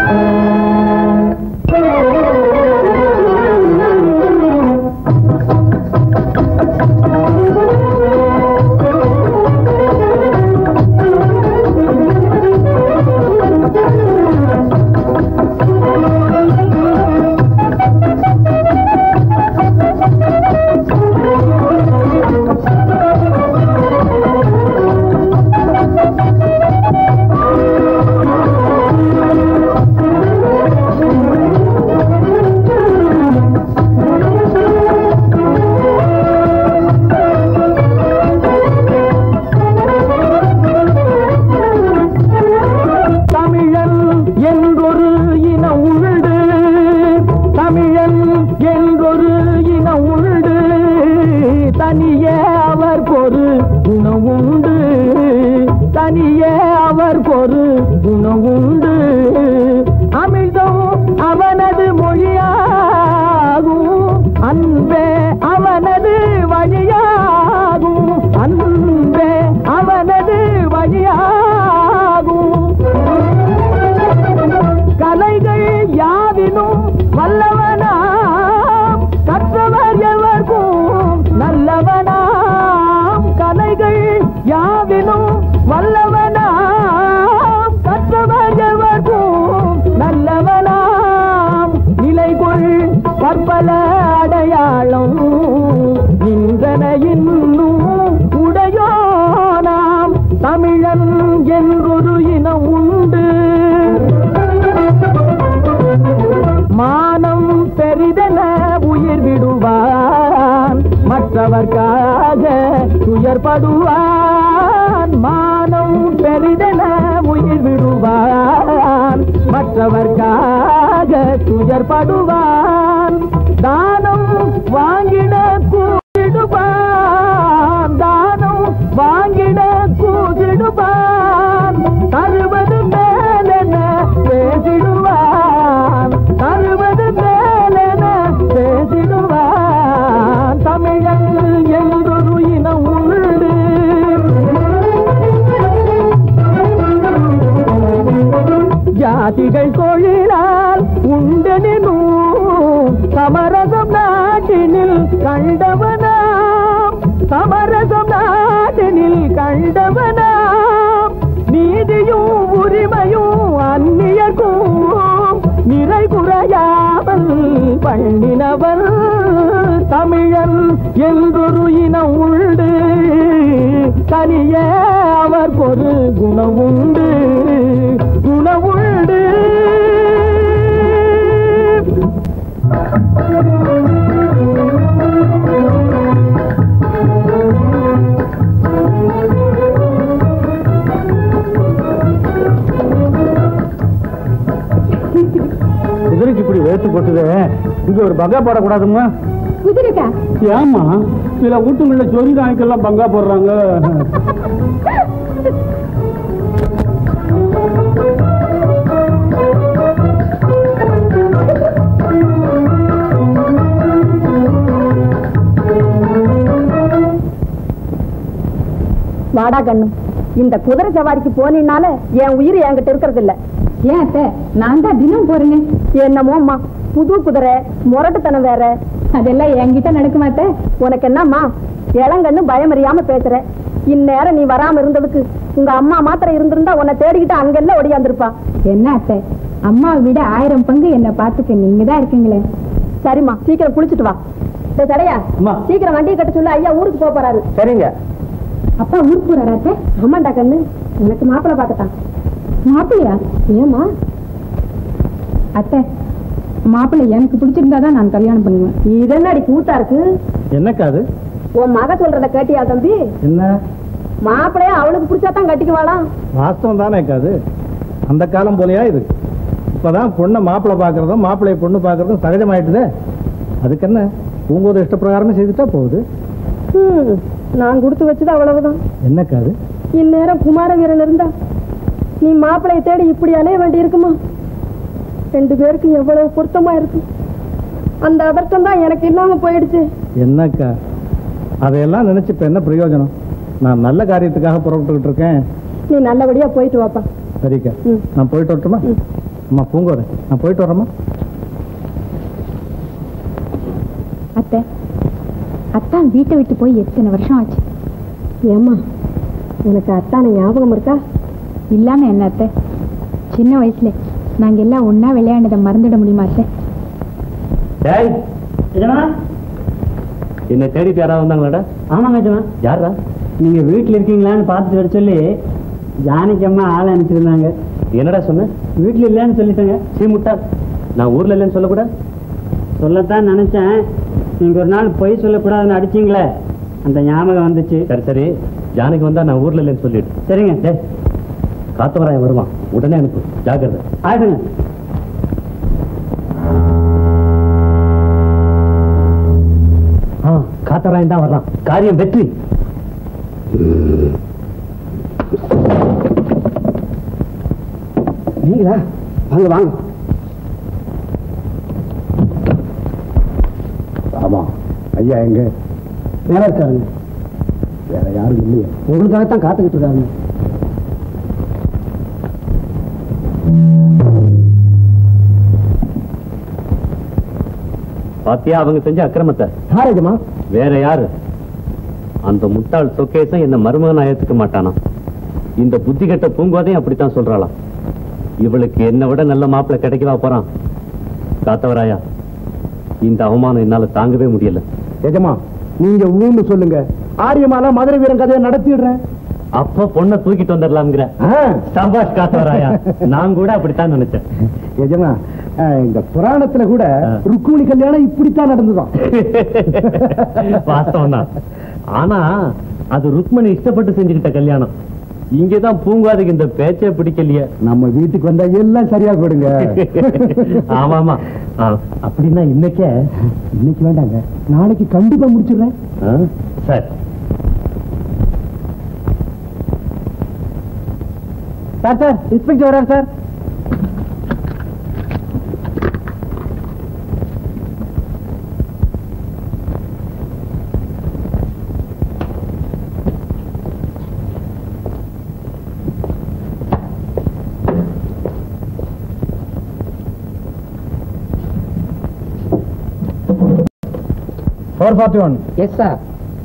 தமிழன் என்றொரு இனம் உண்டு தமிழன் என்றொரு இனம் உண்டு தனியே அவர் பொரு குணவுண்டு தனியே அவர் பொரு குணவுண்டு அமிழ்தம் அவனது மொழியாகும் அன்பே அவனது வழியாகும் அன்பே அவனது வழியாகும் கலைகள் யாவினும் வல்லவனாம் கற்றவர் எவர்க்கும் நல்லவனாம் கலைகள் யாவினும் வல்லவனாம் கற்றவர் எவர்க்கும் நல்லவனாம் நிலை கொள் பற்பல அடையாளம் நின்றன இன்னும் உடையோனாம் தமிழன் என்றொரு இனம் உண்டு மானம் பெரிதென உயிர் விடுவான் மற்றவர்க்காக துயர்படுவான் மானம் பெரிதென உயிர் விடுவான் மற்றவர்க்காக துயர்படுவான் தானம் வாங்கிட கூதிடுவான் தானம் வாங்கிட கூதிடுவான் தருவது மேலென பேசிடுவான் தருவது மேலென பேசிடுவான் தமிழன் என்றொரு இனம் உண்டு ஜாதிகள் தொழிலால் உண்டெனும் சமரசம் நாட்டினில் கண்டவனாம் சமரசம் நாட்டினில் கண்டவனாம் நீதியும் உரிமையும் அந்நியர்க்கும் நிறை குறையாமல் பண்ணினவர் தமிழன் என்றொரு இனம் உண்டு தனியே அவர் பொரு குணமுண்டு குணமுண்டு குதிரைக்கு இப்படி வேத்து போட்டுது இங்க ஒரு பங்கா போடக்கூடாதுமா குதிரைக்கா ஏமா சில வீட்டுங்கள சொறி நாய்க்கெல்லாம் பங்கா போடுறாங்க வாடா கண்ணு இந்த குதிரை சவாரிக்கு போனீனால என் உயிர் என்கிட்ட இருக்கிறது இல்ல ஏன் அத்தை நான் தான் தினம் போறேங்க என்னமோ அம்மா புது குதிரை முரட்டுத்தனம் வேற அதெல்லாம் என்கிட்ட நடக்குமா அத்தை உனக்கு என்னம்மா இளங்கண்ணு பயம் அறியாம பேசுற இந்நேரம் நீ வராம இருந்ததுக்கு உங்க அம்மா மாத்திரம் இருந்திருந்தா உன்னை தேடிக்கிட்டு அங்கெல்லாம் ஒடியாந்திருப்பா என்ன அத்தை அம்மாவை விட ஆயிரம் பங்கு என்ன பாத்துக்க நீங்க தான் இருக்கீங்களே சரிம்மா சீக்கிரம் குளிச்சுட்டு வா டேய் தடையா அம்மா. சீக்கிரம் வண்டியை கட்ட சொல்லு ஐயா ஊருக்கு போக போறாரு சரிங்க அப்பா ஊருக்கு போறாரா அத்தை ஆமாண்டா கண்ணு எனக்கு மாப்பிள்ளை பார்க்கட்டான் மாப்பிள்ளையா ஏமா அத்தை மாப்பிள்ளை எனக்கு பிடிச்சிருந்தா தான் நான் கல்யாணம் பண்ணுவேன் இது என்னடி கூத்தா இருக்கு என்னக்கா அது உன் மக சொல்றத கேட்டியா தம்பி என்ன மாப்பிள்ளைய அவளுக்கு பிடிச்சா தான் கட்டிக்குவாளாம் வாஸ்தவம் தானே அது அந்த காலம் போலயா இது இப்பதான் பொண்ணை மாப்பிள்ளை பார்க்கறதும் மாப்பிள்ளைய பொண்ணு பார்க்கறதும் சகஜமாயிட்டுதே அதுக்கு என்ன உங்களோட இஷ்டப்பிரகாரமே செய்துட்டா போகுது ஹம், நான் கொடுத்து வச்சது அவ்வளவுதான் என்னக்கா அது இந்நேரம் குமார வீரன் இருந்தா நீ மாப்பிள்ளைய தேடி இப்படி அலைய வேண்டி இருக்குமா ரெண்டு பேருக்கு எவ்வளவு பொருத்தமா இருக்கு அந்த அதர்த்தம் தான் எனக்கு இல்லாம போயிடுச்சு என்னக்கா அதையெல்லாம் நினைச்சு இப்ப என்ன பிரயோஜனம் நான் நல்ல காரியத்துக்காக புறப்பட்டுக்கிட்டு இருக்கேன் நீ நல்லபடியா போயிட்டு வாப்பா சரிக்கா ம். நான் போயிட்டு வரட்டுமா அம்மா பூங்கோதை நான் போயிட்டு வரேம்மா அத்தை அத்தான் வீட்டை விட்டு போய் எத்தனை வருஷம் ஆச்சு ஏம்மா உனக்கு அத்தான ஞாபகம் இருக்கா இல்லாம என்ன அத்தை சின்ன வயசுல நாங்க எல்லாம் ஒண்ணா விளையாண்டதை மறந்துட முடியுமா அத்தை டேய் என்ன தேடிட்டு யாராவது வந்தாங்களாடா ஆமாங்க ஜமா யாரா நீங்க வீட்டுல இருக்கீங்களான்னு பார்த்துட்டு வர சொல்லி ஜானகி அம்மா ஆள் அனுப்பிச்சிருந்தாங்க என்னடா சொன்ன வீட்டுல இல்லைன்னு சொல்லிட்டாங்க சீ முட்டா நான் ஊர்ல இல்லைன்னு சொல்லக்கூடாது சொல்லத்தான் நினைச்சேன் நீங்க ஒரு நாள் பொய் சொல்லக்கூடாதுன்னு அடிச்சீங்களே அந்த ஞாபகம் வந்துச்சு சரி சரி ஜானகி வந்தா நான் ஊர்ல இல்லைன்னு சொல்லிடு சரிங்க டேய் காத்தவராயன் வருவான் உடனே அனுப்பு ஜாக்கிரதை ஆயிடுங்க ஆ காத்தவராயன் தான் வர்றான் காரியம் வெற்றி நீங்களா வாங்க வாங்க ஆமா ஐயா எங்க நேரம் இருக்காருங்க வேற யாரும் இல்லையே உங்களுக்காகத்தான் காத்துக்கிட்டு இருக்காருங்க பாத்தியா அவங்க செஞ்ச அக்கிரமத்தை யாரேஜமா வேற யாரு அந்த முட்டாள் சொக்கேசன் என்ன மருமகனா ஏத்துக்க மாட்டானா இந்த புத்தி கெட்ட பூங்கோதையும் அப்படித்தான் சொல்றாளாம் இவளுக்கு என்னை விட நல்ல மாப்பிள்ளை கிடைக்கவா போறான் காத்தவராயா இந்த அவமானம் என்னால தாங்கவே முடியல எஜமா நீங்க ஊன்னு சொல்லுங்க ஆரியமால மதுரை வீரன் கதையை நடத்திடுறேன் அப்ப பொண்ணை தூக்கிட்டு வந்துடலாம்ங்கிற சபாஷ் காத்தவராயா நான் கூட அப்படித்தான் நினைச்சேன் எஜமா இந்த புராணத்துல கூட ஆ. ருக்குமணி கல்யாணம் இப்படித்தான் நடந்துதான் வாஸ்தவம் தான் ஆனா அது ருக்மணி இஷ்டப்பட்டு செஞ்சுக்கிட்ட கல்யாணம் இங்கதான் பூங்காதுக்கு இந்த பேச்சே பிடிக்கலையே நம்ம வீட்டுக்கு வந்தா எல்லாம் சரியா போடுங்க ஆமாமா ஆ, அப்படின்னா இன்னைக்கே இன்னைக்கு வேண்டாங்க நாளைக்கு கண்டிப்பா முடிச்சிடுறேன் ஆ, சரி சார் சார் இன்ஸ்பெக்டர் வர்றார் sir four forty one yes sir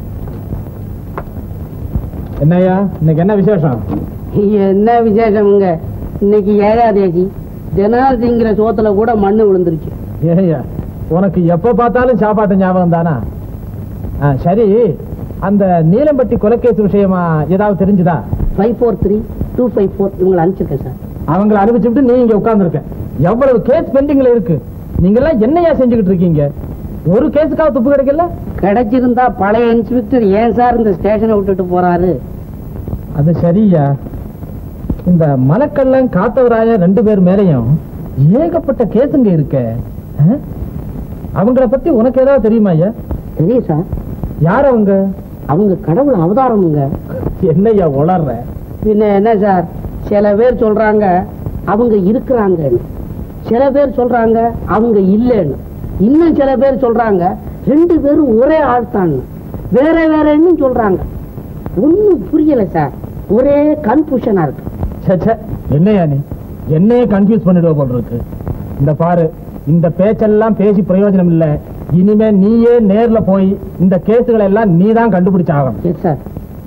என்னய்யா இன்னைக்கு என்ன விசேஷம் என்ன விசேஷமுங்க இன்னைக்கு ஏகாதேசி தினம் திங்கிற சோத்துல கூட மண்ணு விழுந்துருச்சு ஏய்யா உனக்கு எப்ப பார்த்தாலும் சாப்பாட்டு ஞாபகம் தானா ஆ, சரி அந்த நீலம்பட்டி கொலைக்கேஸ் விஷயமா ஏதாவது தெரிஞ்சுதா five four three two five four இவங்களை அனுப்பிச்சிருக்கேன் சார் அவங்கள அனுப்பிச்சுட்டு நீ இங்க உட்கார்ந்துருக்க எவ்வளவு கேஸ் பெண்டிங்ல இருக்கு நீங்க எல்லாம் என்னையா செஞ்சுக்கிட்டு இருக்கீங்க ஒரு கேஸுக்காக துப்பு கிடைக்கல கிடைச்சிருந்தா பழைய இன்ஸ்பெக்டர் ஏன் சார் இந்த ஸ்டேஷனை விட்டுட்டு போறாரு அது சரியா இந்த மலக்கள்ளன் காத்தவராய ரெண்டு பேர் மேலையும் ஏகப்பட்ட கேஸுங்க இருக்க அவங்கள பத்தி உனக்கு ஏதாவது தெரியுமா ஐயா தெரியும் சார் யார் அவங்க அவங்க கடவுள் அவதாரமுங்க என்னய்யா உளர்ற பின்ன என்ன சார் சில பேர் சொல்றாங்க அவங்க இருக்கிறாங்கன்னு சில பேர் சொல்றாங்க அவங்க இல்லைன்னு இன்னும் சில பேர் சொல்றாங்க ரெண்டு பேரும் ஒரே ஆள் தான் வேற வேறன்னு சொல்றாங்க ஒன்றும் புரியல சார் ஒரே கன்ஃபியூஷனா இருக்கு ச்சே, ச்சே, என்னய்யா நீ என்னையே கன்ஃபியூஸ் பண்ணிடுவ போல இருக்கு இந்த பாரு இந்த பேச்செல்லாம் பேசி பிரயோஜனம் இல்ல இனிமே நீயே நேர்ல போய் இந்த கேஸுகளை எல்லாம் நீ தான் கண்டுபிடிச்சாகணும் எஸ் சார்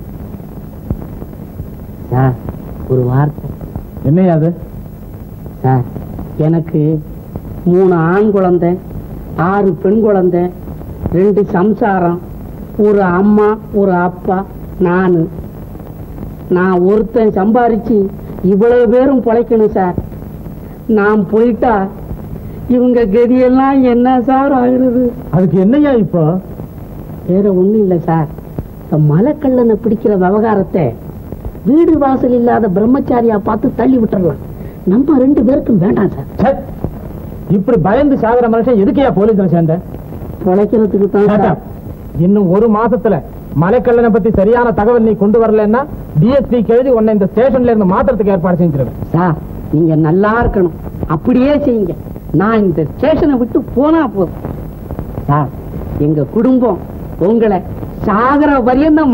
சார் ஒரு வார்த்தை என்னையா அது சார் எனக்கு மூணு ஆண் குழந்தை ஆறு பெண் குழந்தை ரெண்டு சம்சாரம் ஒரு அம்மா ஒரு அப்பா நான் நான் ஒருத்தன் சம்பாரிச்சு இவ்வளவு பேரும் பொழைக்கணும் சார் நான் போயிட்டா இவங்க கதியெல்லாம் என்ன சார் ஆகுறது அதுக்கு என்னய்யா இப்போ வேற ஒண்ணும் இல்லை சார் இந்த மலைக்கல்லனை பிடிக்கிற விவகாரத்தை வீடு வாசல் இல்லாத பிரம்மச்சாரியா பார்த்து தள்ளி விட்டுறலாம் நம்ம ரெண்டு பேருக்கும் வேண்டாம் சார் ச்சே, இப்படி பயந்து சாகுற மனுஷன் எதுக்கையா போலீஸ்ல சேர்ந்த பொழைக்கிறதுக்கு தான் Shut சார் up. இன்னும் ஒரு மாசத்துல மலைக்கல்லனை பத்தி சரியான தகவல் நீ கொண்டு வரலன்னா டிஎஸ்பி எழுதி உன்னை இந்த ஸ்டேஷன்ல இருந்து மாத்திரத்துக்கு ஏற்பாடு செஞ்சிருவேன் சார் நீங்க நல்லா இருக்கணும் அப்படியே செய்யுங்க நான் இந்த ஸ்டேஷனை விட்டு போனா போதும் சார் எங்க குடும்பம் உங்களை சாகர பரியந்தம்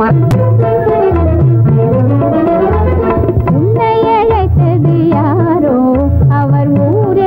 உன்னை அழைத்தது யாரோ அவர் ஊரே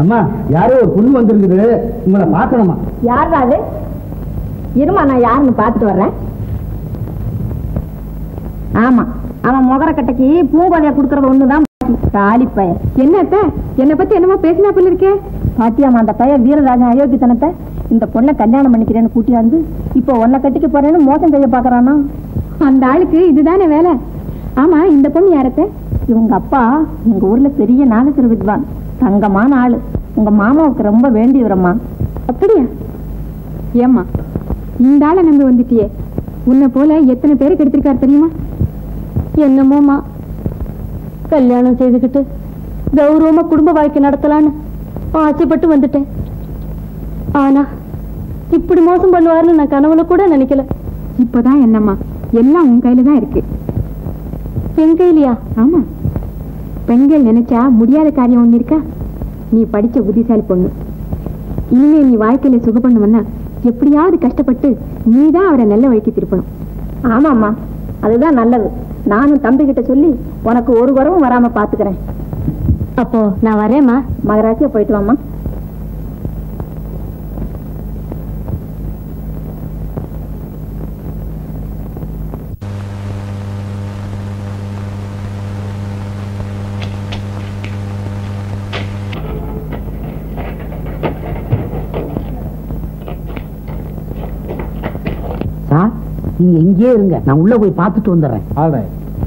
அம்மா யாரோ ஒரு பொண்ணு வந்திருக்குது உங்களை பார்க்கணுமா யாரா அது இருமா நான் யாருன்னு பார்த்துட்டு வர்றேன் ஆமா அவன் முகர கட்டைக்கு பூங்கோதையா கொடுக்கறது ஒண்ணுதான் தாலி பையன் என்னத்த என்னை பத்தி என்னமோ பேசினா போல இருக்கே பாத்தியாமா அந்த பையன் வீரராஜன் அயோக்கியத்தனத்தை இந்த பொண்ணை கல்யாணம் பண்ணிக்கிறேன்னு கூட்டியாந்து இப்போ உன்னை கட்டிக்க போறேன்னு மோசம் செய்ய பாக்குறானா அந்த ஆளுக்கு இதுதானே வேலை ஆமா இந்த பொண்ணு யாரத்த இவங்க அப்பா எங்க ஊர்ல பெரிய நாகசிர வித்வான் தங்கமான ஆளு உங்க மாமாவுக்கு ரொம்ப வேண்டியவரம்மா அப்படியா ஏம்மா இந்த ஆளை நம்பி வந்துட்டியே உன்னை போல எத்தனை பேரை கெடுத்திருக்காரு தெரியுமா என்னமோமா கல்யாணம் செய்துக்கிட்டு கௌரவமா குடும்ப வாழ்க்கை நடத்தலான்னு ஆசைப்பட்டு வந்துட்டேன் ஆனா இப்படி மோசம் பண்ணுவாருன்னு நான் கனவுல கூட நினைக்கல இப்பதான் என்னம்மா எல்லாம் உன் கையில தான் இருக்கு என் கையிலயா ஆமா பெண்கள் நினைச்சா முடியாத காரியம் ஒண்ணு இருக்கா நீ படிச்ச புத்திசாலி பொண்ணு இனிமே நீ வாழ்க்கையில சுக பண்ணுவன்னா எப்படியாவது கஷ்டப்பட்டு நீ தான் அவரை நல்ல வழிக்கு திருப்பணும் ஆமாம்மா அதுதான் நல்லது நானும் தம்பி கிட்ட சொல்லி உனக்கு ஒரு குறவும் வராம பாத்துக்கிறேன் அப்போ நான் வரேம்மா மகராட்சியா போயிட்டு வாம்மா சார் நீங்க எங்கேயே இருங்க நான் உள்ள போய் பார்த்துட்டு வந்துடுறேன் ஆல்ரைட்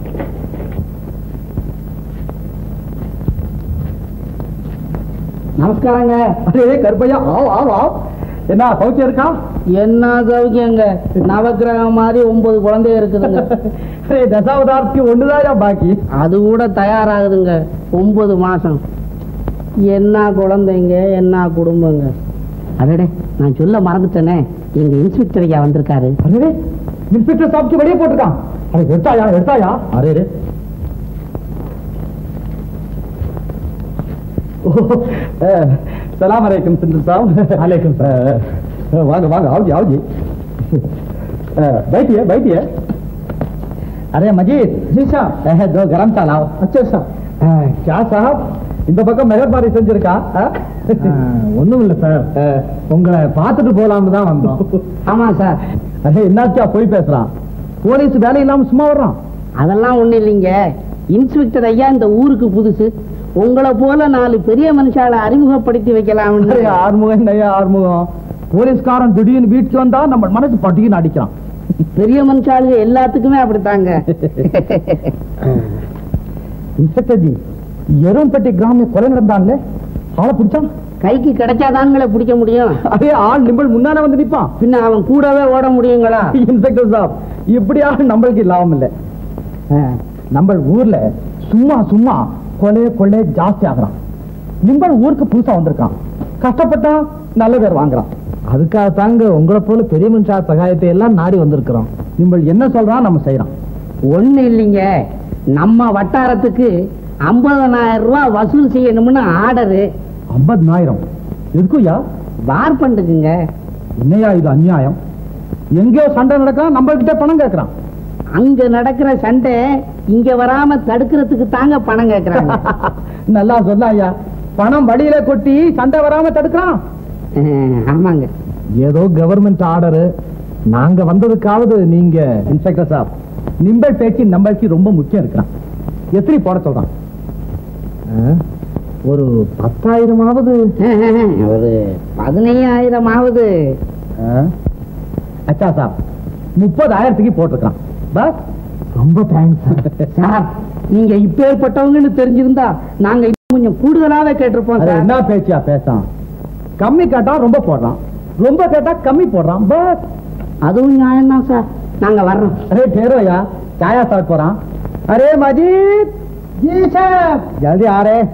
நமஸ்காரங்க அரே கருப்பையா ஆவ் ஆவ் ஆவ் என்ன சௌக்கியம் இருக்கா என்ன சௌக்கியங்க நவக்கிரகம் மாதிரி ஒன்பது குழந்தைய இருக்குதுங்க அரே தசாவதாரத்துக்கு ஒண்ணுதான் பாக்கி அது கூட தயாராகுதுங்க ஒன்பது மாசம் என்ன குழந்தைங்க என்ன குடும்பங்க அடடே நான் சொல்ல மறந்துட்டேனே எங்க இன்ஸ்பெக்டர் ஐயா வந்திருக்காரு அரே இன்ஸ்பெக்டர் சாப்பிட்டு வெளியே போட்டிருக்கான் அரே எடுத்தாயா எடுத்தாயா அரே ரே सलाम अलैकुम सिंधु साहब अलैकुम वांग वांग आओ जी आओ जी बैठिए बैठिए अरे मजीद जी साहब दो गरम सा लाओ अच्छा साहब क्या साहब இந்த பக்கம் மெகர்பாரி செஞ்சிருக்கா ஒண்ணும் இல்ல சார் உங்களை பார்த்துட்டு போலாம்னு தான் வந்தோம் ஆமா சார் அரே என்னாச்சா போய் பேசுறான் போலீஸ் வேலை இல்லாம சும்மா வர்றான் அதெல்லாம் ஒண்ணு இல்லைங்க இன்ஸ்பெக்டர் ஐயா இந்த ஊருக்கு புதுசு உங்களை போல நாலு பெரிய மனுஷால அறிமுகப்படுத்தி அரே, வைக்கலாம்னு ஆறுமுகம் என்னய்யா ஆறுமுகம் போலீஸ்காரன் திடீர்னு வீட்டுக்கு வந்தா நம்ம மனசு பட்டின்னு அடிக்கிறான் பெரிய மனுஷாளுங்க எல்லாத்துக்குமே அப்படித்தாங்க இன்ஸ்பெக்டர் ஜி எரும்பட்டி கிராம கொலை நடந்தான்ல ஆளை பிடிச்சான் கைக்கு கிடைச்சாதான்களை பிடிக்க முடியும் அதே ஆள் நிம்பள் முன்னால வந்து நிப்பான் பின்ன அவன் கூடவே ஓட முடியுங்களா இன்ஸ்பெக்டர் சாப் இப்படியா நம்மளுக்கு லாபம் இல்லை நம்ம ஊர்ல சும்மா சும்மா கொலை கொள்ளை ஜாஸ்தி ஆகுறான் நிம்பள் ஊருக்கு புதுசா வந்திருக்கான் கஷ்டப்பட்டா நல்ல பேர் வாங்குறான் அதுக்காக தாங்க உங்களை போல பெரிய மனுஷா சகாயத்தை எல்லாம் நாடி வந்திருக்கிறோம் நிம்பள் என்ன சொல்றான் நம்ம செய்யறோம் ஒண்ணு இல்லைங்க நம்ம வட்டாரத்துக்கு ஐம்பதனாயிரம் ரூபாய் வசூல் செய்யணும்னு ஆர்டரு ஐம்பதுனாயிரம் எதுக்குயா பார் பண்ணுக்குங்க என்னையா இது அநியாயம் எங்கேயோ சண்டை நடக்கிறான் நம்ம கிட்ட பணம் கேட்கறான் அங்க நடக்கிற சண்டை இங்க வராம தடுக்கிறதுக்கு தாங்க பணம் கேக்குறாங்க நல்லா சொல்ல ஐயா பணம் வழியில கொட்டி சண்டை வராம தடுக்கிறான் அஹ், ஆமாங்க ஏதோ கவர்மெண்ட் ஆர்டர் நாங்க வந்ததுக்காவது நீங்க இன்ஸ்பெக்டர் சாப் நிம்பல் பேச்சு நம்மளுக்கு ரொம்ப முக்கியம் இருக்கிறான் எத்திரி போட சொல்றான் ஆ, ஒரு பத்தாயிரமாவது அஹ், ஒரு பதினையாயிரம் ஆகுது ஆ, அச்சா சாப் முப்பதாயிரத்துக்கு போட்டிருக்கான் பஸ் ரொம்ப தேங்க்ஸ் சார் நீங்க இப்பேற்பட்டவங்கன்னு தெரிஞ்சிருந்தா நாங்க இன்னும் கொஞ்சம் கூடுதலாவே கேட்டிருப்போம் அது சார் என்ன பேச்சியா பேசான் கம்மி கேட்டா ரொம்ப போடுறான் ரொம்ப கேட்டா கம்மி போடுறான் பஸ் அதுவும் நியாயம் தான் சார் நாங்க வர்றோம் अरे ठहरो यार चाया स्टार्ट போறான் अरे मजीद जी साहब जल्दी आ रहे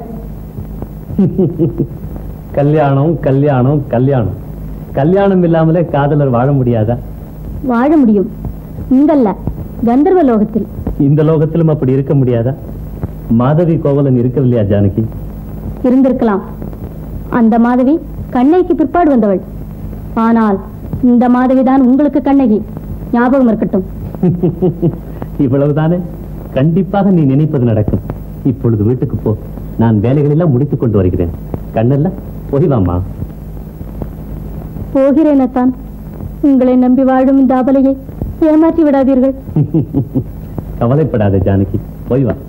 கல்யாணம் கல்யாணம் கல்யாணம் கல்யாணம் இல்லாமலே காதலர் வாழ முடியாதா வாழ முடியும் இங்கல்ல கந்தர்வ லோகத்தில் இந்த லோகத்திலும் அப்படி இருக்க முடியாதா மாதவி கோவலன் இருக்கவில்லையா ஜானகி இருந்திருக்கலாம் அந்த மாதவி கண்ணைக்கு பிற்பாடு வந்தவள் ஆனால் இந்த மாதவிதான் உங்களுக்கு கண்ணகி ஞாபகம் இருக்கட்டும் இவ்வளவுதானே கண்டிப்பாக நீ நினைப்பது நடக்கும் இப்பொழுது வீட்டுக்கு போ நான் வேலைகளெல்லாம் முடித்துக் கொண்டு வருகிறேன் கண்ணல்ல போய்வாம்மா போகிறேன் அத்தான் உங்களை நம்பி வாழும் இந்த அபலையை ஏமாற்றி விடாதீர்கள் கவலைப்படாத ஜானகி போய் வா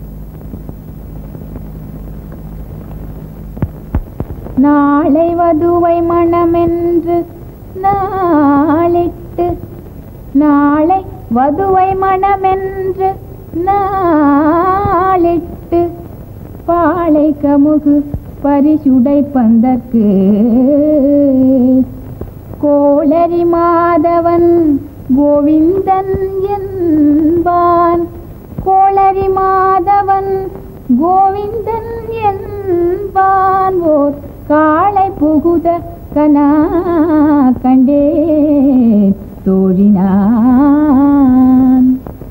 நாளை வதுவை மணமென்று நாளிட்டு நாளை வதுவை மணமென்று நாளிட்டு பாளை கமுகு பரிசுடை பந்தற்கு கோளரி மாதவன் கோவிந்தன் என்பான் கோளரி மாதவன் கோவிந்தன் என்பான் ஓர் காளை புகுத கனா கண்டே தோழினான்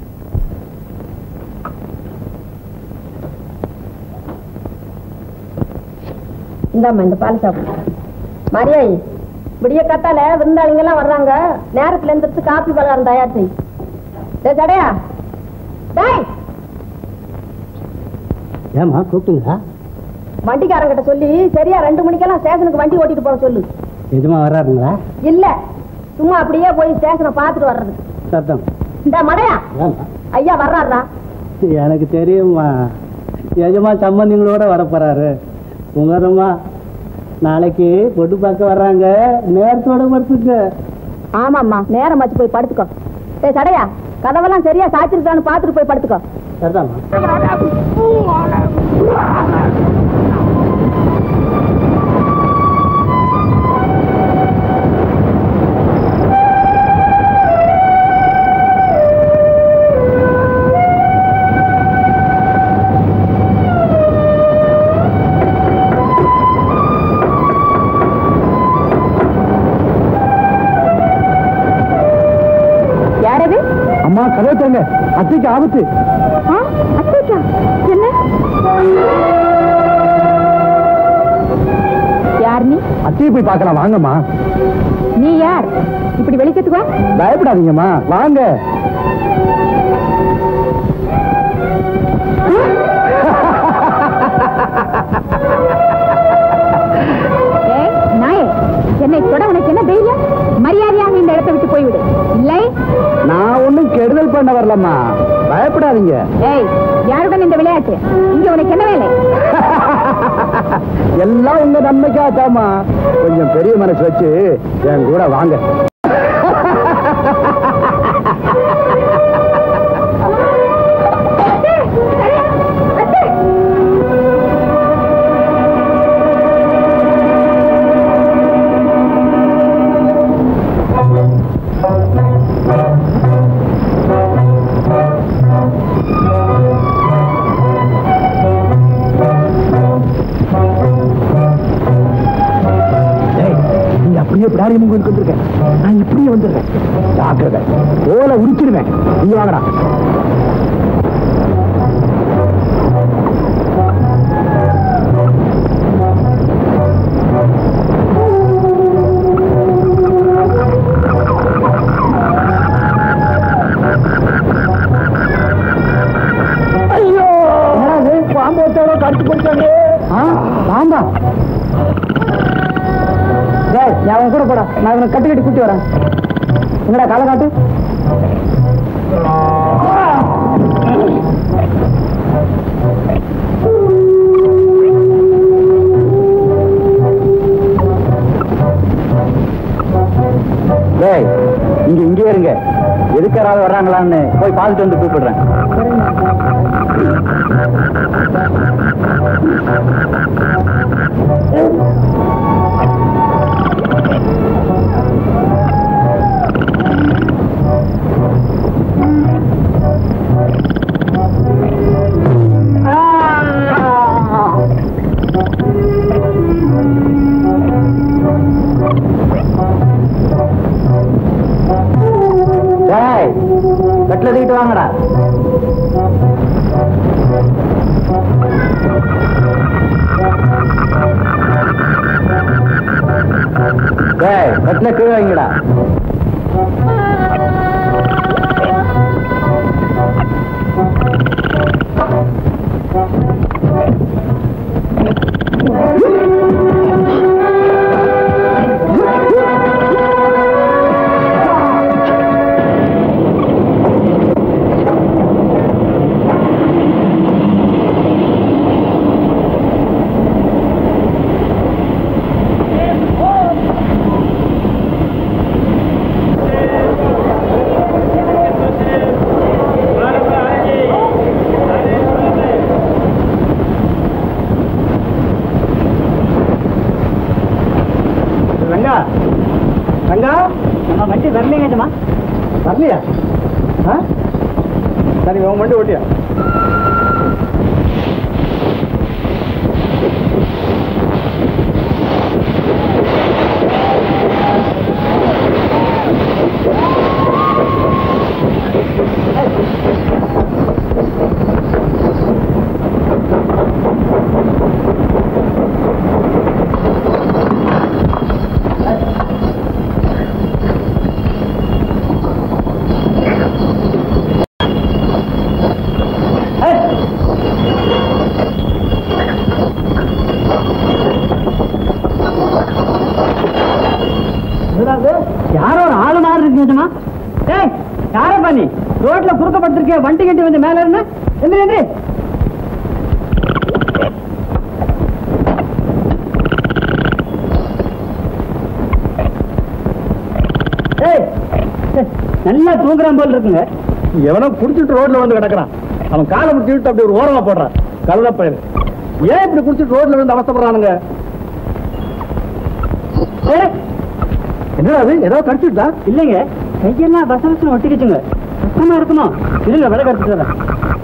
இந்தாம்மா இந்த பால் சாப்பிடு மரியாய் விடிய கத்தால விருந்தாளிங்க எல்லாம் வர்றாங்க நேரத்துல எந்திரிச்சு காப்பி பலகாரம் தயார் செய் டேய் ஜடையா டேய் ஏமா கூப்பிட்டுங்களா வண்டிக்காரங்கிட்ட சொல்லி சரியா ரெண்டு மணிக்கெல்லாம் ஸ்டேஷனுக்கு வண்டி ஓட்டிட்டு போக சொல்லு நிஜமா வர்றாருங்களா இல்ல சும்மா அப்படியே போய் ஸ்டேஷனை பார்த்துட்டு வர்றது சத்தம் இந்த மடையா ஐயா வர்றாருடா எனக்கு தெரியும்மா எஜமா சம்பந்திங்களோட வரப்போறாரு உங்கதம்மா நாளைக்கு பொண்ணு பார்க்க வர்றாங்க நேரத்தோட படுத்துக்க ஆமாம்மா நேரம் வச்சு போய் படுத்துக்கோ டேய் சடையா கதவெல்லாம் சரியா சாச்சிருக்கான்னு பார்த்துட்டு போய் படுத்துக்கோ சரிதாம்மா யாரது அம்மா கதை தங்க அத்தைக்கு ஆபத்து ஆ அத்தைக்கா என்ன யார் நீ அத்தையை போய் பார்க்கலாம் வாங்கம்மா நீ யார் இப்படி வெளிச்சத்துக்கு வா பயப்படாதீங்கம்மா வாங்க ஏய் நாயே என்னை தொட உனக்கு என்ன தைரியம் மரியாதையாக இந்த இடத்தை விட்டு போய்விடு இல்லை நான் ஒண்ணும் கெடுதல் பண்ண வரலம்மா பயப்படாதீங்க ஏய் யாருடன் இந்த விளையாட்டு இங்க உனக்கு என்ன வேலை எல்லாம் உங்க நன்மைக்காத்தாமா கொஞ்சம் பெரிய மனசு வச்சு என் கூட வாங்க நீ அப்படியே பிடாரியம் உங்களுக்கு வந்திருக்கேன் நான் இப்படியே வந்துடுறேன் ஜாக்கிரதை ஓலை உரிச்சிடுவேன் நீ வாங்கடா ஐயோ பாம்பு வச்சாரோ கடிச்சு போச்சாங்க பாம்பா டேய் நீ அவன் கூட போடா நான் இவனை கட்டி கட்டி கூட்டி வரேன் எங்கடா காலை காட்டு டேய் இங்க இங்கே இருங்க எதுக்கு யாராவது வர்றாங்களான்னு போய் பார்த்துட்டு வந்து கூப்பிடுறேன் டேய் கட்டில தூக்கிட்டு வாங்கடா டேய் கட்டில கீழே வைங்கடா வரலையா ஆ? சரி உன் வண்டி ஓட்டியா யாரோ ஒரு ஆளு மாதிரி இருக்கு நிஜமா டேய் யாரோ பண்ணி ரோட்ல குறுக்க படுத்திருக்கே வண்டி கட்டி வந்து மேல இருந்து எந்திரி எந்திரி ஏய், ஏய், நல்லா தூங்குறான் போல் இருக்குங்க எவனோ குடிச்சிட்டு ரோட்ல வந்து கிடக்குறான் அவன் காலை முடிச்சுட்டு அப்படி ஒரு ஓரமா போடுறான் கழுத பயிர் ஏன் இப்படி குடிச்சிட்டு ரோட்ல வந்து அவசப்படுறானுங்க ஏய், என்னடா அது ஏதோ கடிச்சுட்டா இல்லைங்க கையெல்லாம் பச பசங்க ஒட்டிக்கிச்சுங்க கஷ்டமா இருக்குமா இல்ல விலை கடிச்சிட்டு வரேன்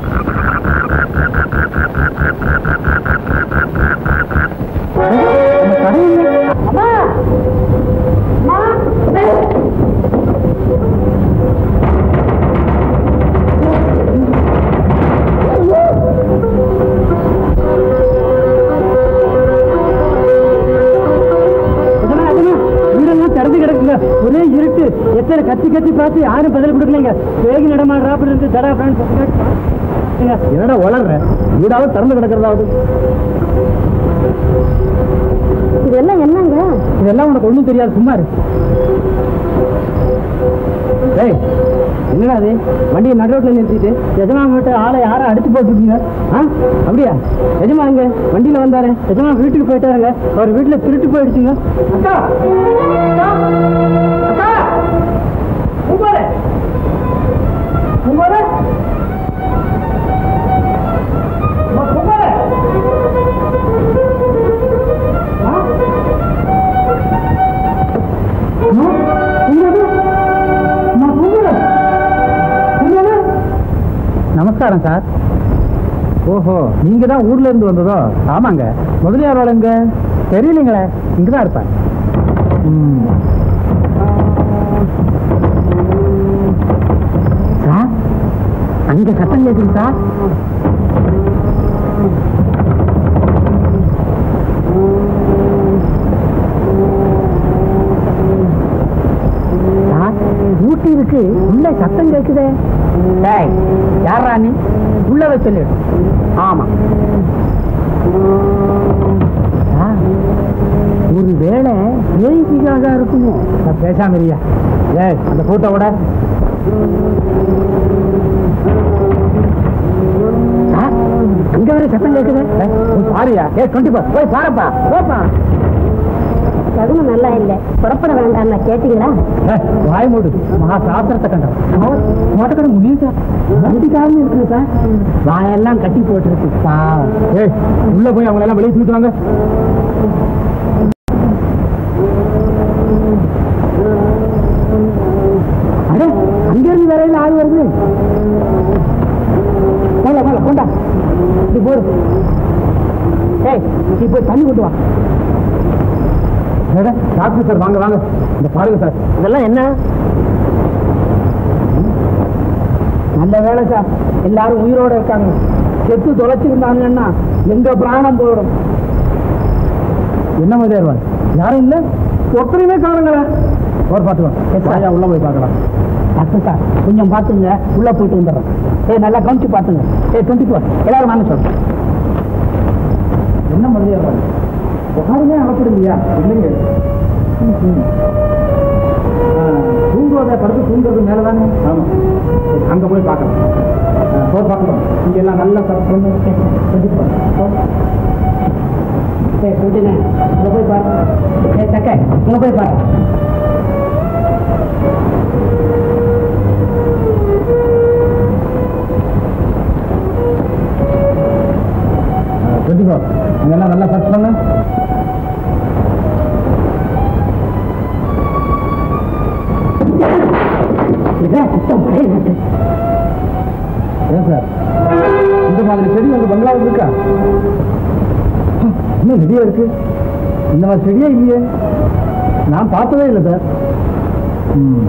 அதெல்லாம், அதெல்லாம், வீடெல்லாம் திறந்து கிடக்குங்க ஒரே இருட்டு எத்தனை கத்தி கத்தி பார்த்து யாரும் பதில் கொடுக்கலைங்க வேகி நடமாடுறாப்புல இருந்து தடா ஃப்ரெண்ட்ஸ் என்னடா வளர்ற வீடாவது திறந்து கிடக்கிறதாவது இதெல்லாம் என்னங்க இதெல்லாம் உனக்கு ஒண்ணும் தெரியாது சும்மா இரு ஏய் என்னடா அது வண்டியை நடுரோட்ல நிறுத்திட்டு எஜமா மட்டும் ஆளை யாரும் அடிச்சு போட்டுருக்கீங்க ஆ அப்படியா எஜமா இங்க வண்டியில வந்தாரு எஜமா வீட்டுக்கு போயிட்டாருங்க அவர் வீட்டுல திருட்டு போயிடுச்சுங்க அக்கா அக்கா! அக்கா பூமாரு! பூமாரு! அம்மா, பூமாரு! ஆ? அம்மா, பூமாரு! அம்மா, பூமாரு! பூமாரு! நமஸ்காரம் சார் ஓஹோ நீங்க தான் ஊர்ல இருந்து வந்ததோ ஆமாங்க முதலியார் எங்க தெரியலீங்களே இங்கதான் இருப்பேன் ம். சார் அங்க சத்தம் கேட்குது சார் சார் ஊட்டி இருக்கு உள்ள சத்தம் கேக்குதே டேய் யாரா நீ உள்ள வை சொல்லு ஆமா சார், ஒரு வேளை ஏசிக்காக இருக்குமோ சார், பேசாம இருயா ஏய் அந்த போட்டோ விட சார், அங்க வர சத்தம் கேக்குது ஏய், போய் பாருயா ஏ டுவெண்ட்டி ஃபோர் போய் பாருப்பா போப்பா சகுனம் நல்லா இல்லை புறப்பட வேண்டாம் கேட்டீங்களா ஏய், வாய் மூடு மகா சாஸ்திரத்தை கண்டோம் மோட்டக்கடை முடியும் சார் வண்டிக்காரன்னு இருக்குது சார் வாயெல்லாம் கட்டி போட்டுருக்கு பாவம் ஏய் உள்ள போய் அவங்கள எல்லாம் வெளியே தூக்கிட்டு வாங்க அட அங்க இருந்து வேற ஆள் வருது போல போல கொண்டா இது போடு ஏய் நீ போய் தண்ணி கொண்டு வா ஏடா, டாக்டர் சார் வாங்க வாங்க இந்த பாருங்க சார் இதெல்லாம் என்ன நல்ல வேலை சார் எல்லாரும் உயிரோட இருக்காங்க செத்து தொலைச்சிருந்தாங்கன்னா எங்க பிராணம் போயிடும் என்ன மாதிரி வருவாங்க யாரும் இல்ல ஒருத்தரையுமே காணுங்களே ஒரு பார்த்துக்கலாம் வாயா உள்ள போய் பார்க்கலாம் டாக்டர் சார் கொஞ்சம் பார்த்துங்க உள்ள போயிட்டு வந்துடுறோம் ஏய் நல்லா கவனிச்சு பார்த்துங்க ஏய் டுவெண்ட்டி ஃபோர் எல்லாரும் வாங்க சார் என்ன மாதிரி வருவாங்க யாருமே அனுப்பிடுங்கய்யா இல்லைங்க தூங்குவதை படுத்து தூங்குறது மேல தானே ஆமா அங்க போய் பார்க்கலாம் ஆ, போய் பார்க்கலாம் இங்க எல்லாம் நல்லா பொண்ணு டுவெண்ட்டி ஃபோர் ஏய் டுவெண்ட்டி நைன் அங்கே போய் பாரு ஏய் தக்க அங்கே போய் பாரு டுவெண்ட்டி ஃபோர் இங்கெல்லாம் நல்லா சர்ச் பண்ணு இதான் ஏன் சார் இந்த மாதிரி செடி உங்க பங்களாவில் இருக்கா இன்னும் ரெடியா இருக்கு இந்த மாதிரி செடியே இல்லையே நான் பார்த்ததே இல்லை சார் ம்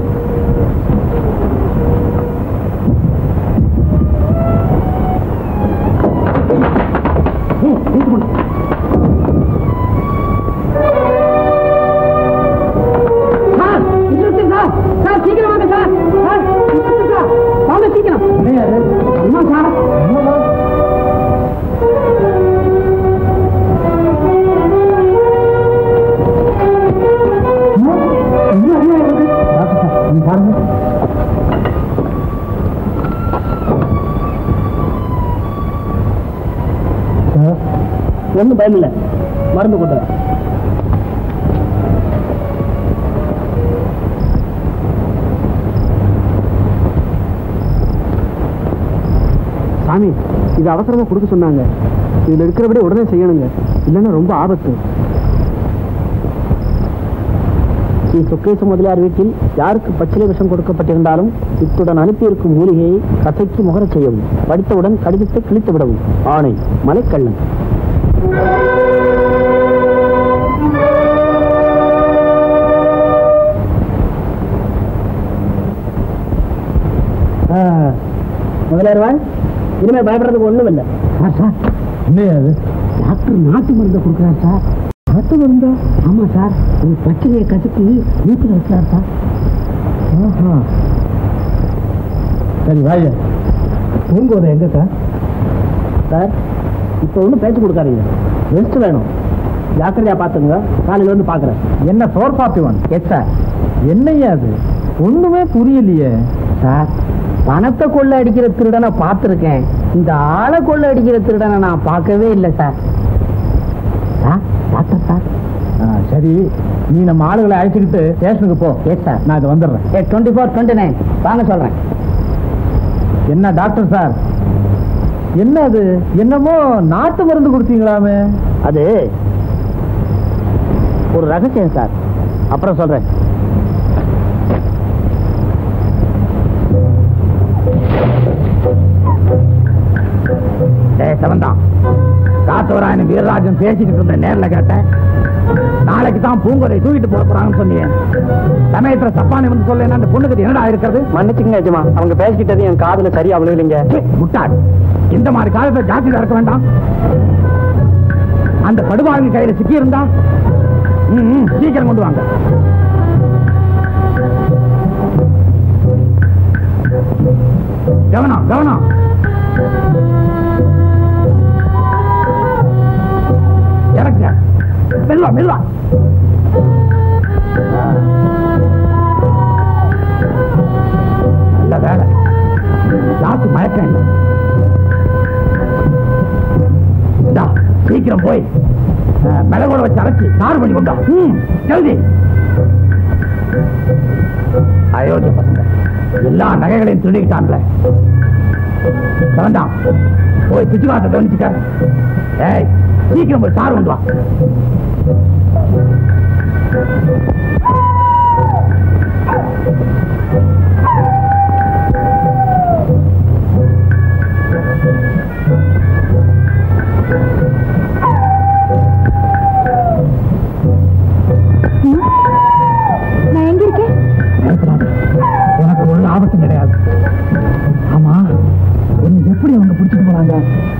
சார் இன்ஸ்பெக்டர் சார் சார் சீக்கிரம் வாங்க சார் சார் இன்ஸ்பெக்டர் சார் வாங்க சீக்கிரம் அம்மா சார் ஒன்றும் பயம் இல்லை மருந்து கொண்டு வர சாமி இது அவசரமா கொடுக்க சொன்னாங்க இதுல இருக்கிறபடி உடனே செய்யணுங்க இல்லைன்னா ரொம்ப ஆபத்து ஸ்ரீ சொக்கேச முதலியார் வீட்டில் யாருக்கு பச்சிலை விஷம் கொடுக்கப்பட்டிருந்தாலும் இத்துடன் அனுப்பியிருக்கும் மூலிகையை கசைக்கு முகரச் செய்யவும் படித்தவுடன் கடிதத்தை கிழித்து விடவும் ஆணை மலைக்கள்ளன் முதலியார்வாள் இனிமே பயப்படுறதுக்கு ஒண்ணும் இல்லை சார் என்னையா அது டாக்டர் நாட்டு மருந்தை கொடுக்குறார் சார் நாட்டு மருந்தா ஆமா சார் ஒரு பச்சையை கசக்கி வீட்டில் வைக்கிறார் சார் ஆஹா. சரி வாய தூங்குவதை எங்க சார் சார் இப்போ ஒன்றும் பேச்சு கொடுக்காதீங்க ரெஸ்ட் வேணும் ஜாக்கிரதையா பார்த்துங்க காலையில் வந்து பார்க்குறேன் என்ன four forty one yes sir என்னையா அது ஒண்ணுமே புரியலையே சார் பணத்தை கொள்ள அடிக்கிற திருடனை பார்த்துருக்கேன் இந்த ஆளை கொள்ள அடிக்கிற திருடனை நான் பார்க்கவே இல்லை சார் சார் டாக்டர் சார் ஆ, சரி நீ நம்ம ஆளுகளை அழைச்சிக்கிட்டு ஸ்டேஷனுக்கு போ எஸ் சார் நான் இது வந்துடுறேன் ஏ டுவெண்ட்டி ஃபோர் டுவெண்ட்டி நைன் வாங்க சொல்கிறேன் என்ன டாக்டர் சார் என்ன அது என்னமோ நாட்டு மருந்து கொடுத்தீங்களாமே அது ஒரு ரகசியம் சார் அப்புறம் சொல்றேன் செவன்தான் காத்தவராயன் வீரராஜன் பேசிக்கிட்டு இருந்த நேர்ல கேட்டேன் நாளைக்கு தான் பூங்கொதை தூக்கிட்டு போக போறாங்கன்னு சொன்னீங்க சமயத்துல சப்பானி வந்து சொல்ல அந்த பொண்ணுக்கு என்னடா இருக்கிறது மன்னிச்சுங்க எஜமா அவங்க பேசிக்கிட்டது என் காதுல சரியா விழுகலைங்க ச்சே, முட்டாள் இந்த மாதிரி காலத்துல ஜாக்கிரதை இருக்க வேண்டாம் அந்த படுவாங்க கையில சிக்கி இருந்தா ம், ம், சீக்கிரம் கொண்டு வாங்க கவனம் கவனம் இறக்குங்க மெல்வா மெல்வா நல்ல வேலை ஜாஸ்தி மயக்கம் இல்லை இந்தா, சீக்கிரம் போய் அஹ், மிளகோட வச்சு அரைச்சி சாறு பண்ணி கொண்டா ம், ஜல்தி அயோக்கிய பசங்க எல்லா நகைகளையும் திருடிக்கிட்டான்ல வேண்டாம் போய் சுச்சுவாசத்தை கவனிச்சுக்க ஏய் சீக்கிரம் போய் சாறு கொண்டு வா நான் எங்க இருக்கேன் பயப்படாத உனக்கு ஒரு ஆபத்தும் கிடையாது ஆமா உன்னை எப்படி அவங்க பிடிச்சிட்டு போனாங்க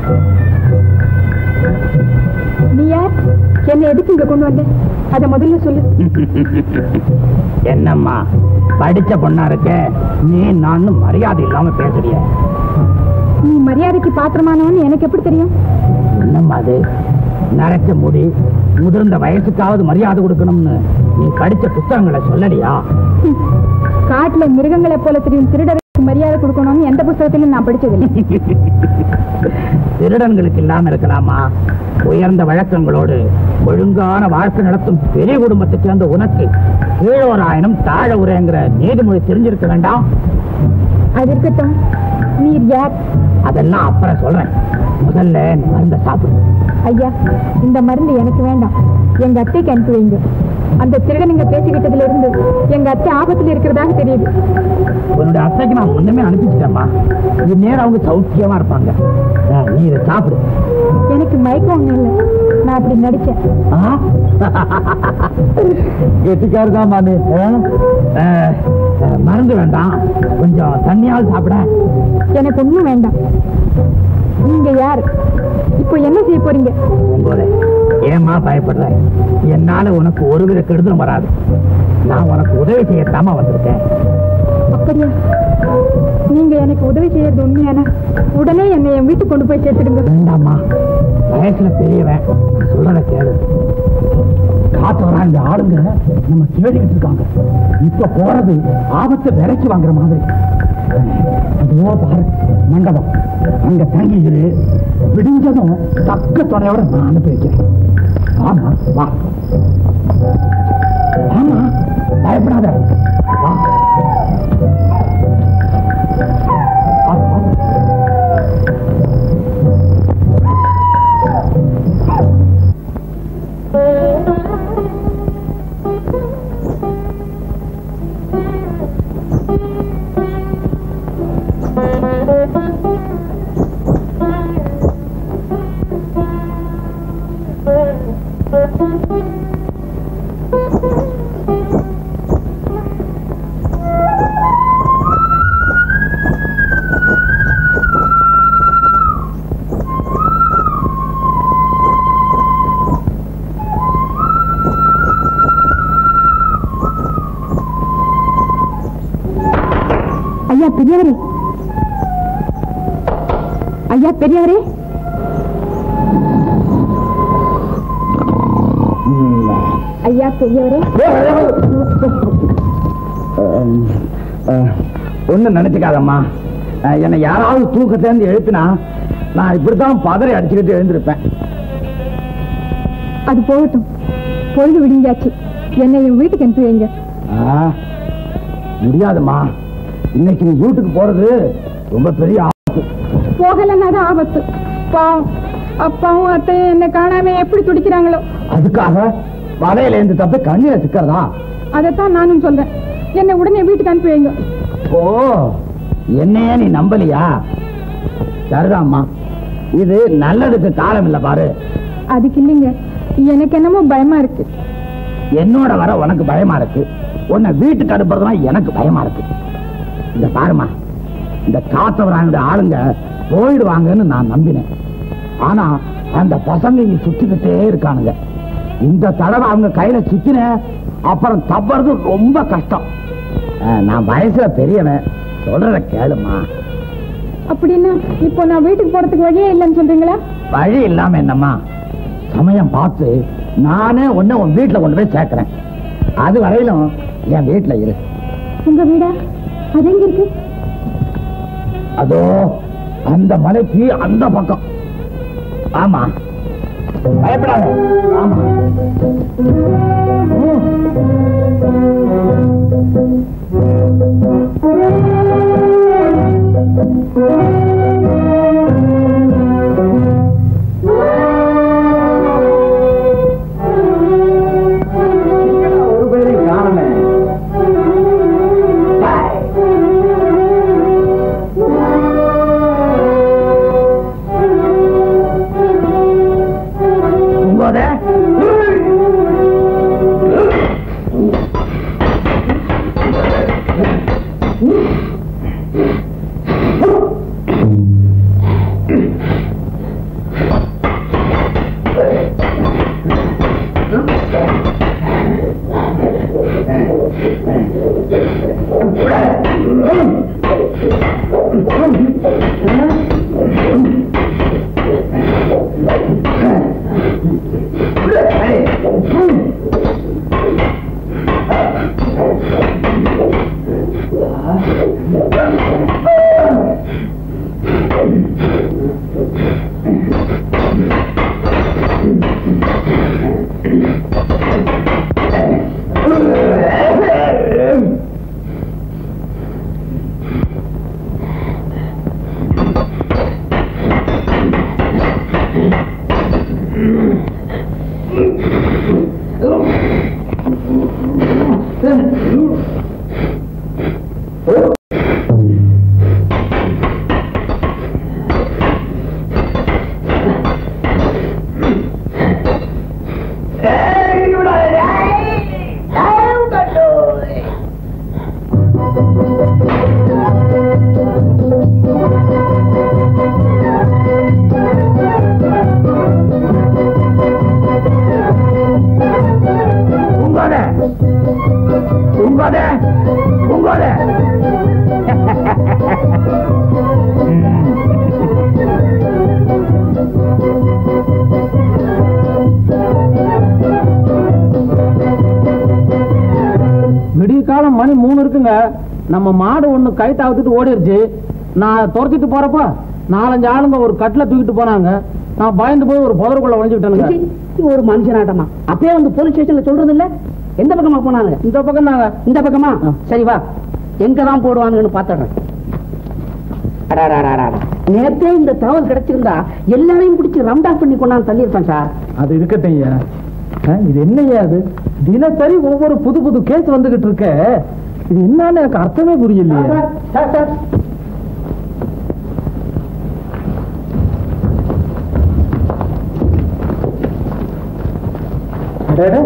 நீ யார் என்னை எதுக்கு இங்க கொண்டு வந்த அத முதல்ல சொல்லு என்னம்மா படிச்ச பொண்ணா இருக்க நீ நானும் மரியாதை இல்லாம பேசுறிய நீ மரியாதைக்கு பாத்திரமானவன்னு எனக்கு எப்படி தெரியும் என்னம்மா அது நரைச்ச முடி முதிர்ந்த வயசுக்காவது மரியாதை கொடுக்கணும்னு நீ படிச்ச புத்தகங்களை சொல்லலையா ஹம். காட்டுல மிருகங்களை போல தெரியும் திருடருக்கு மரியாதை கொடுக்கணும்னு எந்த புத்தகத்திலும் நான் படிச்சதில்லை திருடன்களுக்கு இல்லாம இருக்கலாமா உயர்ந்த வழக்கங்களோடு ஒழுங்கான வாழ்க்கை நடத்தும் பெரிய குடும்பத்தை சேர்ந்த உனக்கு கீழோராயனும் தாழ உரைங்கிற நீதிமொழி தெரிஞ்சிருக்க வேண்டாம் அது இருக்கட்டும் நீர் யார் அதெல்லாம் அப்புறம் சொல்றேன் முதல்ல இந்த மருந்த சாப்பிடு ஐயா இந்த மருந்து எனக்கு வேண்டாம் எங்க அத்தைக்கு அனுப்பி வைங்க அந்த திருடனுங்க பேசிக்கிட்டதுல இருந்து எங்க அத்தை ஆபத்துல இருக்கிறதாக தெரியுது உன்னுடைய அத்தைக்கு நான் முன்னமே அனுப்பிச்சிட்டேம்மா இது நேரம் அவங்க சௌக்கியமா இருப்பாங்க ஆ, நீ இதை சாப்பிடு எனக்கு மயக்கம் ஒண்ணும் இல்லை நான் அப்படி நடிச்சேன் கெட்டிக்காரு தான் மாமி மறந்து வேண்டாம் கொஞ்சம் தண்ணியாவது சாப்பிட எனக்கு ஒண்ணும் வேண்டாம் நீங்க யார் இப்போ என்ன செய்ய போறீங்க உங்களோட ஏமா பயப்படுற என்னால உனக்கு ஒருவித கெடுதலும் வராது நான் உனக்கு உதவி செய்யத்தாம வந்திருக்கேன் அப்படியா நீங்க எனக்கு உதவி செய்யறது உண்மையான உடனே என்னை என் வீட்டுக்கு கொண்டு போய் சேர்த்துடுங்க வேண்டாம்மா வயசுல பெரியவன் நான் சொல்றத கேளு காத்து வரா இந்த ஆளுங்க நம்ம தேடிக்கிட்டு இருக்காங்க இப்ப போறது ஆபத்தை விரைச்சு வாங்குற மாதிரி அதுவோ பாரு மண்டபம் அங்க தங்கிக்கிது விடிஞ்சதும் தக்க துணையோட நான் அனுப்பி வைக்கிறேன் ஆமா வா ஆமா பயப்படாத வா வா, வா. ஐயா பெரியவரே ஐயா பெரியவரே ஐயா பெரியவரே ஒன்னும் நினைச்சுக்காதம்மா அஹ், என்னை யாராவது தூக்கத்திலேருந்து எழுப்பினா நான் இப்படித்தான் பதறி அடிச்சுக்கிட்டு எழுந்திருப்பேன் அது போகட்டும் பொழுது விடிஞ்சாச்சு என்னை என் வீட்டுக்கு அனுப்பி வைங்க ஆ, முடியாதும்மா இன்னைக்கு நீ வீட்டுக்கு போறது ரொம்ப பெரிய ஆபத்து போகலன்னா தான் ஆபத்து பாவம் அப்பாவும் அத்தையும் என்ன காணாம எப்படி துடிக்கிறாங்களோ அதுக்காக வலையில இருந்து தப்பி கண்ணீரை சிக்கிறதா அதைத்தான் நானும் சொல்றேன் என்னை உடனே வீட்டுக்கு அனுப்பி வைங்க ஓ என்னையே நீ நம்பலையா சரிதாம்மா இது நல்லதுக்கு காலம் இல்ல பாரு அதுக்கு இல்லைங்க எனக்கு என்னமோ பயமா இருக்கு என்னோட வர உனக்கு பயமா இருக்கு உன்னை வீட்டுக்கு அனுப்புறதுனா எனக்கு பயமா இருக்கு இந்த பாருமா இந்த காத்தவரானுடைய ஆளுங்க போயிடுவாங்கன்னு நான் நம்பினேன் ஆனா அந்த பசங்க இங்க சுத்திக்கிட்டே இருக்கானுங்க இந்த தடவை அவங்க கையில சிக்கினேன் அப்புறம் தப்புறது ரொம்ப கஷ்டம் அஹ், நான் வயசுல பெரியவன் சொல்றத கேளுமா அப்படின்னா இப்போ நான் வீட்டுக்கு போறதுக்கு வழியே இல்லைன்னு சொல்றீங்களா வழி இல்லாம என்னம்மா சமயம் பார்த்து நானே உன்னை உன் வீட்டுல கொண்டு போய் சேர்க்கிறேன் அது வரையிலும் என் வீட்டுல இரு உங்க வீடா அது எங்க இருக்கு அதோ அந்த மலைக்கு அந்த பக்கம் ஆமா பயப்படாத ஆமா ம். ஒரு பேரையும் காணமே உங்களோட நம்ம மாடு ஒண்ணு கைட்டு அவுத்துட்டு ஓடிருச்சு நான் துரத்திட்டு போறப்ப நாலஞ்சு ஆளுங்க ஒரு கட்டில தூக்கிட்டு போனாங்க நான் பயந்து போய் ஒரு புதருக்குள்ள ஒளிஞ்சுக்கிட்டேனுங்க இது ஒரு மனுஷனாட்டமா அப்பயே வந்து போலீஸ் ஸ்டேஷன்ல சொல்றது இல்ல எந்த பக்கமா போனாங்க இந்த பக்கம் நாங்க இந்த பக்கமா ஆ. சரி வா எங்க தான் போடுவாங்கன்னு பாத்துறேன் நேத்தே இந்த தகவல் கிடைச்சிருந்தா எல்லாரையும் பிடிச்சி ரவுண்ட் ஆஃப் பண்ணி கொண்டாந்து தள்ளியிருப்பேன் சார் அது இருக்கட்டும் ஐயா ஆ, இது என்னய்யா அது தினசரி ஒவ்வொரு புது புது கேஸ் வந்துகிட்டு இருக்க இது என்னன்னு எனக்கு அர்த்தமே புரியலையே சார் சார் அடடே,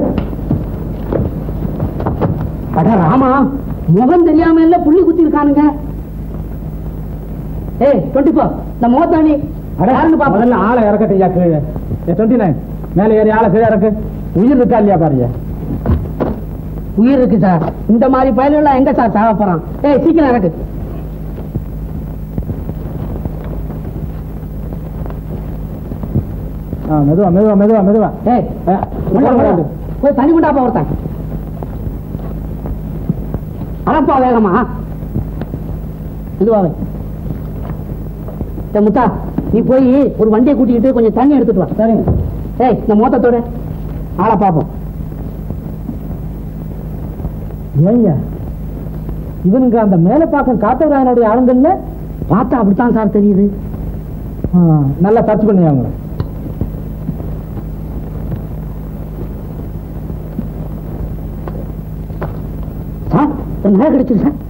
அட ராமா முகம் தெரியாம இல்ல புள்ளி குத்தி இருக்கானுங்க ஏய் டுவெண்ட்டி ஃபோர் இந்த முகத்தாணி அட, யாருன்னு பாப்போம் முதல்ல ஆளை இறக்கட்டும் ஐயா கீழே டுவெண்ட்டி நைன் மேலே ஏறி ஆளை கீழே இறக்கு உயிர் இருக்கா இல்லையா பாருங்க உயிர் இருக்கு சார் இந்த மாதிரி பயலெல்லாம் எங்க சார் சாக போறான் ஏய் சீக்கிரம் இறக்கு ஆ, மெதுவா மெதுவா மெதுவா மெதுவா ஏய் ஆ, கொண்டா, மெதுவா, கொண்டா. போய் தண்ணி கொண்டாப்பா ஒருத்தன் அறப்பா வேகமா இதுவாவே ஏய், முத்தா நீ போய் ஒரு வண்டியை கூட்டிக்கிட்டு கொஞ்சம் தண்ணி எடுத்துட்டு வா சரிங்க ஏய் இந்த மோத்தத்தோட ஆளை பாப்போம் ஏய்யா இவனுங்க அந்த மேல பாக்கம் காத்தவராயனுடைய ஆளுங்கள்ல பார்த்தா அப்படித்தான் சார் தெரியுது ஆ, நல்லா சர்ச் பண்ணி அவங்க சார் ஒரு நகை கிடைச்சிரு சார்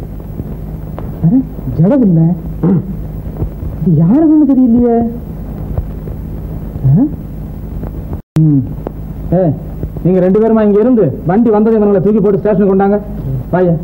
ஜடம் இல்ல இது யாருதுன்னு தெரியலையே ஆ? ம். ஏய், நீங்க ரெண்டு பேருமா இங்க இருந்து வண்டி வந்தது இவங்களை தூக்கி போட்டு ஸ்டேஷன் கொண்டாங்க பாய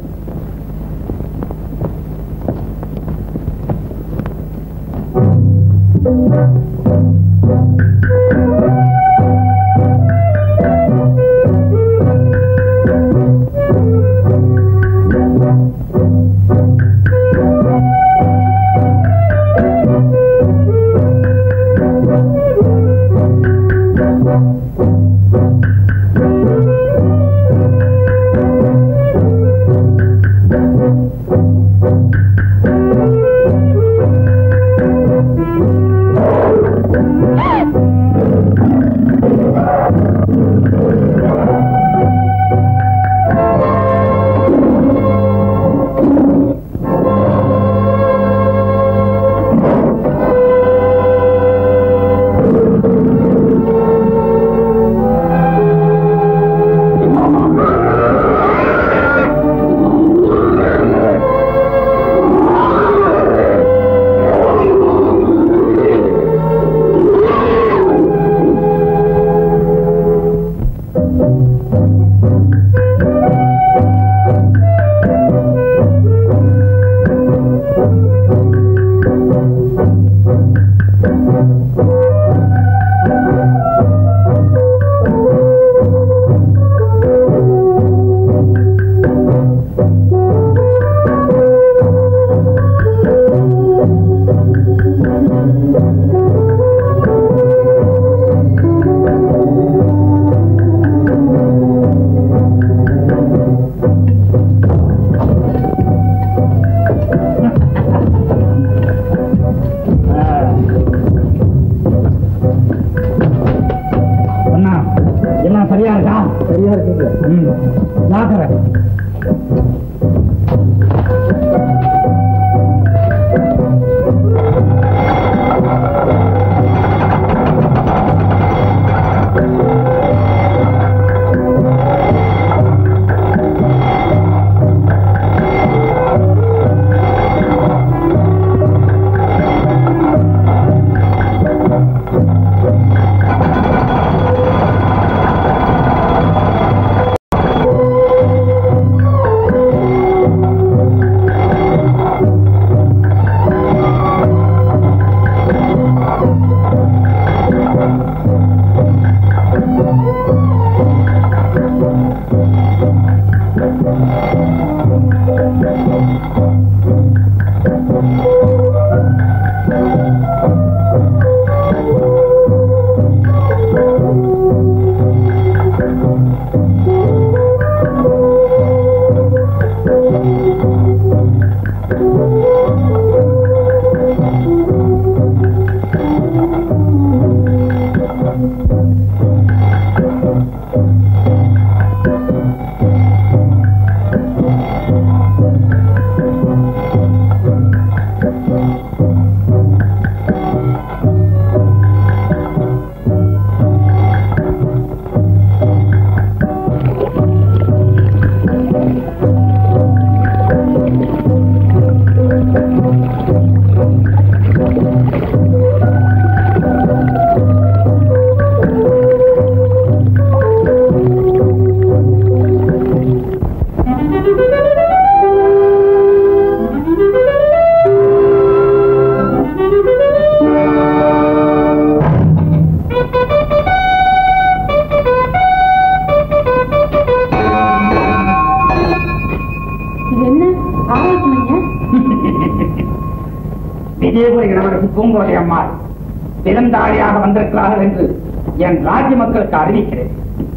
விஜயபுரி இளவரசி பூங்கோதை அம்மாள் விருந்தாளியாக வந்திருக்கிறார்கள் என்று என் ராஜ்ய மக்களுக்கு அறிவிக்கிறேன்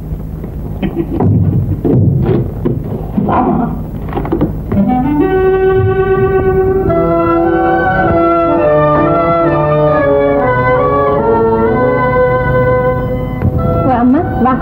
ஆமா வா, அம்மா வா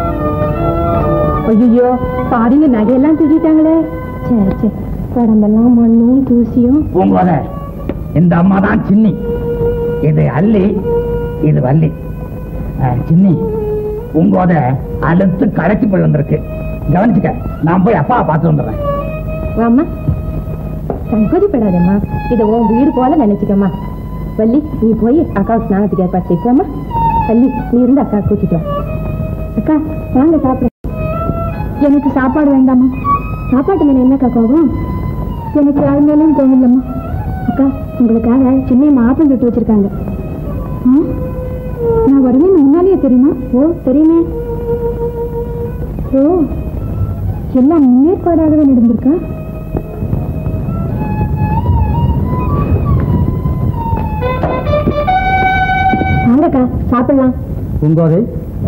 ஐயோ பாருங்க நகையெல்லாம் திருடிட்டாங்களே சரி சரி உடம்பெல்லாம் மண்ணும் தூசியும் பூங்கோதை இந்த அம்மா தான் சின்னி இது அல்லி இது வள்ளி அஹ், சின்னி பூங்கோதை அழுத்து களைச்சு போய் வந்திருக்கு கவனிச்சுக்க நான் போய் அப்பாவை பார்த்து வந்துடுறேன் வாம்மா சங்கோதிப்படாதம்மா இதை உன் வீடு போல நினைச்சுக்கம்மா வள்ளி நீ போய் அக்காவுக்கு ஸ்நானத்துக்கு ஏற்பாடு செய்ப்போம்மா வள்ளி நீ இருந்து அக்கா கூட்டிட்டு வா அக்கா வாங்க சாப்பிட எனக்கு சாப்பாடு வேண்டாமா சாப்பாட்டு மேல என்னக்கா கோபம் எனக்கு யாரு மேலும் கோபம் இல்லம்மா அக்கா உங்களுக்காக சின்ன மாப்பிள்ளை விட்டு வச்சிருக்காங்க ஆ? நான் வருவேன் முன்னாலேயே தெரியுமா ஓ தெரியுமே ஓ எல்லாம் முன்னேற்பாடாகவே நடந்திருக்கா வாங்கக்கா சாப்பிடலாம் பூங்கோதை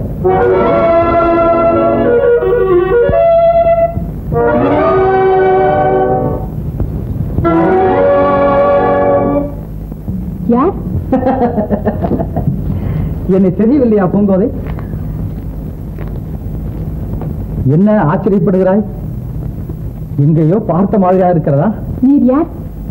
யார் என்னை தெரியவில்லையா பூங்கோதை என்ன ஆச்சரியப்படுகிறாய் எங்கேயோ பார்த்த மாதிரியா இருக்கிறதா நீர் யார்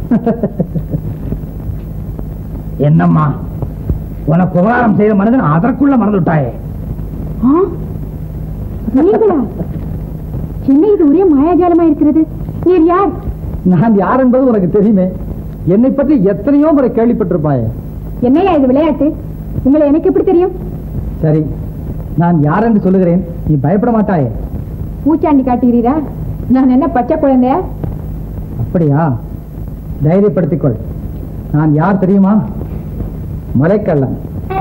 என்னம்மா உனக்கு உபகாரம் செய்த மனிதன் அதற்குள்ள மறந்து விட்டாயே ஆ? நீங்களா என்ன இது ஒரே மாயாஜாலமா இருக்கிறது நீர் யார் நான் யார் என்பது உனக்கு தெரியுமே என்னை பற்றி எத்தனையோ முறை கேள்விப்பட்டிருப்பாயே என்னையா இது விளையாட்டு உங்களை எனக்கு எப்படி தெரியும் சரி நான் யார் என்று சொல்லுகிறேன் நீ பயப்பட மாட்டாயே பூச்சாண்டி காட்டுகிறீரா நான் என்ன பச்சை குழந்தையா அப்படியா தைரியப்படுத்திக் கொள் நான் யார் தெரியுமா மலைக்கள்ளன்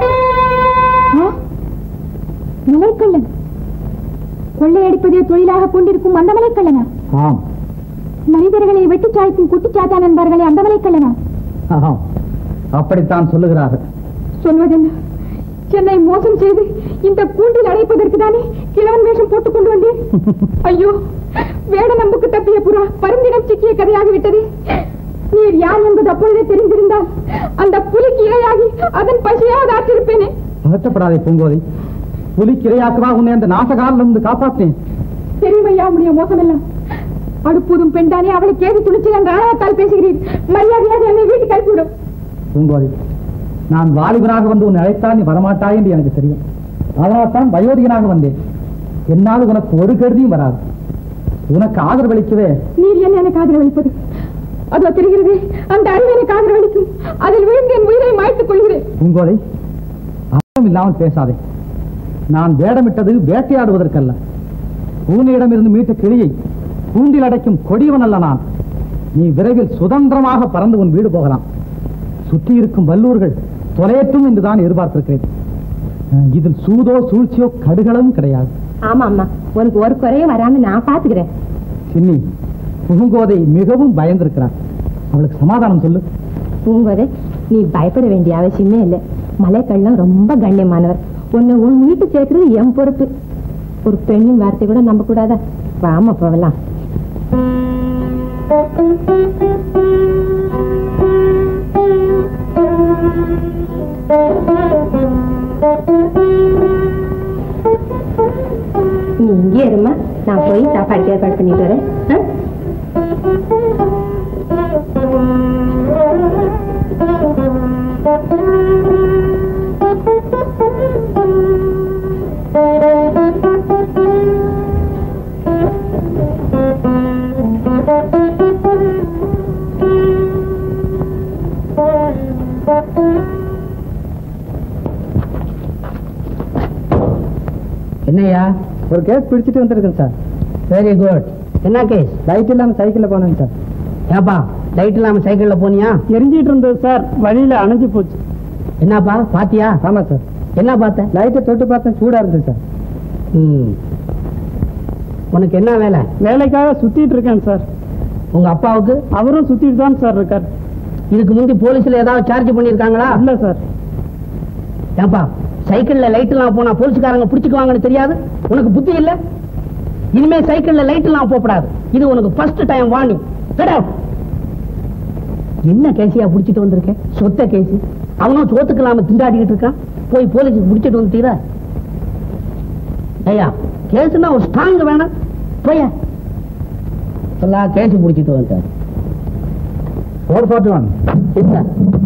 ஆ? மலைக்கள்ளன் கொள்ளையடிப்பதை தொழிலாக கொண்டிருக்கும் அந்த மலைக்கள்ளனா ஆம் மனிதர்களை வெட்டி சாய்க்கும் குட்டிச்சாத்தான் என்பார்களே அந்த மலைக்கள்ளனா ஆம் அப்படித்தான் சொல்லுகிறார்கள் சொல்வதென்ன என்னை மோசம் செய்து இந்த கூண்டில் அடைப்பதற்கு தானே கிழவன் வேஷம் போட்டுக் கொண்டு வந்தேன் ஐயோ வேட நம்புக்கு தப்பிய புறா பருந்திடம் சிக்கிய கதையாகிவிட்டது நீர் யார் என்பது அப்பொழுதே தெரிந்திருந்தால் அந்த புலிக்கு இரையாகி அதன் பசியாவது ஆற்றிருப்பேனே பதட்டப்படாதே பூங்கோதை புலிக்கு இரையாக்குவா உன்னை அந்த நாசகாலில் இருந்து காப்பாற்றேன் தெரியுமையா உடைய மோசமெல்லாம் அடுப்பூதும் பெண்தானே அவளை கேது துணிச்சு என்ற ஆணவத்தால் பேசுகிறீர் மரியாதையாக என்னை வீட்டுக்கு அனுப்பிவிடும் பூங்கோதை நான் வாலிபனாக வந்து உன்னை அழைத்தால் நீ வரமாட்டாய் என்று எனக்கு தெரியும் அதனால் தான் வயோதிகனாக வந்தேன் என்னால் உனக்கு ஒரு கருதியும் வராது உனக்கு ஆதரவளிக்கவே நீர் என்ன எனக்கு ஆதரவளிப்பது அதோ தெரிகிறது அந்த அறிவு எனக்கு ஆதரவளிக்கும் அதில் விழுந்து என் உயிரை மாய்த்துக் கொள்கிறேன் பூங்கோதை அர்த்தம் இல்லாமல் பேசாதே நான் வேடமிட்டது வேட்டையாடுவதற்கல்ல பூனையிடமிருந்து மீட்ட கிளியை கூண்டில் அடைக்கும் கொடியவன் அல்ல நான் நீ விரைவில் சுதந்திரமாக பறந்து உன் வீடு போகலாம் சுற்றி இருக்கும் வல்லூர்கள் தொலையட்டும் என்றுதான் எதிர்பார்த்திருக்கிறேன் அஹ், இதில் சூதோ சூழ்ச்சியோ கடுகளவும் கிடையாது ஆமா அம்மா உனக்கு ஒரு குறையும் வராம நான் பாத்துக்கிறேன் சின்னி பூங்கோதை மிகவும் பயந்திருக்கிறார் அவளுக்கு சமாதானம் சொல்லு பூங்கோதை நீ பயப்பட வேண்டிய அவசியமே இல்லை மலைக்கள்ளம் ரொம்ப கண்ணியமானவர் உன்னை உன் வீட்டு சேர்க்கிறது என் பொறுப்பு ஒரு பெண்ணின் வார்த்தை கூட நம்ப கூடாதா வாமா போகலாம் நீ இங்கே இருமா நான் போய் சாப்பாடு ஏற்பாடு பண்ணிட்டு வரேன் ஆ? என்னையா ஒரு கேஸ் பிடிச்சிட்டு வந்திருக்கேன் சார் வெரி குட் என்ன கேஸ் லைட் இல்லாம சைக்கிள்ல போனேங்க சார் ஏப்பா லைட் இல்லாம சைக்கிள்ல போனியா எரிஞ்சிட்டு இருந்தது சார் வழியில அணைஞ்சு போச்சு என்னப்பா பாத்தியா ஆமா சார் என்ன பார்த்த லைட்டை தொட்டு பார்த்தேன் சூடா இருந்தது சார் ம். உனக்கு என்ன வேலை வேலைக்காக சுத்திட்டு இருக்கேன் சார் உங்க அப்பாவுக்கு அவரும் சுத்திட்டு தான் சார் இருக்கார் இதுக்கு முந்தி போலீஸ்ல ஏதாவது சார்ஜ் பண்ணிருக்காங்களா இல்ல சார் ஏப்பா சைக்கிள்ல லைட் எல்லாம் போனா போலீஸ்காரங்க பிடிச்சுக்குவாங்கன்னு தெரியாது உனக்கு புத்தி இல்ல இனிமே சைக்கிள்ல லைட் எல்லாம் போகப்படாது இது உனக்கு ஃபர்ஸ்ட் டைம் வார்னிங் என்ன கேசியா புடிச்சிட்டு வந்திருக்க சொத்த கேசி அவனும் சோத்துக்கலாம திண்டாடிக்கிட்டு இருக்கான் போய் போலீஸுக்கு புடிச்சிட்டு வந்துட்டீரா ஐயா கேஸ்னா ஒரு ஸ்ட்ராங் வேணாம் போய எல்லாம் கேஸ் புடிச்சிட்டு வந்துட்டார் ஃபோர் ஃபார்ட்டி ஒன் என்ன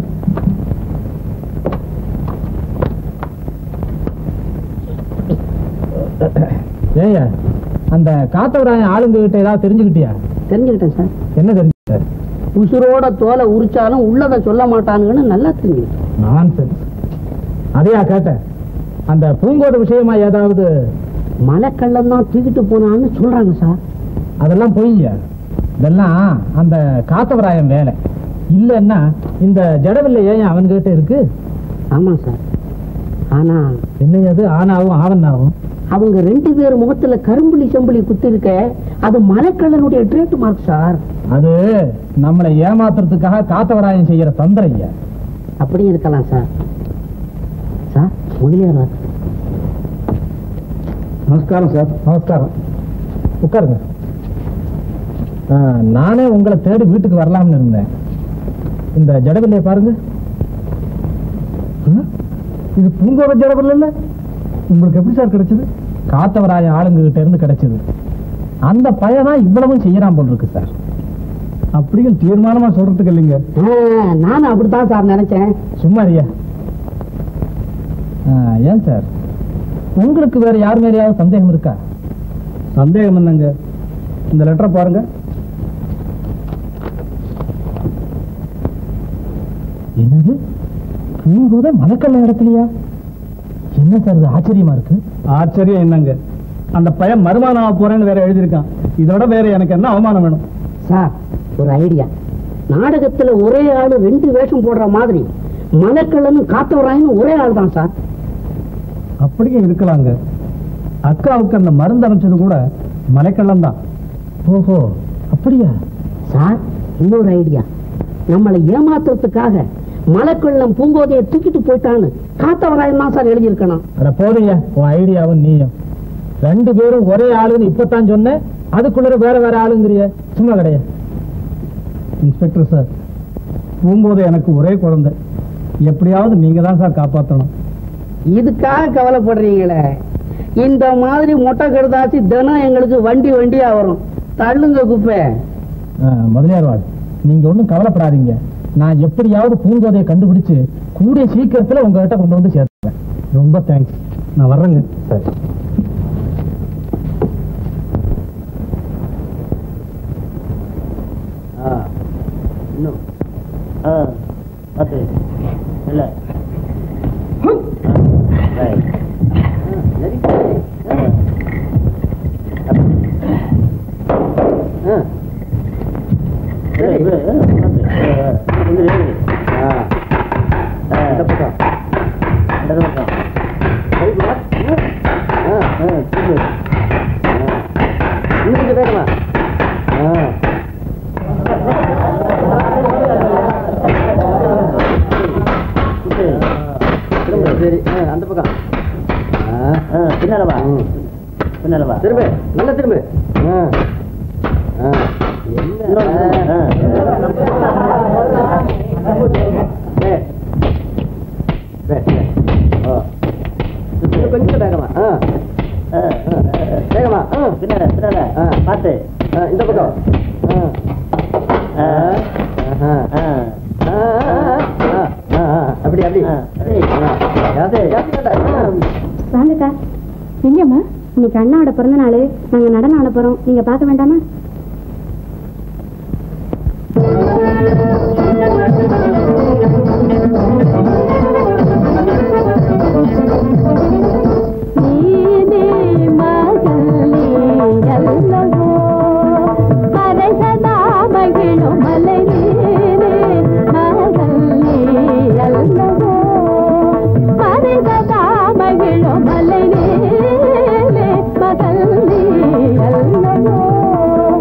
ஏய்யா அந்த காத்தவராயன் ஆளுங்க கிட்ட ஏதாவது தெரிஞ்சுக்கிட்டியா தெரிஞ்சுக்கிட்டேன் சார் என்ன தெரிஞ்சுக்கிட்ட உசுரோட தோலை உரிச்சாலும் உள்ளதை சொல்ல மாட்டானுங்கன்னு நல்லா தெரிஞ்சுக்கிட்டேன் நான்சென்ஸ் அதையா கேட்டேன் அந்த பூங்கோடு விஷயமா ஏதாவது மலைக்கள்ளம் தான் தூக்கிட்டு போனான்னு சொல்றாங்க சார் அதெல்லாம் பொய்யா இதெல்லாம் அந்த காத்தவராயன் வேலை இல்லைன்னா இந்த ஜடவில்லை ஏன் அவன்கிட்ட இருக்கு ஆமா சார் ஆனா என்ன அது ஆனாவும் ஆவன்னாவும் அவங்க ரெண்டு பேர் முகத்துல கரும்புலி செம்புலி குத்தி இருக்க அது மலைக்கள்ளனுடைய ட்ரேட் மார்க் சார் அது நம்மளை ஏமாத்துறதுக்காக காத்தவராயன் செய்யற தந்திரையா அப்படியும் இருக்கலாம் சார் சார் முதலியார் வார். நமஸ்காரம் சார் நமஸ்காரம் உட்காருங்க ஆ, நானே உங்களை தேடி வீட்டுக்கு வரலாம்னு இருந்தேன் இந்த ஜடவில்லையை பாருங்க ஆ, இது பூங்கோட ஜடவில்லை இல்ல உங்களுக்கு எப்படி சார் கிடைச்சது காத்தவராய ஆளுங்க கிட்ட இருந்து கிடைச்சது அந்த பையனா இவ்வளவும் செய்யறான் போல் இருக்கு சார் அப்படியும் தீர்மானமா சொல்றதுக்கு இல்லைங்க ஆ, நானும் அப்படித்தான் சார் நினைச்சேன் சும்மா ஐயா ஏன் சார் உங்களுக்கு வேற யார் மேலேயாவது சந்தேகம் இருக்கா சந்தேகம் என்னங்க இந்த லெட்டரை பாருங்க என்னது பூங்கோத மணக்கல்ல இடத்துலயா என்ன சார் இது ஆச்சரியமா இருக்கு ஆச்சரியம் என்னங்க அந்த பையன் மறுமானம் ஆக போறேன்னு வேற எழுதியிருக்கான் இதோட வேற எனக்கு என்ன அவமானம் வேணும் சார் ஒரு ஐடியா நாடகத்துல ஒரே ஆளு ரெண்டு வேஷம் போடுற மாதிரி மலைக்கள்ளனும் காத்தவராயனும் ஒரே ஆள் தான் சார் அப்படியே இருக்கலாங்க அக்காவுக்கு அந்த மருந்து அரைச்சது கூட மலைக்கள்ளம் தான் ஓஹோ அப்படியா சார் இன்னொரு ஐடியா நம்மளை ஏமாத்துறதுக்காக மலைக்கள்ளம் பூங்கோதையை தூக்கிட்டு போயிட்டான்னு காத்தவராயன் தான் சார் எழுதியிருக்கணும் அட போதுங்க உன் ஐடியாவும் நீயும் ரெண்டு பேரும் ஒரே ஆளுன்னு இப்பதான் சொன்னேன் அதுக்குள்ள வேற வேற ஆளுங்கிறிய சும்மா கிடையா இன்ஸ்பெக்டர் சார் பூம்போது எனக்கு ஒரே குழந்தை எப்படியாவது நீங்க தான் சார் காப்பாற்றணும் இதுக்காக கவலைப்படுறீங்களே இந்த மாதிரி மொட்டை கடுதாசி தினம் எங்களுக்கு வண்டி வண்டியா வரும் தள்ளுங்க குப்பை முதலியார் வார்டு நீங்க ஒண்ணும் கவலைப்படாதீங்க நான் எப்படியாவது பூங்கோதையை கண்டுபிடிச்சு கூடிய சீக்கிரத்துல உங்ககிட்ட கொண்டு வந்து சேர்த்துறேன் ரொம்ப தேங்க்ஸ் நான் வர்றேங்க சரி இன்னும் பத்து இல்லை சரி அந்த பக்கம் பின்னாலவா பின்னாலவா திரும்ப நல்ல திரும்ப கொஞ்சம் வேகமா வேகமா பின்னால பின்னால பார்த்து இந்த பக்கம் அப்படி அப்படி வாங்கக்கா எங்கம்மா இன்னைக்கு அண்ணாவோட பிறந்த நாள் நாங்க நடனம் ஆட போறோம் நீங்க பார்க்க வேண்டாமா மலை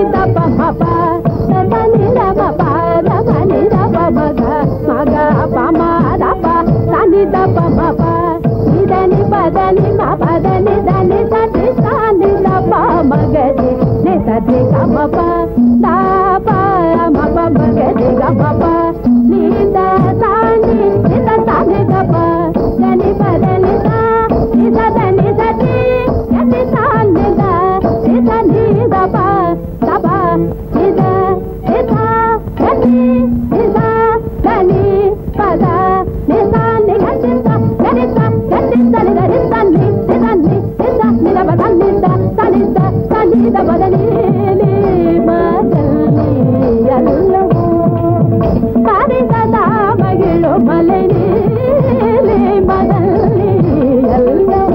దప మప సని దప పద సని దప మగ మగ పమ దప సని దప మప నిదని పదని మ పదని దని సని సని దప మగది ని సని గమప దప మప మగది గమప నిద సని నిద సని గప దని పదని సా నిద దని సని దని సని ద నిద నిద ప దప నిద నిద దని నిద దని పద నిద నిగని స దని స దని సని దని సని నిదని నిద నిద పద నిద సని ద సని ద పద ని ని మదలి అల్లవో సారి సదా మగిಳು మలై నీలి మదలి అల్లవో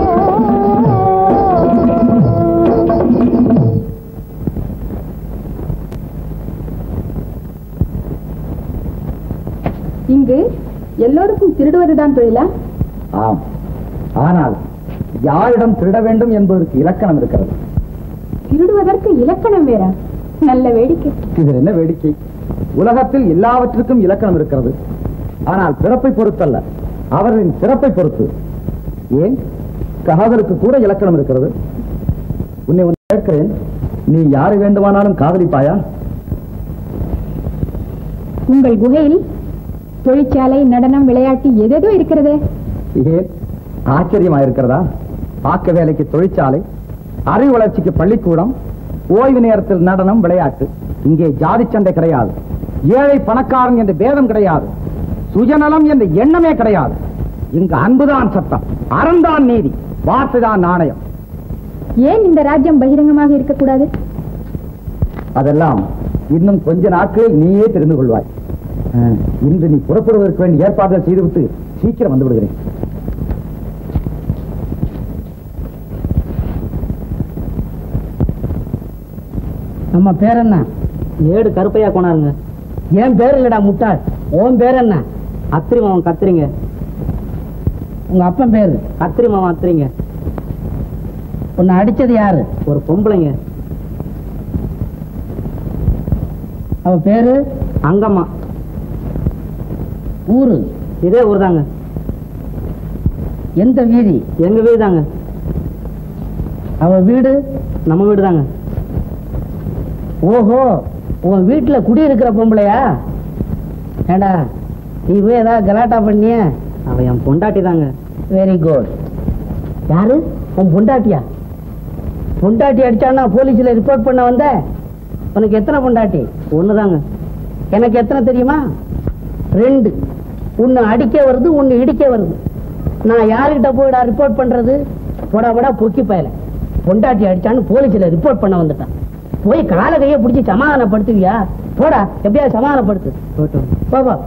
இங்கு எல்லோருக்கும் திருடுவதுதான் தொழிலா ஆம் ஆனால் யாரிடம் திருட வேண்டும் என்பதற்கு இலக்கணம் இருக்கிறது திருடுவதற்கு இலக்கணம் வேற நல்ல வேடிக்கை இதில் என்ன வேடிக்கை உலகத்தில் எல்லாவற்றுக்கும் இலக்கணம் இருக்கிறது ஆனால் பிறப்பை பொறுத்தல்ல அவர்களின் சிறப்பை பொறுத்து ஏன் காதலுக்கு கூட இலக்கணம் இருக்கிறது உன்னை ஒன்று கேட்கிறேன் நீ யாரை வேண்டுமானாலும் காதலிப்பாயா உங்கள் குகையில் தொழிற்சாலை நடனம் விளையாட்டு எதேதோ இருக்கிறதே ஏன் ஆச்சரியமா இருக்கிறதா ஆக்க வேலைக்கு தொழிற்சாலை அறிவு வளர்ச்சிக்கு பள்ளிக்கூடம் ஓய்வு நேரத்தில் நடனம் விளையாட்டு இங்கே ஜாதி சண்டை கிடையாது ஏழை பணக்காரன் என்ற பேதம் கிடையாது சுயநலம் என்ற எண்ணமே கிடையாது இங்கு அன்புதான் சட்டம் அறந்தான் நீதி வார்த்தைதான் நாணயம் ஏன் இந்த ராஜ்யம் பகிரங்கமாக இருக்கக்கூடாது அதெல்லாம் இன்னும் கொஞ்ச நாட்களில் நீயே தெரிந்து கொள்வாய் அஹ், இன்று நீ புறப்படுவதற்கு வேண்டிய ஏற்பாடுகள் செய்துவிட்டு சீக்கிரம் வந்து விடுகிறேன் நம்ம பேர் என்ன ஏடு கருப்பையா கொண்டாருங்க என் பேர் இல்லடா முட்டாள் உன் பேர் என்ன அத்திரி மாவன் கத்திரிங்க உங்க அப்பன் பேரு கத்திரி மாவன் அத்திரிங்க உன்னை அடிச்சது யாரு ஒரு பொம்பளைங்க அவ பேரு அங்கம்மா ஊரு இதே ஊர் தாங்க எந்த வீதி எங்க வீடு தாங்க அவ வீடு நம்ம வீடு தாங்க ஓஹோ உன் வீட்டுல குடியிருக்கிற பொம்பளையா ஏண்டா நீ போய் ஏதாவது கலாட்டா பண்ணிய அவ என் பொண்டாட்டி தாங்க வெரி குட் யாரு உன் பொண்டாட்டியா பொண்டாட்டி அடிச்சான்னா போலீஸ்ல ரிப்போர்ட் பண்ண வந்த உனக்கு எத்தனை பொண்டாட்டி ஒண்ணுதாங்க எனக்கு எத்தனை தெரியுமா ரெண்டு ஒன்னு அடிக்க வருது ஒன்னு இடிக்க வருது நான் யாருக்கிட்ட போய்டா ரிப்போர்ட் பண்றது போடா போடா பொக்கி பயல பொண்டாட்டி அடிச்சான்னு போலீஸ்ல ரிப்போர்ட் பண்ண வந்துட்டான் போய் கால கைய பிடிச்சி சமாதானப்படுத்துவியா போடா எப்படியா சமாதானப்படுத்து போ போ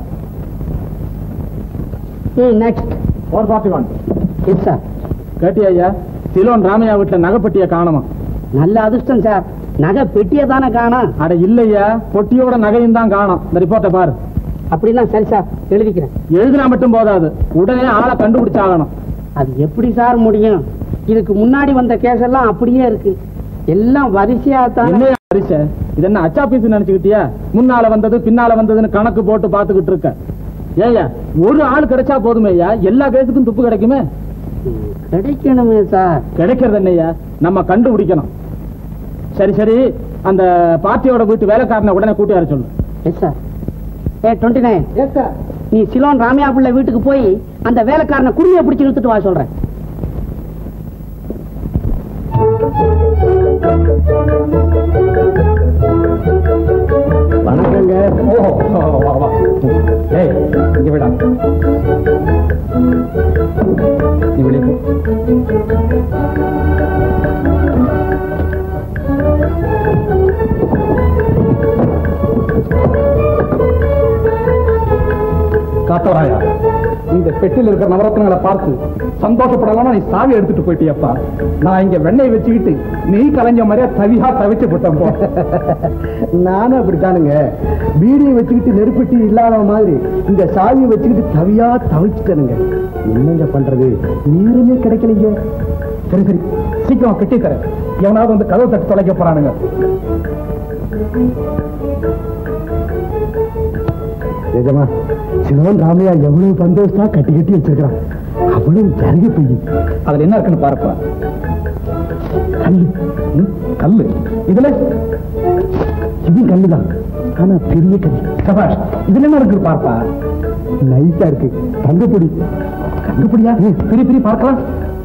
ம் next four forty one yes sir கேட்டியா ஐயா சிலோன் ராமையா வீட்டுல நகைப்பட்டிய காணுமா நல்ல அதிர்ஷ்டம் சார் நகை பெட்டியை தானே காணோம் அட இல்லையா பொட்டியோட நகையும் தான் காணும் இந்த ரிப்போர்ட்டை பாரு அப்படின்னா சரி சார் எழுதிக்கிறேன் எழுதினா மட்டும் போதாது உடனே ஆளை கண்டுபிடிச்சாகணும் அது எப்படி சார் முடியும் இதுக்கு முன்னாடி வந்த கேஸ் எல்லாம் அப்படியே இருக்கு எல்லாம் வரிசையா தான் என்ன அரிச இது என்ன அச்சாபீஸ் நினைச்சுக்கிட்டியா முன்னால வந்தது பின்னால வந்ததுன்னு கணக்கு போட்டு பாத்துக்கிட்டு இருக்க ஏய்யா ஒரு ஆள் கிடைச்சா போதுமே ஐயா எல்லா கேஸுக்கும் துப்பு கிடைக்குமே கிடைக்கணுமே சார் கிடைக்கிறது என்னய்யா நம்ம கண்டுபிடிக்கணும் சரி சரி அந்த பார்ட்டியோட வீட்டு வேலைக்காரனை உடனே கூட்டி வர சொல்லு எஸ் சார் ஏ டுவெண்ட்டி நைன் எஸ் சார் நீ சிலோன் ராமையா பிள்ளை வீட்டுக்கு போய் அந்த வேலைக்காரனை குடியை பிடிச்சு இழுத்துட்டு வா சொல்றேன் வணக்கங்க ஓ வா வா ஏய் இங்க விடா நீ வெளியே போ காத்தவராயா இந்த பெட்டியில் இருக்கிற நவரத்னங்களை பார்த்து சந்தோஷப்படலாம் நீ சாவி எடுத்துட்டு போயிட்டியப்பா நான் இங்க வெண்ணெய் வச்சுக்கிட்டு நீ கலைஞ்ச மாதிரியா தவியா தவிச்சு போட்டேன் போ நானும் அப்படித்தானுங்க பீடியை வச்சுக்கிட்டு நெருப்பெட்டி இல்லாத மாதிரி இந்த சாவியை வச்சுக்கிட்டு தவியா தவிச்சுட்டனுங்க என்னங்க பண்றது நீருமே கிடைக்கலைங்க சரி சரி சீக்கிரம் கட்டி தரேன் எவனாவது வந்து கதவு தட்டு தொலைக்க போறானுங்க நிஜமா சிவன் ராமையா எவ்வளவு சந்தோஷமா கட்டி கட்டி வச்சிருக்கிறான் அவ்வளவு ஜருகி போய் அதுல என்ன இருக்குன்னு பாருப்பா கல்லு ம், கல்லு இதுல இது கல்லுதான் ஆனா பெரிய கல்லு சபாஷ் இதுல என்ன இருக்கு பார்ப்பா நைஸா இருக்கு தங்கப்பொடி கண்டுபிடியா பிரி பிரி பார்க்கலாம்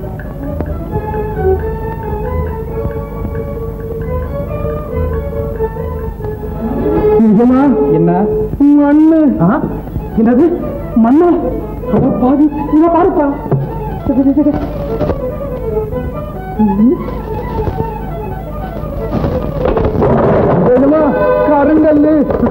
நிஜமா என்ன மண்ணு ஆ? என்னது மண்ணா அட பாவி இத பாருப்பா நிஜமா கருங்கல்லு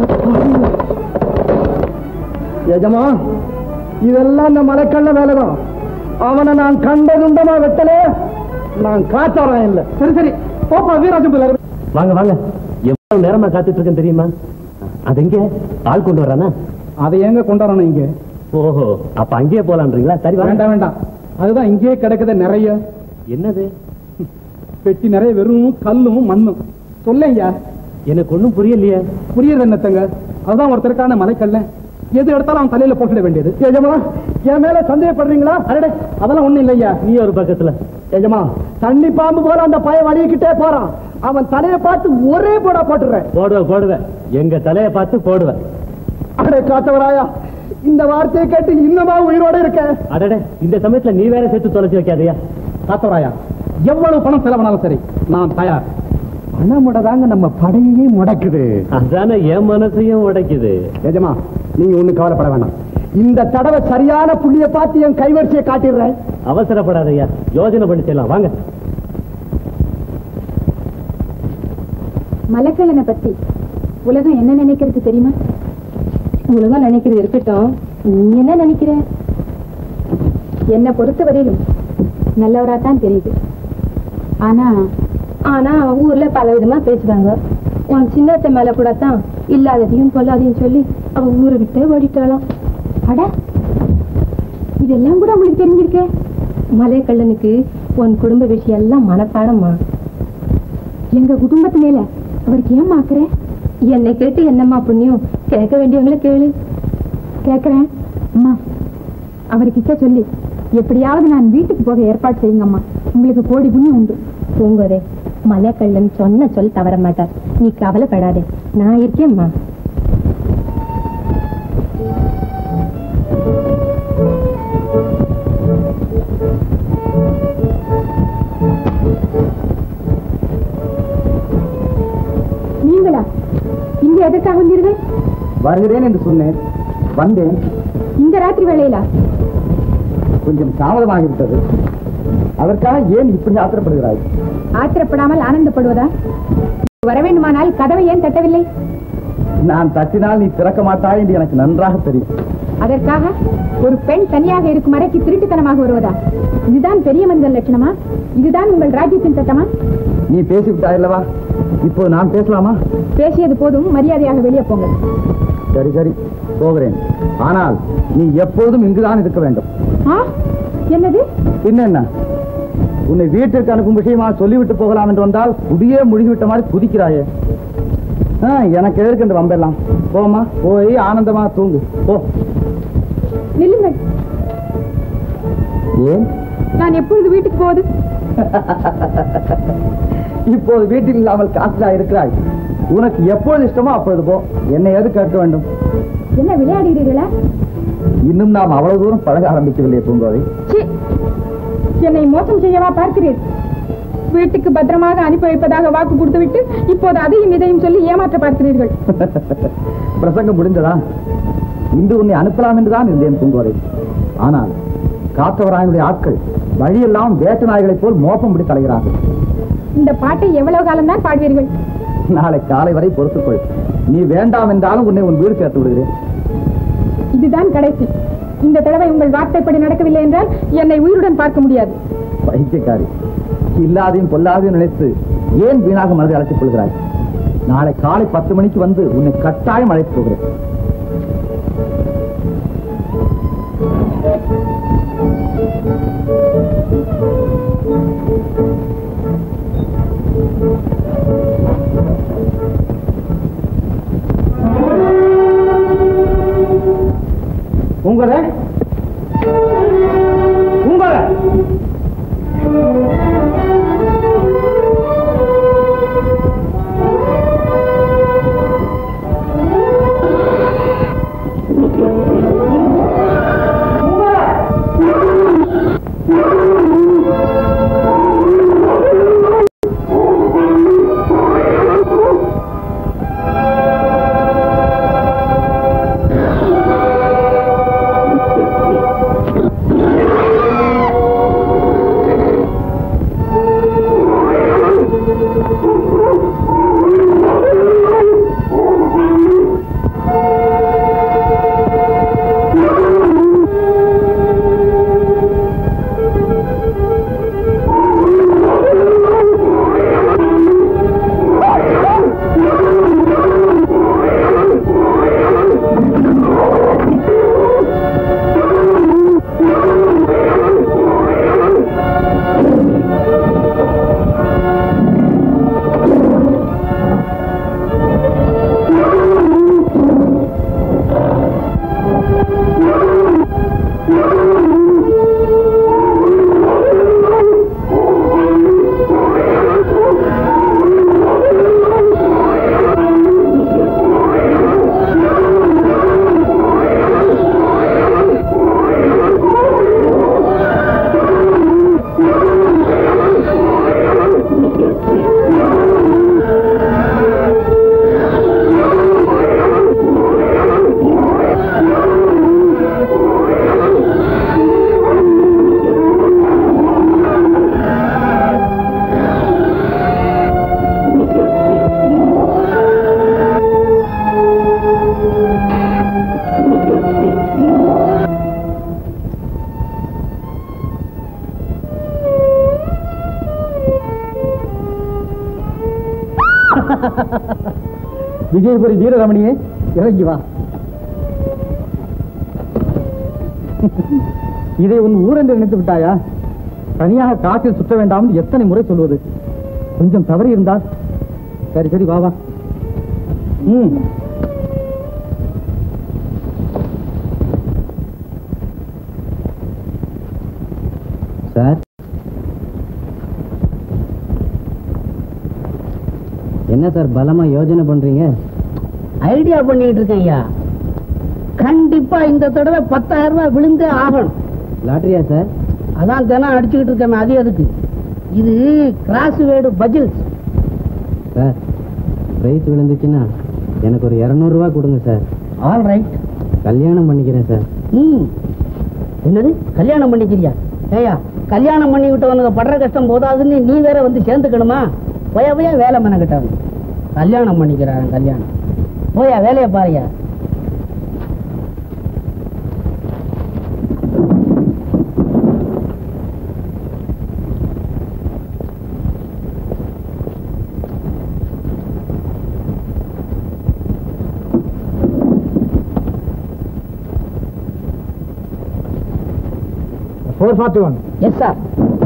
எஜமா இதெல்லாம் இந்த மலைக்கல்ல வேலைதான் அவனை நான் கண்டதுண்டமா வெட்டல நான் காத்தாரம் இல்லை சரி சரி போப்பா வீராஜு பிள்ளை வாங்க வாங்க எவ்வளவு நேரமா காத்துட்டு இருக்கேன் தெரியுமா அது எங்க ஆள் கொண்டு வரானா அதை எங்க கொண்டாடணும் இங்க ஓஹோ அப்ப அங்கேயே போலான்றீங்களா சரி வாங்க வேண்டாம் வேண்டாம் அதுதான் இங்கேயே கிடக்குது நிறைய என்னது பெட்டி நிறைய வெறும் கல்லும் மண்ணும் சொல்லையா எனக்கு ஒண்ணும் புரியலையே புரியுது என்னத்தங்க அதுதான் ஒருத்தருக்கான மலைக்கல்ல எது எடுத்தாலும் அவன் தலையில போட்டுட வேண்டியது எஜமா என் மேல சந்தேகப்படுறீங்களா அடடே அதெல்லாம் ஒண்ணும் இல்லையா நீ ஒரு பக்கத்துல எஜமா தண்ணி பாம்பு போல அந்த பையன் வலிக்கிட்டே போறான் அவன் தலையை பார்த்து ஒரே போடா போட்டுறேன் போடுவேன் போடுவேன் எங்க தலைய பார்த்து போடுவேன் அடே காத்தவராயா இந்த வார்த்தையை கேட்டு இன்னமா உயிரோட இருக்க அடடே இந்த சமயத்துல நீ வேற சேர்த்து தொலைச்சு வைக்காதயா காத்தவராயா எவ்வளவு பணம் செலவானாலும் சரி நான் தயார் பணமுட தாங்க நம்ம படையையே முடக்குது அதானே என் மனசையும் உடைக்குது எஜமா நீங்க ஒண்ணு கவலைப்பட வேண்டாம் இந்த தடவை சரியான புள்ளிய பார்த்து என் கைவரிசையை காட்டிடுறேன் அவசரப்படாதயா யோசனை பண்ணி செய்யலாம் வாங்க மலைக்கல்லனை பத்தி உலகம் என்ன நினைக்கிறது தெரியுமா உலகம் நினைக்கிறது இருக்கட்டும் நீ என்ன நினைக்கிற என்னை பொறுத்தவரையிலும் நல்லவரா தான் தெரியுது ஆனா ஆனா ஊர்ல பல விதமா பேசுறாங்க உன் சின்னத்தை மேல கூட தான் இல்லாததையும் கொல்லாதையும் சொல்லி அவ ஊரை விட்டு ஓடிட்டாளாம் அட இதெல்லாம் கூட உங்களுக்கு தெரிஞ்சிருக்கே மலைக்கல்லனுக்கு உன் குடும்ப விஷயம் எல்லாம் மனப்பாடமா எங்க குடும்பத்து மேல அவருக்கு ஏன் மாக்குற என்னை கேட்டு என்னம்மா புண்ணியம் கேட்க வேண்டியவங்கள கேளு கேட்கிறேன் அம்மா அவர்கிட்ட சொல்லி எப்படியாவது நான் வீட்டுக்கு போக ஏற்பாடு செய்யுங்கம்மா உங்களுக்கு கோடி புண்ணியம் உண்டு பூங்கோதே மலைக்கள்ளன் சொன்ன சொல் தவற மாட்டார் நீ கவலைப்படாதே நான் இருக்கேம்மா நீங்களா இங்க எதற்காக வந்தீர்கள் வருகிறேன் என்று சொன்னேன் வந்தேன் இந்த ராத்திரி வேளையிலா கொஞ்சம் தாமதமாகிவிட்டது அதற்காக ஏன் இப்படி ஆத்திரப்படுகிறாய் ஆத்திரப்படாமல் ஆனந்தப்படுவதா வர வேண்டுமானால் கதவை ஏன் தட்டவில்லை நான் தட்டினால் நீ திறக்க மாட்டாய் என்று எனக்கு நன்றாக தெரியும் அதற்காக ஒரு பெண் தனியாக இருக்கும் அறைக்கு திருட்டுத்தனமாக வருவதா இதுதான் பெரிய மனிதன் லட்சணமா இதுதான் உங்கள் ராஜ்யத்தின் சட்டமா நீ பேசிவிட்டாய் அல்லவா இப்போ நான் பேசலாமா பேசியது போதும் மரியாதையாக வெளியே போங்க சரி சரி போகிறேன் ஆனால் நீ எப்பொழுதும் இங்குதான் இருக்க வேண்டும் ஆ என்னது பின்ன என்ன உன்னை வீட்டிற்கு அனுப்பும் விஷயமா சொல்லிவிட்டு போகலாம் என்று வந்தால் குடியே முழுகிவிட்ட மாதிரி குதிக்கிறாயே ஆ, எனக்கு எதற்கு என்று வம்பெல்லாம் போமா போய் ஆனந்தமா தூங்கு போ நில்லுங்கள் ஏன் நான் எப்பொழுது வீட்டுக்கு போவது இப்போது வீட்டில் இல்லாமல் காசுலா இருக்கிறாய் உனக்கு எப்பொழுது இஷ்டமோ அப்பொழுது போ என்னை எது கேட்க வேண்டும் என்ன விளையாடுகிறீர்களா இன்னும் நாம் அவ்வளவு தூரம் பழக ஆரம்பிக்கவில்லை பூங்கோதை சீ! என்னை மோசம் செய்யவா பார்க்கிறீர் வீட்டுக்கு பத்திரமாக அனுப்பி வைப்பதாக வாக்கு கொடுத்துவிட்டு இப்போது அதையும் இதையும் சொல்லி ஏமாற்ற பார்க்கிறீர்கள் பிரசங்கம் முடிந்ததா இன்று உன்னை அனுப்பலாம் என்றுதான் இருந்தேன் பூங்கோதை ஆனால் காத்தவராயனுடைய ஆட்கள் வழியெல்லாம் வேட்டு நாய்களைப் போல் மோப்பம் பிடி தலைகிறார்கள் இந்த பாட்டை எவ்வளவு காலம்தான் பாடுவீர்கள் நாளை காலை வரை பொறுத்துக்கொள் நீ வேண்டாம் என்றாலும் உன்னை உன் வீடு சேர்த்து விடுகிறேன் இதுதான் கடைசி இந்த தடவை உங்கள் வார்த்தைப்படி நடக்கவில்லை என்றால் என்னை உயிருடன் பார்க்க முடியாது பைத்தியக்காரி இல்லாதையும் பொல்லாதையும் நினைத்து ஏன் வீணாக மனதை அழைத்துக் கொள்கிறாய் நாளை காலை பத்து மணிக்கு வந்து உன்னை கட்டாயம் அழைத்து போகிறேன் பூங்கோதை பூங்கோதை விஜயபுரி வீரரமணியே இறங்கி வா இதை உன் ஊரென்று நினைத்து விட்டாயா தனியாக காற்றில் சுற்ற வேண்டாம் எத்தனை முறை சொல்வது கொஞ்சம் தவறி இருந்தால் சரி சரி வா வா ம் சார் என்ன சார் பலமா யோஜனை பண்றீங்க ஐடியா பண்ணிட்டு இருக்கேன் ஐயா கண்டிப்பா இந்த தடவை பத்தாயிரம் ரூபாய் விழுந்தே ஆகணும் லாட்டரியா சார் அதான் தினம் அடிச்சுக்கிட்டு இருக்கேன் அது எதுக்கு இது கிராஸ் வேடு பஜில்ஸ் சார் பிரைஸ் விழுந்துச்சுன்னா எனக்கு ஒரு இரநூறுவா கொடுங்க சார் ஆல் ரைட் கல்யாணம் பண்ணிக்கிறேன் சார் ம் என்னது கல்யாணம் பண்ணிக்கிறியா ஏயா கல்யாணம் பண்ணி விட்டவனுக்கு படுற கஷ்டம் போதாதுன்னு நீ வேற வந்து சேர்ந்துக்கணுமா போயா போயா வேலை மெனக்கிட்டவன் கல்யாணம் பண்ணிக்கிறான் கல்யாணம் போயா வேலையை பாருயா four forty one yes sir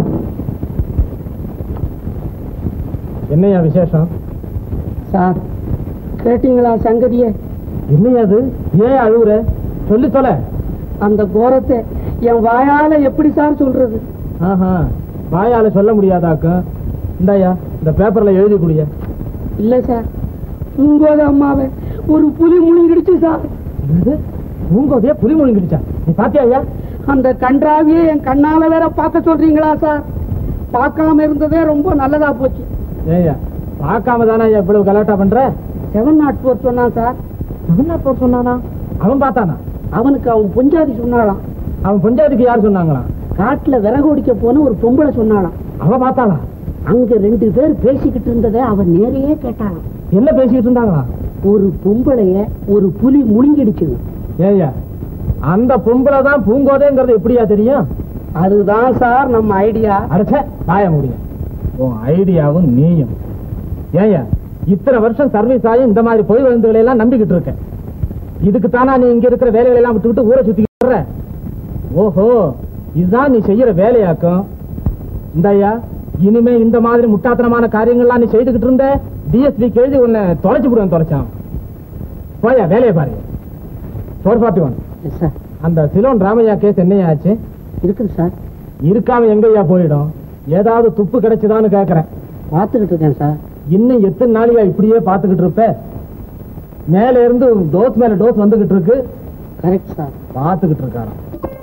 என்னையா விசேஷம் சார் கேட்டீங்களா சங்கதியே என்னையா அது ஏன் அழுகுற சொல்லி தொலை அந்த கோரத்தை என் வாயால எப்படி சார் சொல்றது ஆஹா வாயால சொல்ல முடியாதாக்கும் இந்தாயா இந்த பேப்பர்ல எழுதி குடிய இல்ல சார் உங்கோத அம்மாவை ஒரு புலி முழுங்கிடுச்சு சார் என்னது பூங்கோதைய புலி முழுங்கிடுச்சா நீ பாத்தியா ஐயா அந்த கன்றாவியே என் கண்ணால வேற பார்க்க சொல்றீங்களா சார் பார்க்காம இருந்ததே ரொம்ப நல்லதா போச்சு ஏய்யா பார்க்காம தானே ஐயா இவ்வளவு கலாட்டா பண்ற செவன் நாட் ஃபோர் சொன்னான் சார் தமிழ்நாட்டு போர் சொன்னானா அவன் பார்த்தானா அவனுக்கு அவன் பொஞ்சாதி சொன்னாளாம் அவன் பஞ்சாயத்துக்கு யார் சொன்னாங்களாம் காட்டுல விறகு ஒடிக்க போன ஒரு பொம்பளை சொன்னாளாம் அவ பார்த்தாளா அங்க ரெண்டு பேர் பேசிக்கிட்டு இருந்ததை அவன் நேரையே கேட்டாளாம் என்ன பேசிக்கிட்டு இருந்தாங்களா ஒரு பொம்பளைய ஒரு புலி முழுங்கிடுச்சு ஏய்யா அந்த பொம்பளை தான் பூங்கோதைங்கிறது எப்படியா தெரியும் அதுதான் சார் நம்ம ஐடியா அடைச்ச வாய முடியும் உன் ஐடியாவும் நீயும் ஏய்யா இத்தனை வருஷம் சர்வீஸ் ஆகி இந்த மாதிரி பொய் விழுந்துகளை எல்லாம் நம்பிக்கிட்டு இருக்க இதுக்கு தானா நீ இங்க இருக்கிற வேலைகளை எல்லாம் விட்டு விட்டு ஊரை சுத்திக்கிட்டு வர்ற ஓஹோ இதுதான் நீ செய்யற வேலையாக்கும் இந்தாயா இனிமே இந்த மாதிரி முட்டாத்தனமான காரியங்கள்லாம் நீ செய்துகிட்டு இருந்த டிஎஸ்பி எழுதி உன்னை தொலைச்சு விடுவேன் தொலைச்சான் போயா வேலையை பாரு ஃபோர் ஃபார்ட்டி ஒன் சார் அந்த சிலோன் ராமையா கேஸ் என்னையா ஆச்சு இருக்குது சார் இருக்காம எங்கய்யா போயிடும் ஏதாவது துப்பு கிடைச்சுதான்னு கேக்குறேன் பார்த்துக்கிட்டு இருக்கேன் சார் இன்னும் எத்தனை நாளையா இப்படியே பார்த்துக்கிட்டு இருப்ப மேல இருந்து டோஸ் மேல டோஸ் வந்துகிட்டு இருக்கு கரெக்ட் சார் பார்த்துக்கிட்டு இருக்காராம்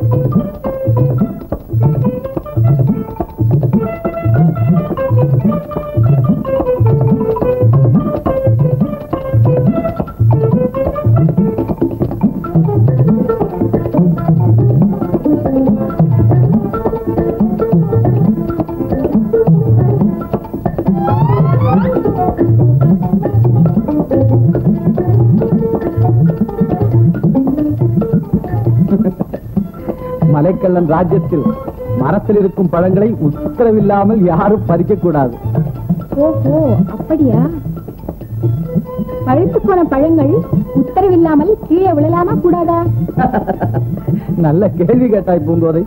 மலைக்கல்லன் ராஜ்யத்தில் மரத்தில் இருக்கும் பழங்களை உத்தரவில்லாமல் யாரும் பறிக்க கூடாது ஓஹோ அப்படியா பழுத்து போன பழங்கள் உத்தரவில்லாமல் கீழே விழலாமா கூடாதா நல்ல கேள்வி கேட்டாய் பூங்கோதை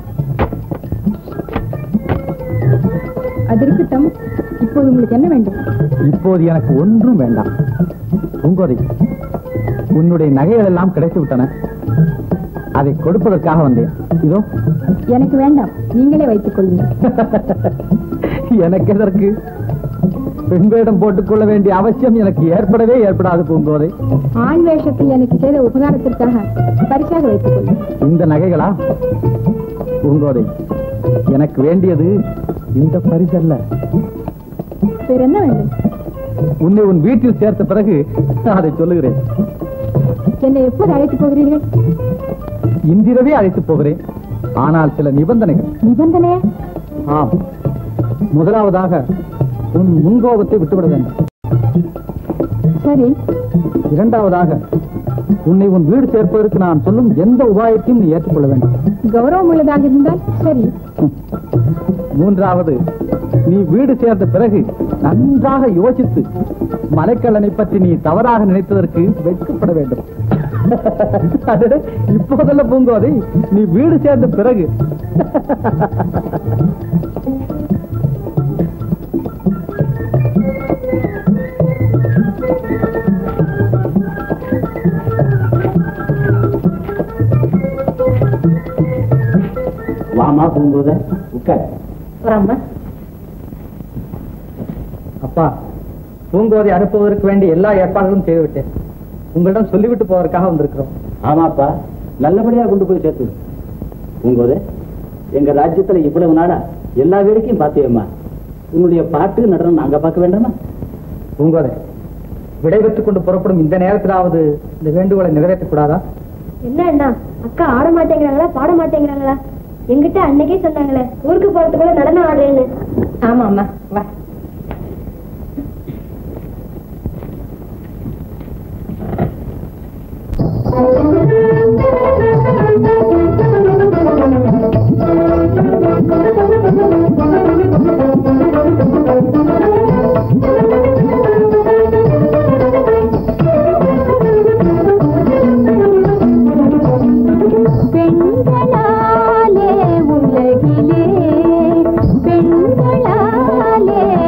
அது இருக்கட்டும் இப்போது உங்களுக்கு என்ன வேண்டும் இப்போது எனக்கு ஒன்றும் வேண்டாம் பூங்கோதை உன்னுடைய நகைகள் எல்லாம் கிடைத்து விட்டன அதை கொடுப்பதற்காக வந்தேன் இதோ எனக்கு வேண்டாம் நீங்களே வைத்துக் கொள்ளுங்கள் எனக்கு எதற்கு பெண் வேடம் போட்டுக்கொள்ள வேண்டிய அவசியம் எனக்கு ஏற்படவே ஏற்படாது பூங்கோதை ஆண் வேஷத்தில் எனக்கு செய்த உபகாரத்திற்காக பரிசாக வைத்துக் கொள்ளுங்கள் இந்த நகைகளா பூங்கோதை எனக்கு வேண்டியது இந்த பரிசல்ல வேற என்ன வேண்டும் உன்னை உன் வீட்டில் சேர்த்த பிறகு அதை சொல்லுகிறேன் என்னை எப்போது அழைத்து போகிறீர்கள் இன்றிரவே அழைத்து போகிறேன் ஆனால் சில நிபந்தனைகள் நிபந்தனையா ஆம் முதலாவதாக உன் முன்கோபத்தை விட்டுவிட வேண்டும் சரி இரண்டாவதாக உன்னை உன் வீடு சேர்ப்பதற்கு நான் சொல்லும் எந்த உபாயத்தையும் நீ ஏற்றுக்கொள்ள வேண்டும் கௌரவம் உள்ளதாக இருந்தால் சரி மூன்றாவது நீ வீடு சேர்ந்த பிறகு நன்றாக யோசித்து மலைக்கல்லனை பற்றி நீ தவறாக நினைத்ததற்கு வெட்கப்பட வேண்டும் அடடே, இப்போதல்ல பூங்கோதை நீ வீடு சேர்ந்த பிறகு வாமா பூங்கோத உட்கார் வராமா அப்பா பூங்கோதை அனுப்புவதற்கு வேண்டிய எல்லா ஏற்பாடுகளும் செய்துவிட்டேன் உங்களிடம் சொல்லிவிட்டு போவதற்காக வந்திருக்கிறோம் ஆமாப்பா நல்லபடியா கொண்டு போய் சேர்த்து விடு. பூங்கோத எங்க ராஜ்யத்துல இவ்வளவு நாளா எல்லா வேலைக்கும் பாத்தியம்மா உன்னுடைய பாட்டு நடனம் நாங்க பார்க்க வேண்டாமா பூங்கோதை விடைபெற்றுக் கொண்டு புறப்படும் இந்த நேரத்திலாவது இந்த வேண்டுகோளை நிறைவேற்றக்கூடாதா என்ன அண்ணா அக்கா ஆட மாட்டேங்கிறாங்களா பாட மாட்டேங்கிறாங்களா எங்கிட்ட அன்னைக்கே சொன்னாங்களே ஊருக்கு போறதுக்குள்ள நடனம் ஆடுறேன்னு ஆமா அம்மா வா பெண்களாலே உலகிலே பெண்களாலே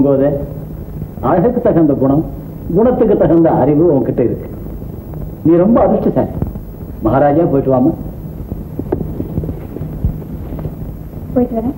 பூங்கோதை அழகுக்கு தகுந்த குணம் குணத்துக்கு தகுந்த அறிவு உன்கிட்ட இருக்கு நீ ரொம்ப அதிர்ஷ்டசாலி மகாராஜா போயிட்டு வாமா போயிட்டு வரேன்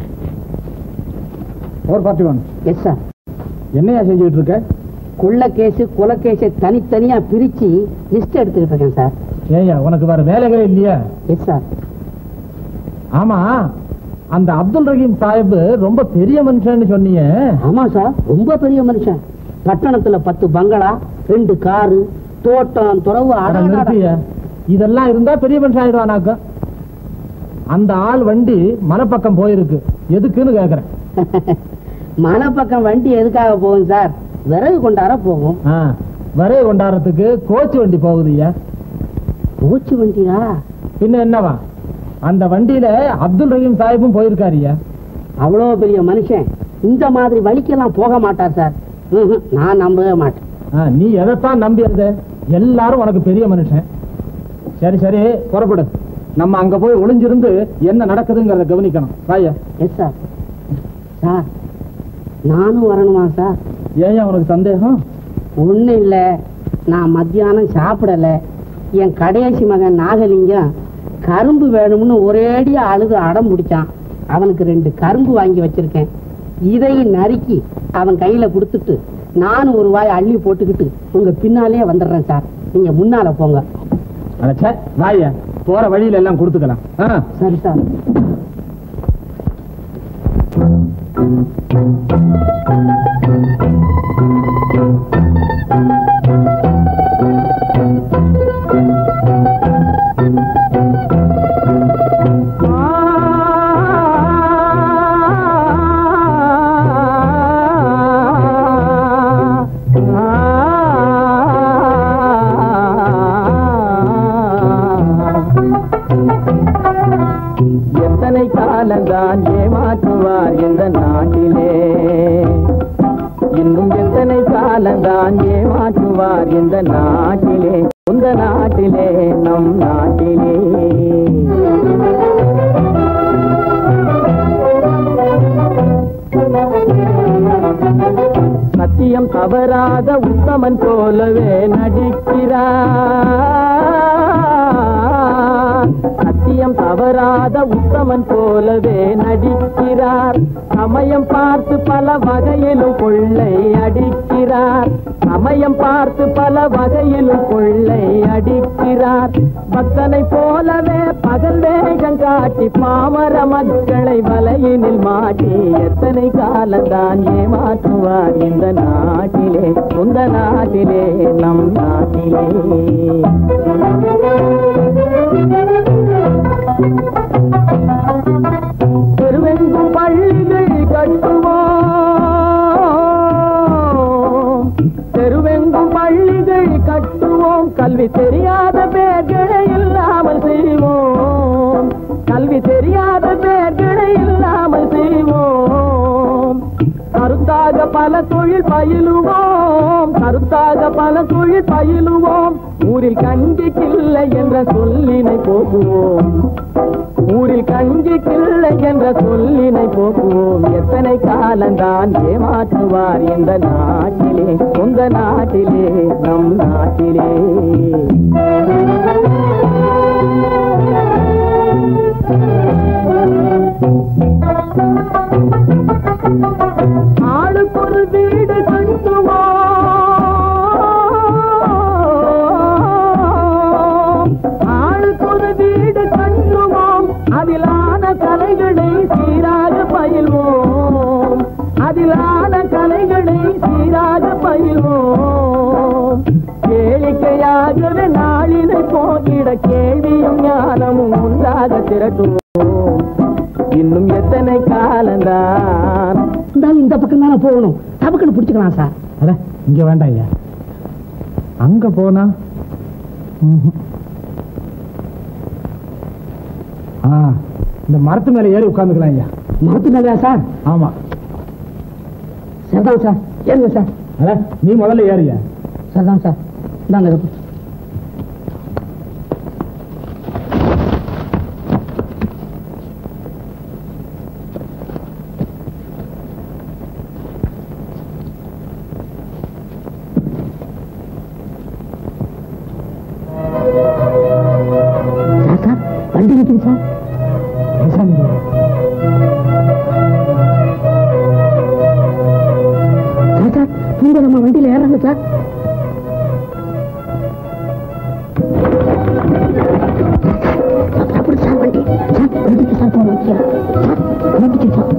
four forty one yes sir என்னையா செஞ்சுட்டு இருக்க குள்ள கேஸ் குல கேஸை தனித்தனியா பிரிச்சு லிஸ்ட் எடுத்துக்கிட்டு இருக்கேன் சார் ஏய்யா உனக்கு வேற வேலைகளே இல்லையா எஸ் சார் ஆமா அந்த அப்துல் ரஹீம் சாஹிப் ரொம்ப பெரிய மனுஷன்னு சொன்னீங்க ஆமா சார் ரொம்ப பெரிய மனுஷன் பட்டணத்துல பத்து பங்களா ரெண்டு காரு தோட்டம் துறவு அட அடாடாடா. நிறுத்தியா இதெல்லாம் இருந்தா பெரிய மனுஷன் ஆயிடுவானாக்க அந்த ஆள் வண்டி மலைப்பக்கம் போயிருக்கு எதுக்குன்னு கேக்குறேன் மலை பக்கம் வண்டி எதுக்காக போகும் சார் விறகு கொண்டாட போகும் ஆ, வரைய கொண்டாடுறதுக்கு கோச்சு வண்டி போகுதுய்யா மூச்சு வண்டியா பின்ன என்னவா அந்த வண்டியில அப்துல் ரஹீம் சாஹிப்பும் போயிருக்காருய்யா அவ்வளோ பெரிய மனுஷன் இந்த மாதிரி வழிக்கெல்லாம் போக மாட்டார் சார் ம்ஹும், நான் நம்பவே மாட்டேன் ஆ, நீ எதைத்தான் நம்பியது எல்லாரும் உனக்கு பெரிய மனுஷன் சரி சரி புறப்படு நம்ம அங்க போய் ஒளிஞ்சிருந்து என்ன நடக்குதுங்கிறத கவனிக்கணும் வாயா எஸ் சார் சார் நானும் வரணுமா சார் ஏன் உனக்கு சந்தேகம் ஒன்றும் இல்லை நான் மத்தியானம் சாப்பிடலை என் கடைசி மகன் நாகலிங்கம் கரும்பு வேணும்னு ஒரேடியா அழுது அடம் பிடிச்சான் அவனுக்கு ரெண்டு கரும்பு வாங்கி வச்சிருக்கேன் இதையும் நறுக்கி அவன் கையில கொடுத்துட்டு நானும் ஒரு வாய் அள்ளி போட்டுக்கிட்டு உங்க பின்னாலே வந்துடுறேன் சார் நீங்க முன்னால போங்க அடச்சே வாயா போற வழியில எல்லாம் கொடுத்துக்கலாம் ஆ சரி சார் எத்தனை காலந்தான் ஏமாற்றுவார் இந்த நாட்டிலே இன்னும் எத்தனை காலந்தான் ஏமாற்றுவார் இந்த நாட்டிலே சொந்த நாட்டிலே நம் நாட்டிலே சத்தியம் தவறாத உத்தமன் போலவே நடிக்கிறார் சத்தியம் தவறாத உத்தமன் போலவே நடிக்கிறார் சமயம் பார்த்து பல வகையிலும் கொள்ளை அடிக்கிறார் சமயம் பார்த்து பல வகையிலும் கொள்ளை அடிக்கிறார் பக்தனை போலவே பகல் வேகம் காட்டி பாமர மக்களை வலையினில் மாட்டி எத்தனை காலந்தான் ஏமாற்றுவார் இந்த நாட்டிலே சொந்த நாட்டிலே நம் நாட்டிலே தெருவெங்கும் பள்ளிகள் கட்டுவோம் தெருவெங்கும் பள்ளிகள் கட்டுவோம் கல்வி தெரியாத பேர்களை இல்லாமல் செய்வோம் கல்வி தெரியாத பேர்களை இல்லாமல் செய்வோம் கருத்தாக பல தொழில் பயிலுவோம் கருத்தாக பல தொழில் பயிலுவோம் ஊரில் கஞ்சி கில்லை என்ற சொல்லினை போக்குவோம் ஊரில் கஞ்சி கில்லை என்ற சொல்லினை போக்குவோம் எத்தனை காலந்தான் ஏமாற்றுவார் இந்த நாட்டிலே சொந்த நாட்டிலே நம் நாட்டிலே ஆளுக்கொரு வீடு கட்டுவோம் ஆளுக்கொரு வீடு கட்டுவோம் அதிலான கலைகளை சீராக பயில்வோம் அதிலான கலைகளை சீராக பயில்வோம் கேளிக்கையாகவே நாளினை போகிட கேள்வியும் ஞானமும் உண்டாக திரட்டுவோம் இன்னும் எத்தனை காலந்தான் இருந்தாலும் இந்த பக்கம் தானே போகணும் டபக்குன்னு பிடிச்சிக்கலாம் சார் அட இங்க வேண்டாம் ஐயா அங்க போனா ம்ஹும். ஆ இந்த மரத்து மேல ஏறி உட்காந்துக்கலாம் ஐயா மரத்து மேலையா சார் ஆமா சரிதான் சார் ஏறுங்க சார் அட நீ முதல்ல ஏறியா சரிதான் சார் இந்தாங்க இதை. வண்டி நிற்குது சார் பேசாம இரு. சார் சார் நீங்க நம்ம வண்டியில ஏறாங்க சார் அப்படி சார் வண்டி சார் வண்டிக்கு சார் போகணும் சார் வண்டிக்கு சார்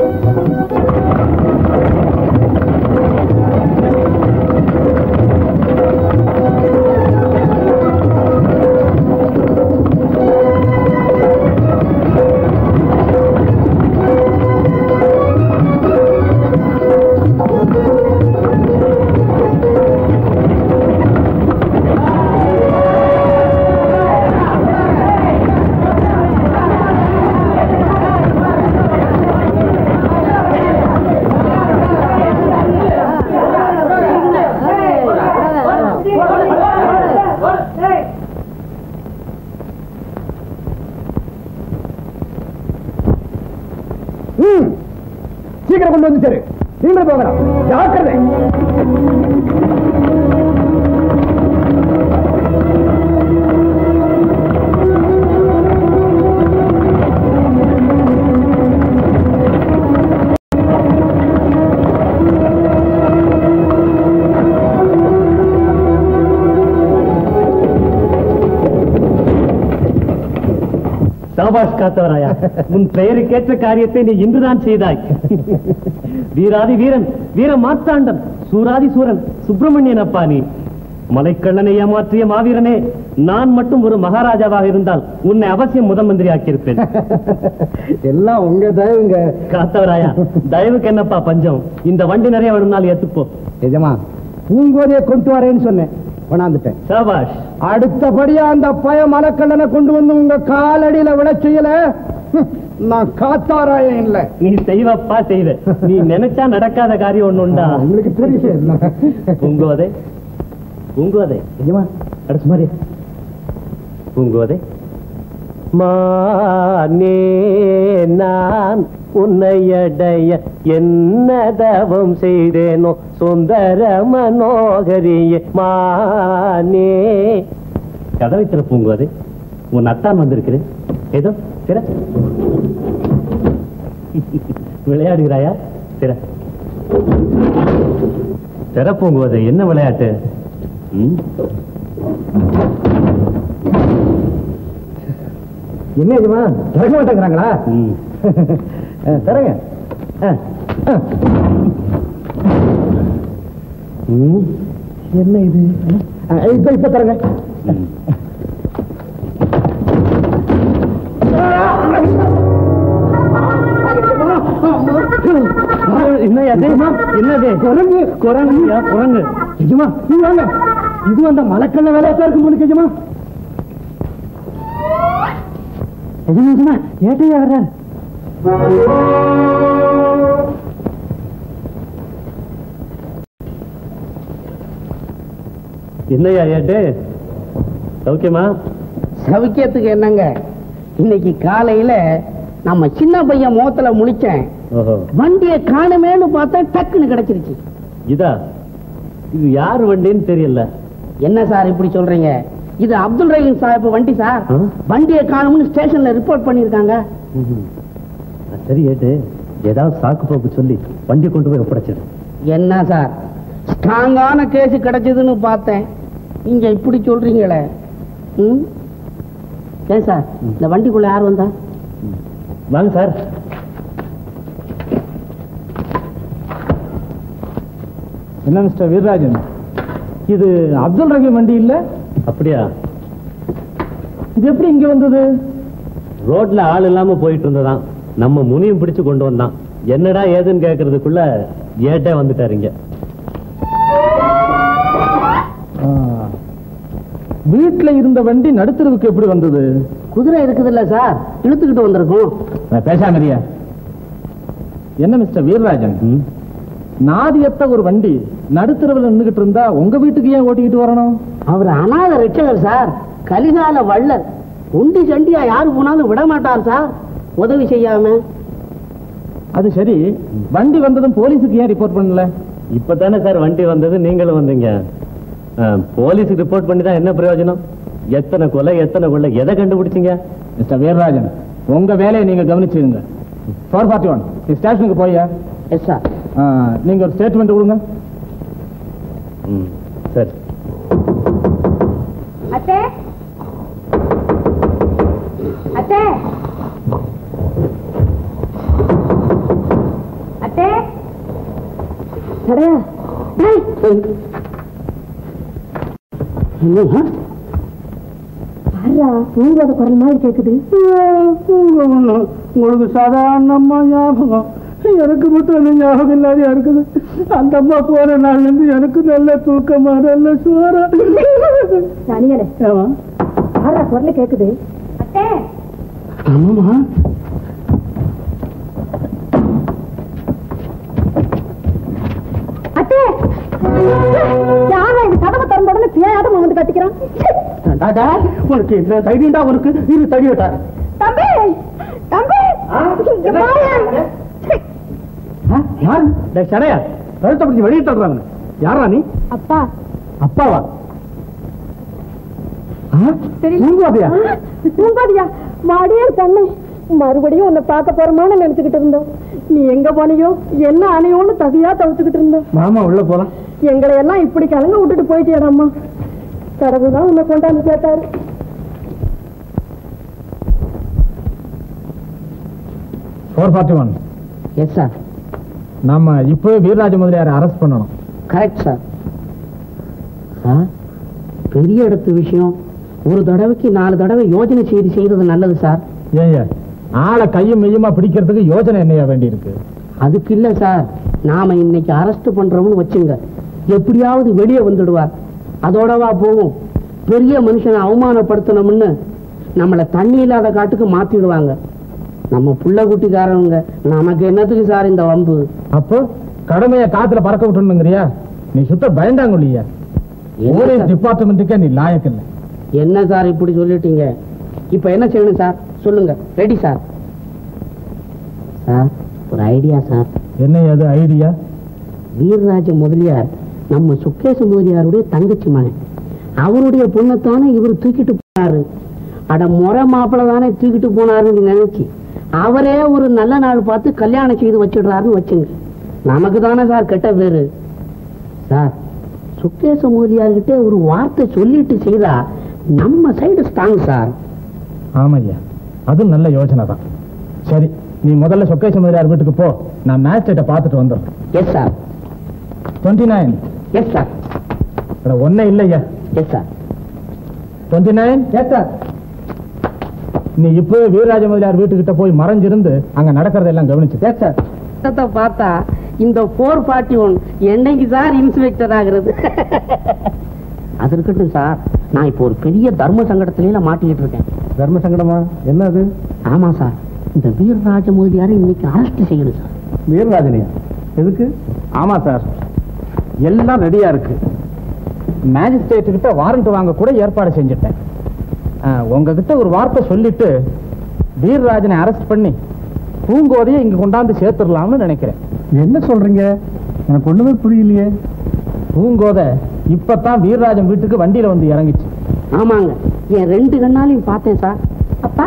ம். சீக்கிரம் கொண்டு வந்து சரி நீங்களும் போகலாம் ஜாக்கிரதை சாபாஷ் காத்தவராயா உன் பெயருக்கேற்ற காரியத்தை நீ இன்றுதான் செய்தாய் வீராதி வீரன் வீர மாத்தாண்டன் சூராதி சூரன் சுப்பிரமணியன் அப்பா நீ மலைக்கண்ணனை ஏமாற்றிய மாவீரனே நான் மட்டும் ஒரு மகாராஜாவாக இருந்தால் உன்னை அவசியம் முதல் மந்திரி ஆக்கியிருப்பேன் எல்லாம் உங்க தயவுங்க காத்தவராயா தயவுக்கு என்னப்பா பஞ்சம் இந்த வண்டி நிறைய வேணும்னாலும் ஏத்துப்போ எஜமா பூங்கோதையை கொண்டு வரேன்னு சொன்னேன் கொண்டாந்துட்டேன் சாபாஷ் அடுத்தபடியா அந்த பய மலக்கல்லனை கொண்டு வந்து உங்க காலடியில விட செய்யல ஹம், நான் காத்தாராயம் இல்ல நீ செய்வப்பா செய்வ நீ நினைச்சா நடக்காத காரியம் ஒண்ணு உண்டா உங்களுக்கு தெரியும் பூங்கோதை பூங்கோதை எஜமா அடுத்த மாதிரி பூங்கோதை மானே நான் உன்னையடைய என்ன தவம் செய்தேனோ சுந்தர மனோகரியே மானே கதவை திற பூங்கோதை உன் அத்தான் வந்திருக்கிறேன் ஏதோ திற விளையாடுகிறாயா திற திற பூங்குவதை என்ன விளையாட்டு ம் என்ன எஜமா திறக்க மாட்டேங்கிறாங்களா ம் அஹ், தரங்க அஹ், அஹ். ம் என்ன இது அஹ், இப்ப இப்ப தரங்க ம். என்னய்யா இது? என்னது குரங்கு குரங்குயா குரங்கு எஜமா நீ வாங்க இது அந்த மலக்கண்ண வேலையா தான் இருக்கும் போலுக்கு எஜமா எஜமா எஜமா ஏட்டையா வர்றார் என்னய்யா ஏட்டு சௌக்கியமா சவிக்கியத்துக்கு என்னங்க இன்னைக்கு காலையில நம்ம சின்ன பையன் முகத்துல முழிச்சேன் ஓஹோ வண்டியை காணுமேன்னு பார்த்தா டக்குன்னு கிடைச்சிருச்சு இதா இது யார் வண்டின்னு தெரியல என்ன சார் இப்படி சொல்றீங்க இது அப்துல் ரஹீம் சாஹிப் வண்டி சார் ஆ? வண்டியை காணும்னு ஸ்டேஷன்ல ரிப்போர்ட் பண்ணிருக்காங்க ம்ஹும். ஆ, சரி ஏட்டு ஏதாவது சாக்கு போக்கு சொல்லி வண்டி கொண்டு போய் ஒப்படைச்சிடு என்ன சார் ஸ்ட்ராங்கான கேஸ் கிடைச்சதுன்னு பார்த்தேன் நீங்க இப்படி சொல்றீங்களே ம் ஏன் சார் இந்த வண்டிக்குள்ள யார் வந்தா வாங்க சார் என்ன மிஸ்டர் வீரராஜன் இது அப்துல் ரஹீம் வண்டி இல்ல அப்படியா இது எப்படி இங்க வந்தது ரோட்ல ஆள் இல்லாம போயிட்டு இருந்ததாம் நம்ம முனியும் பிடிச்சு கொண்டு வந்தான் என்னடா ஏதுன்னு கேக்குறதுக்குள்ள ஏட்டே வந்துட்டாருங்க வீட்டுல இருந்த வண்டி நடுத்தருவுக்கு எப்படி வந்தது குதிரை இருக்குதுல்ல சார் இழுத்துக்கிட்டு வந்திருக்கும் பேசாமரியா என்ன மிஸ்டர் வீரராஜன் ம். நாதியத்த ஒரு வண்டி நடுத்தரவுல நின்னுகிட்டு இருந்தா உங்க வீட்டுக்கு ஏன் ஓட்டிக்கிட்டு வரணும் அவர் அநாத ரட்சகர் சார் கலிகால வள்ளல் உண்டி சண்டியா யாரு போனாலும் விட மாட்டார் சார் உதவி செய்யாம அது சரி வண்டி வந்ததும் போலீஸுக்கு ஏன் ரிப்போர்ட் பண்ணல இப்பதானே சார் வண்டி வந்தது நீங்களும் வந்தீங்க ஆ, போலீஸுக்கு ரிப்போர்ட் பண்ணி தான் என்ன பிரயோஜனம் எத்தனை கொலை எத்தனை கொள்ளை எதை கண்டுபிடிச்சீங்க மிஸ்டர் வீரராஜன் உங்க வேலையை நீங்க கவனிச்சுங்க ஃபோர் ஃபார்ட்டி ஒன் ஸ்டேஷனுக்கு போய் எஸ் சார் நீங்க ஒரு ஸ்டேட்மெண்ட் கொடுங்க ம் சரி அத்தே அத்தே அத்தே சடையா டேய் என்னங்க யாரா தூங்காத குரல் மாதிரி கேக்குது உங்களுக்கு சாதாரணமா ஞாபகம் எனக்கு மட்டும் என்ன ஞாபகம் இல்லாத இருக்குது அந்த அம்மா போற நாள்ல இருந்து எனக்கு நல்ல தூக்கமா நல்ல சுவரா தனியலே ஏமா யாரா குரல் கேக்குது அத்தே ஆமாமா அத்தே யாரா இது கதவை திறந்த உடனே பேயாட்டம் வந்து கட்டிக்கிறான் தாத்தா உனக்கு என்ன தைரியண்டா உனக்கு இரு தடியட்டா தம்பி தம்பி இங்க வாயேன். யாரு சடையா கழுத்தை பிடிச்சி வெளியே தள்ளுறாங்க யாரா நீ அப்பா அப்பாவா தெரியல. தூங்குவாதியா தூங்காதியா வாடியே பொண்ணு மறுபடியும் உன்னை பார்க்க போறோமான்னு நினைச்சுக்கிட்டு இருந்தோம் நீ எங்க போனியோ என்ன அணையோன்னு தவியா தவிச்சுக்கிட்டு இருந்தோம் மாமா உள்ள போலாம் எங்களை எல்லாம் இப்படி கலங்க விட்டுட்டு போயிட்டியாடாம்மா கடவுள் தான் உன்னை கொண்டாந்து சேர்த்தாரு four forty one yes sir நம்ம இப்போ வீரராஜ முதலியாரை அரெஸ்ட் பண்ணணும் கரெக்ட் சார் சார் பெரிய இடத்து விஷயம் ஒரு தடவைக்கு நாலு தடவை யோஜனை செய்து செய்தது நல்லது சார் ஏங்க ஆளை கையும் மெய்யுமா பிடிக்கிறதுக்கு யோசனை என்னையா வேண்டியிருக்கு அதுக்கு இல்ல சார் நாம இன்னைக்கு அரெஸ்ட் பண்றோம்னு வச்சுங்க எப்படியாவது வெளியே வந்துடுவார் அதோடவா போகும் பெரிய மனுஷனை அவமானப்படுத்தணும்னு நம்மளை தண்ணி இல்லாத காட்டுக்கு மாத்திடுவாங்க நம்ம புள்ள குட்டிக்காரவங்க நமக்கு என்னத்துக்கு சார் இந்த வம்பு அப்போ கடமையை காத்துல பறக்க விட்டுணுங்கிறியா நீ சுத்த பயந்தாங்கொல்லியா என்ன போலீஸ் சார்? டிபார்ட்மெண்ட்டுக்கே நீ லாயக்கு இல்லை என்ன சார் இப்படி சொல்லிட்டீங்க இப்ப என்ன செய்யணும் சார் சொல்லுங்க ரெடி சார் சார் ஒரு ஐடியா சார் என்ன அது ஐடியா வீரராஜ முதலியார் நம்ம சுக்கேச முதலியாருடைய தங்கச்சி மகன் அவருடைய பொண்ணைத்தானே இவர் தூக்கிட்டு போனாரு அட முறை மாப்பிள்ள தானே தூக்கிட்டு போனாருன்னு நினைச்சு அவரே ஒரு நல்ல நாள் பார்த்து கல்யாணம் செய்து வச்சிடுறாருன்னு வச்சுங்க நமக்கு தானே சார் கெட்ட பேரு சார் சுக்கேச முதலியார்கிட்ட ஒரு வார்த்தை சொல்லிட்டு செய்தா நம்ம சைடு ஸ்ட்ராங் சார் ஆமையா அது நல்ல யோசனை தான் சரி நீ முதல்ல சொக்கேஷ் முதலியார் வீட்டுக்கு போ நான் மேட்ச் சைட்டை பார்த்துட்டு வந்துடுறேன் yes sir twenty nine yes sir ஒன்னே இல்லையா எஸ் சார் டுவெண்ட்டி நைன் நீ இப்போ வீரராஜ முதலியார் வீட்டுக்கிட்ட போய் மறைஞ்சிருந்து அங்க நடக்கிறதெல்லாம் கவனிச்சு சார் சத்தத்தை பார்த்தா இந்த போர் ஃபார்ட்டி ஒன் என்னைக்கு சார் இன்ஸ்பெக்டர் ஆகுறது அது இருக்கட்டும் சார் நான் இப்போ ஒரு பெரிய தர்ம சங்கடத்தில மாட்டிக்கிட்டு இருக்கேன் தர்ம சங்கடமா என்ன அது ஆமா சார் இந்த வீரராஜ மோதியாரை இன்னைக்கு அரெஸ்ட் செய்யணும் சார் வீரராஜனியா எதுக்கு ஆமா சார் எல்லாம் ரெடியா இருக்கு மேஜிஸ்ட்ரேட் கிட்ட வாரண்ட் வாங்க கூட ஏற்பாடு செஞ்சுட்டேன் ஆ, உங்ககிட்ட ஒரு வார்த்தை சொல்லிட்டு வீரராஜனை அரெஸ்ட் பண்ணி பூங்கோதையை இங்க கொண்டாந்து சேர்த்துடலாம்னு நினைக்கிறேன் என்ன சொல்றீங்க எனக்கு ஒண்ணுமே புரியலையே பூங்கோதை இப்பதான் வீரராஜன் வீட்டுக்கு வண்டியில வந்து இறங்கிச்சு ஆமாங்க என் ரெண்டு கண்ணாலையும் பார்த்தேன் சார் அப்பா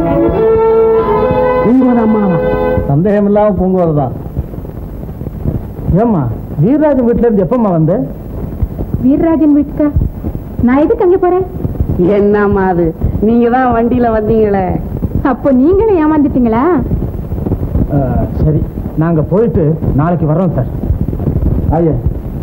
உங்களோட அம்மாவா சந்தேகம் இல்லாம பூங்குவதுதான் ஏம்மா வீரராஜன் வீட்டுல இருந்து எப்பம்மா வந்து வீரராஜன் வீட்டுக்கா நான் எதுக்கு அங்க போறேன் என்னம்மா அது நீங்க தான் வண்டியில வந்தீங்களே அப்போ நீங்களும் ஏமாந்துட்டீங்களா ஆ, சரி நாங்க போயிட்டு நாளைக்கு வர்றோம் சார் ஐயா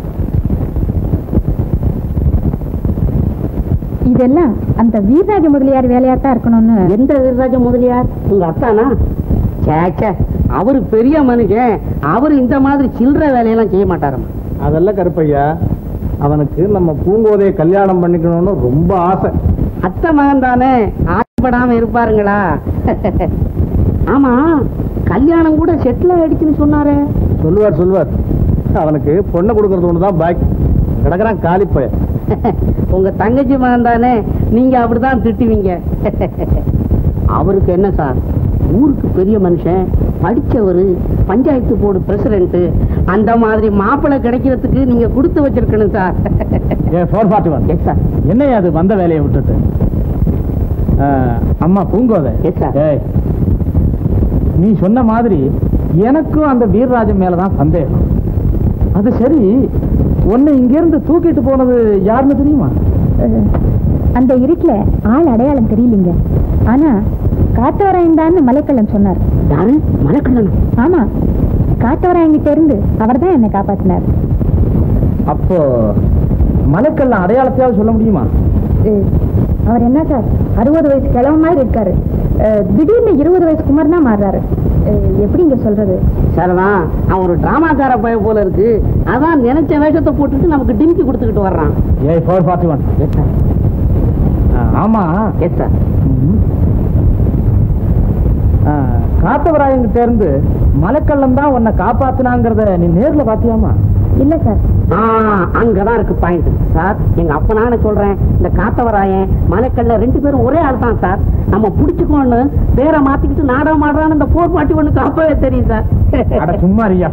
இதெல்லாம் அந்த வீரராஜ முதலியார் வேலையாத்தான் இருக்கணும்னு எந்த வீரராஜ முதலியார் உங்க அத்தானா சே சே அவரு பெரிய மனுஷன் அவரு இந்த மாதிரி சில்லற வேலையெல்லாம் செய்ய மாட்டாரம்மா அதெல்லாம் கருப்பையா அவனுக்கு நம்ம பூங்கோதையை கல்யாணம் பண்ணிக்கணும்னு ரொம்ப ஆசை அத்தை மகன் தானே ஆசைப்படாம இருப்பாருங்களா ஆமா கல்யாணம் கூட செட்டில் ஆயிடுச்சுன்னு சொன்னாரே சொல்லுவார் சொல்லுவார் அவனுக்கு பொண்ணை கொடுக்கறது ஒண்ணுதான் பாக்கி கிடக்குறான் காலிப்பய உங்க தங்கச்சி மகன் தானே நீங்க அப்படிதான் திட்டுவீங்க அவருக்கு என்ன சார் ஊருக்கு பெரிய மனுஷன் படிச்சவரு பஞ்சாயத்து போர்டு பிரசிடென்ட் அந்த மாதிரி மாப்பிள்ளை கிடைக்கிறதுக்கு நீங்க கொடுத்து வச்சிருக்கணும் சார் ஏ four forty one yes sir என்னையா அது வந்த வேலையை விட்டுட்டு அம்மா பூங்கோதை Yes, sir. ஏய், நீ சொன்ன மாதிரி எனக்கும் அந்த வீரராஜன் மேலதான் சந்தேகம் அது சரி உன்னை இங்க இருந்து தூக்கிட்டு போனது யாருன்னு தெரியுமா அஹ், அந்த இருட்டுல ஆள் அடையாளம் தெரியலீங்க ஆனா காத்தவராயன் தான் மலைக்கள்ளன் சொன்னார் யாரு மலைக்கண்ணன் ஆமா காத்தவராயங்கிட்ட இருந்து அவர்தான் என்னை காப்பாத்தினார் அப்போ மலைக்கல்ல அடையாளத்தையாவது சொல்ல முடியுமா அஹ், அவர் என்ன சார் அறுபது வயசு கிழவ மாதிரி இருக்காரு அஹ், திடீர்னு இருபது வயசு குமார் தான் மாறுறாரு அஹ், எப்படிங்க சொல்றது சரிதான் அவன் ஒரு டிராமாக்கார பய போல இருக்கு அதான் நினைச்ச வேஷத்தை போட்டுட்டு நமக்கு டிம்கி கொடுத்துக்கிட்டு வர்றான் ஏய் four forty one yes sir ஆமா எஸ் சார் காத்தவராயங்கிட்ட இருந்து மலைக்கள்ளம் தான் உன்னை காப்பாத்துனாங்கிறத நீ நேர்ல பாத்தியாமா இல்ல சார் ஆ, அங்கதான் இருக்கு பாயிண்ட் சார் எங்க அப்ப நானே சொல்றேன் இந்த காத்தவராயன் மலைக்கல்ல ரெண்டு பேரும் ஒரே ஆள் தான் சார் நம்ம புடிச்சுக்கோன்னு பேரை மாத்திக்கிட்டு நாடகம் ஆடுறான்னு இந்த போர் பாட்டி ஒண்ணுக்கு அப்பவே தெரியும் அட சார் சும்மா இருயா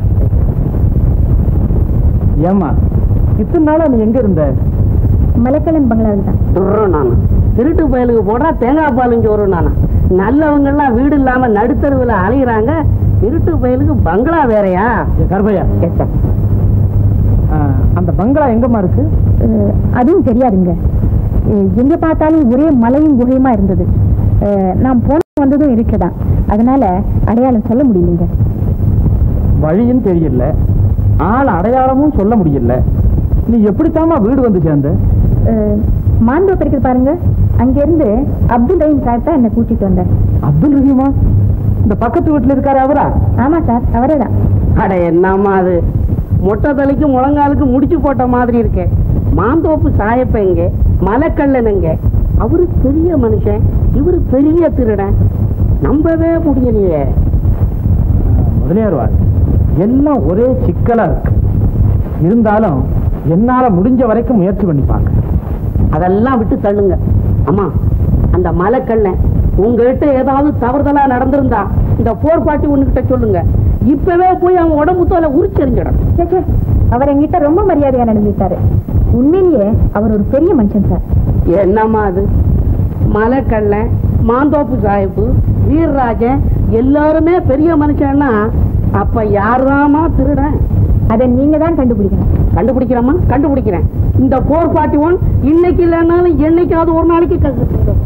ஏமா இத்தனை நாளா நீ எங்க இருந்த மலைக்கள்ளன் பங்களாவில் தான் துர்றோம் நானு திருட்டு பயலுக்கு போடுறா தேங்காய் பாலுங்க வரும் நானா நல்லவங்க எல்லாம் வீடு இல்லாம நடுத்தருவுல அலையுறாங்க திருட்டு பயலுக்கு பங்களா வேறயா ஏ, கருப்பையா எஸ் சார் ஆ, அந்த பங்களா எங்கம்மா இருக்கு அஹ், அதுவும் தெரியாதுங்க அஹ், எங்க பார்த்தாலும் ஒரே மலையும் குகையுமா இருந்தது அஹ், நான் போன வந்ததும் இருக்குதான் அதனால அடையாளம் சொல்ல முடியலைங்க வழியும் தெரியல ஆள் அடையாளமும் சொல்ல முடியல நீ எப்படித்தாம்மா வீடு வந்து சேர்ந்த அஹ், மாந்தோப்பு இருக்குது பாருங்க அங்கிருந்து அப்துல் ரஹீம் சார் தான் என்னை கூட்டிட்டு வந்தார் அப்துல் ரஹீமா இந்த பக்கத்து வீட்டுல இருக்காரு அவரா ஆமா சார் அவரே தான் அட என்னம்மா அது மொட்டை தலைக்கு முழங்காலுக்கு முடிச்சு போட்ட மாதிரி இருக்கே மாந்தோப்பு சாயப்ப எங்க மலைக்கல்லன் எங்க அவரு பெரிய மனுஷன் இவரு பெரிய திருடன் நம்பவே முடியலையே முதலியார்வாள் எல்லாம் ஒரே சிக்கலா இருக்கு இருந்தாலும் என்னால முடிஞ்ச வரைக்கும் முயற்சி பண்ணி பார்க்க அதெல்லாம் விட்டு தள்ளுங்க அம்மா அந்த மலைக்கல்லன் உங்ககிட்ட ஏதாவது தவறுதலா நடந்திருந்தா இந்த போர் பாட்டி ஒண்ணுகிட்ட சொல்லுங்க இப்பவே போய் அவன் உடம்பு தோலை உரிச்செறிஞ்சிடணும் சே, சே. அவர் என்கிட்ட ரொம்ப மரியாதையா நடந்துட்டாரு உண்மையிலேயே அவர் ஒரு பெரிய மனுஷன் சார் என்னம்மா அது மலைக்கல்லன் மாந்தோப்பு சாஹிப்பு வீரராஜன் எல்லாருமே பெரிய மனுஷன்னா அப்ப யாருதாம்மா திருடன் அதை நீங்க தான் கண்டுபிடிக்கணும் கண்டுபிடிக்கிறேம்மா கண்டுபிடிக்கிறேன் இந்த போர் பார்ட்டி ஒன் இன்னைக்கு இல்லைன்னாலும் என்னைக்காவது ஒரு நாளைக்கு கண்டுபிடிக்கிறோம்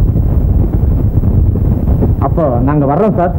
அப்போ நாங்க வர்றோம் சார்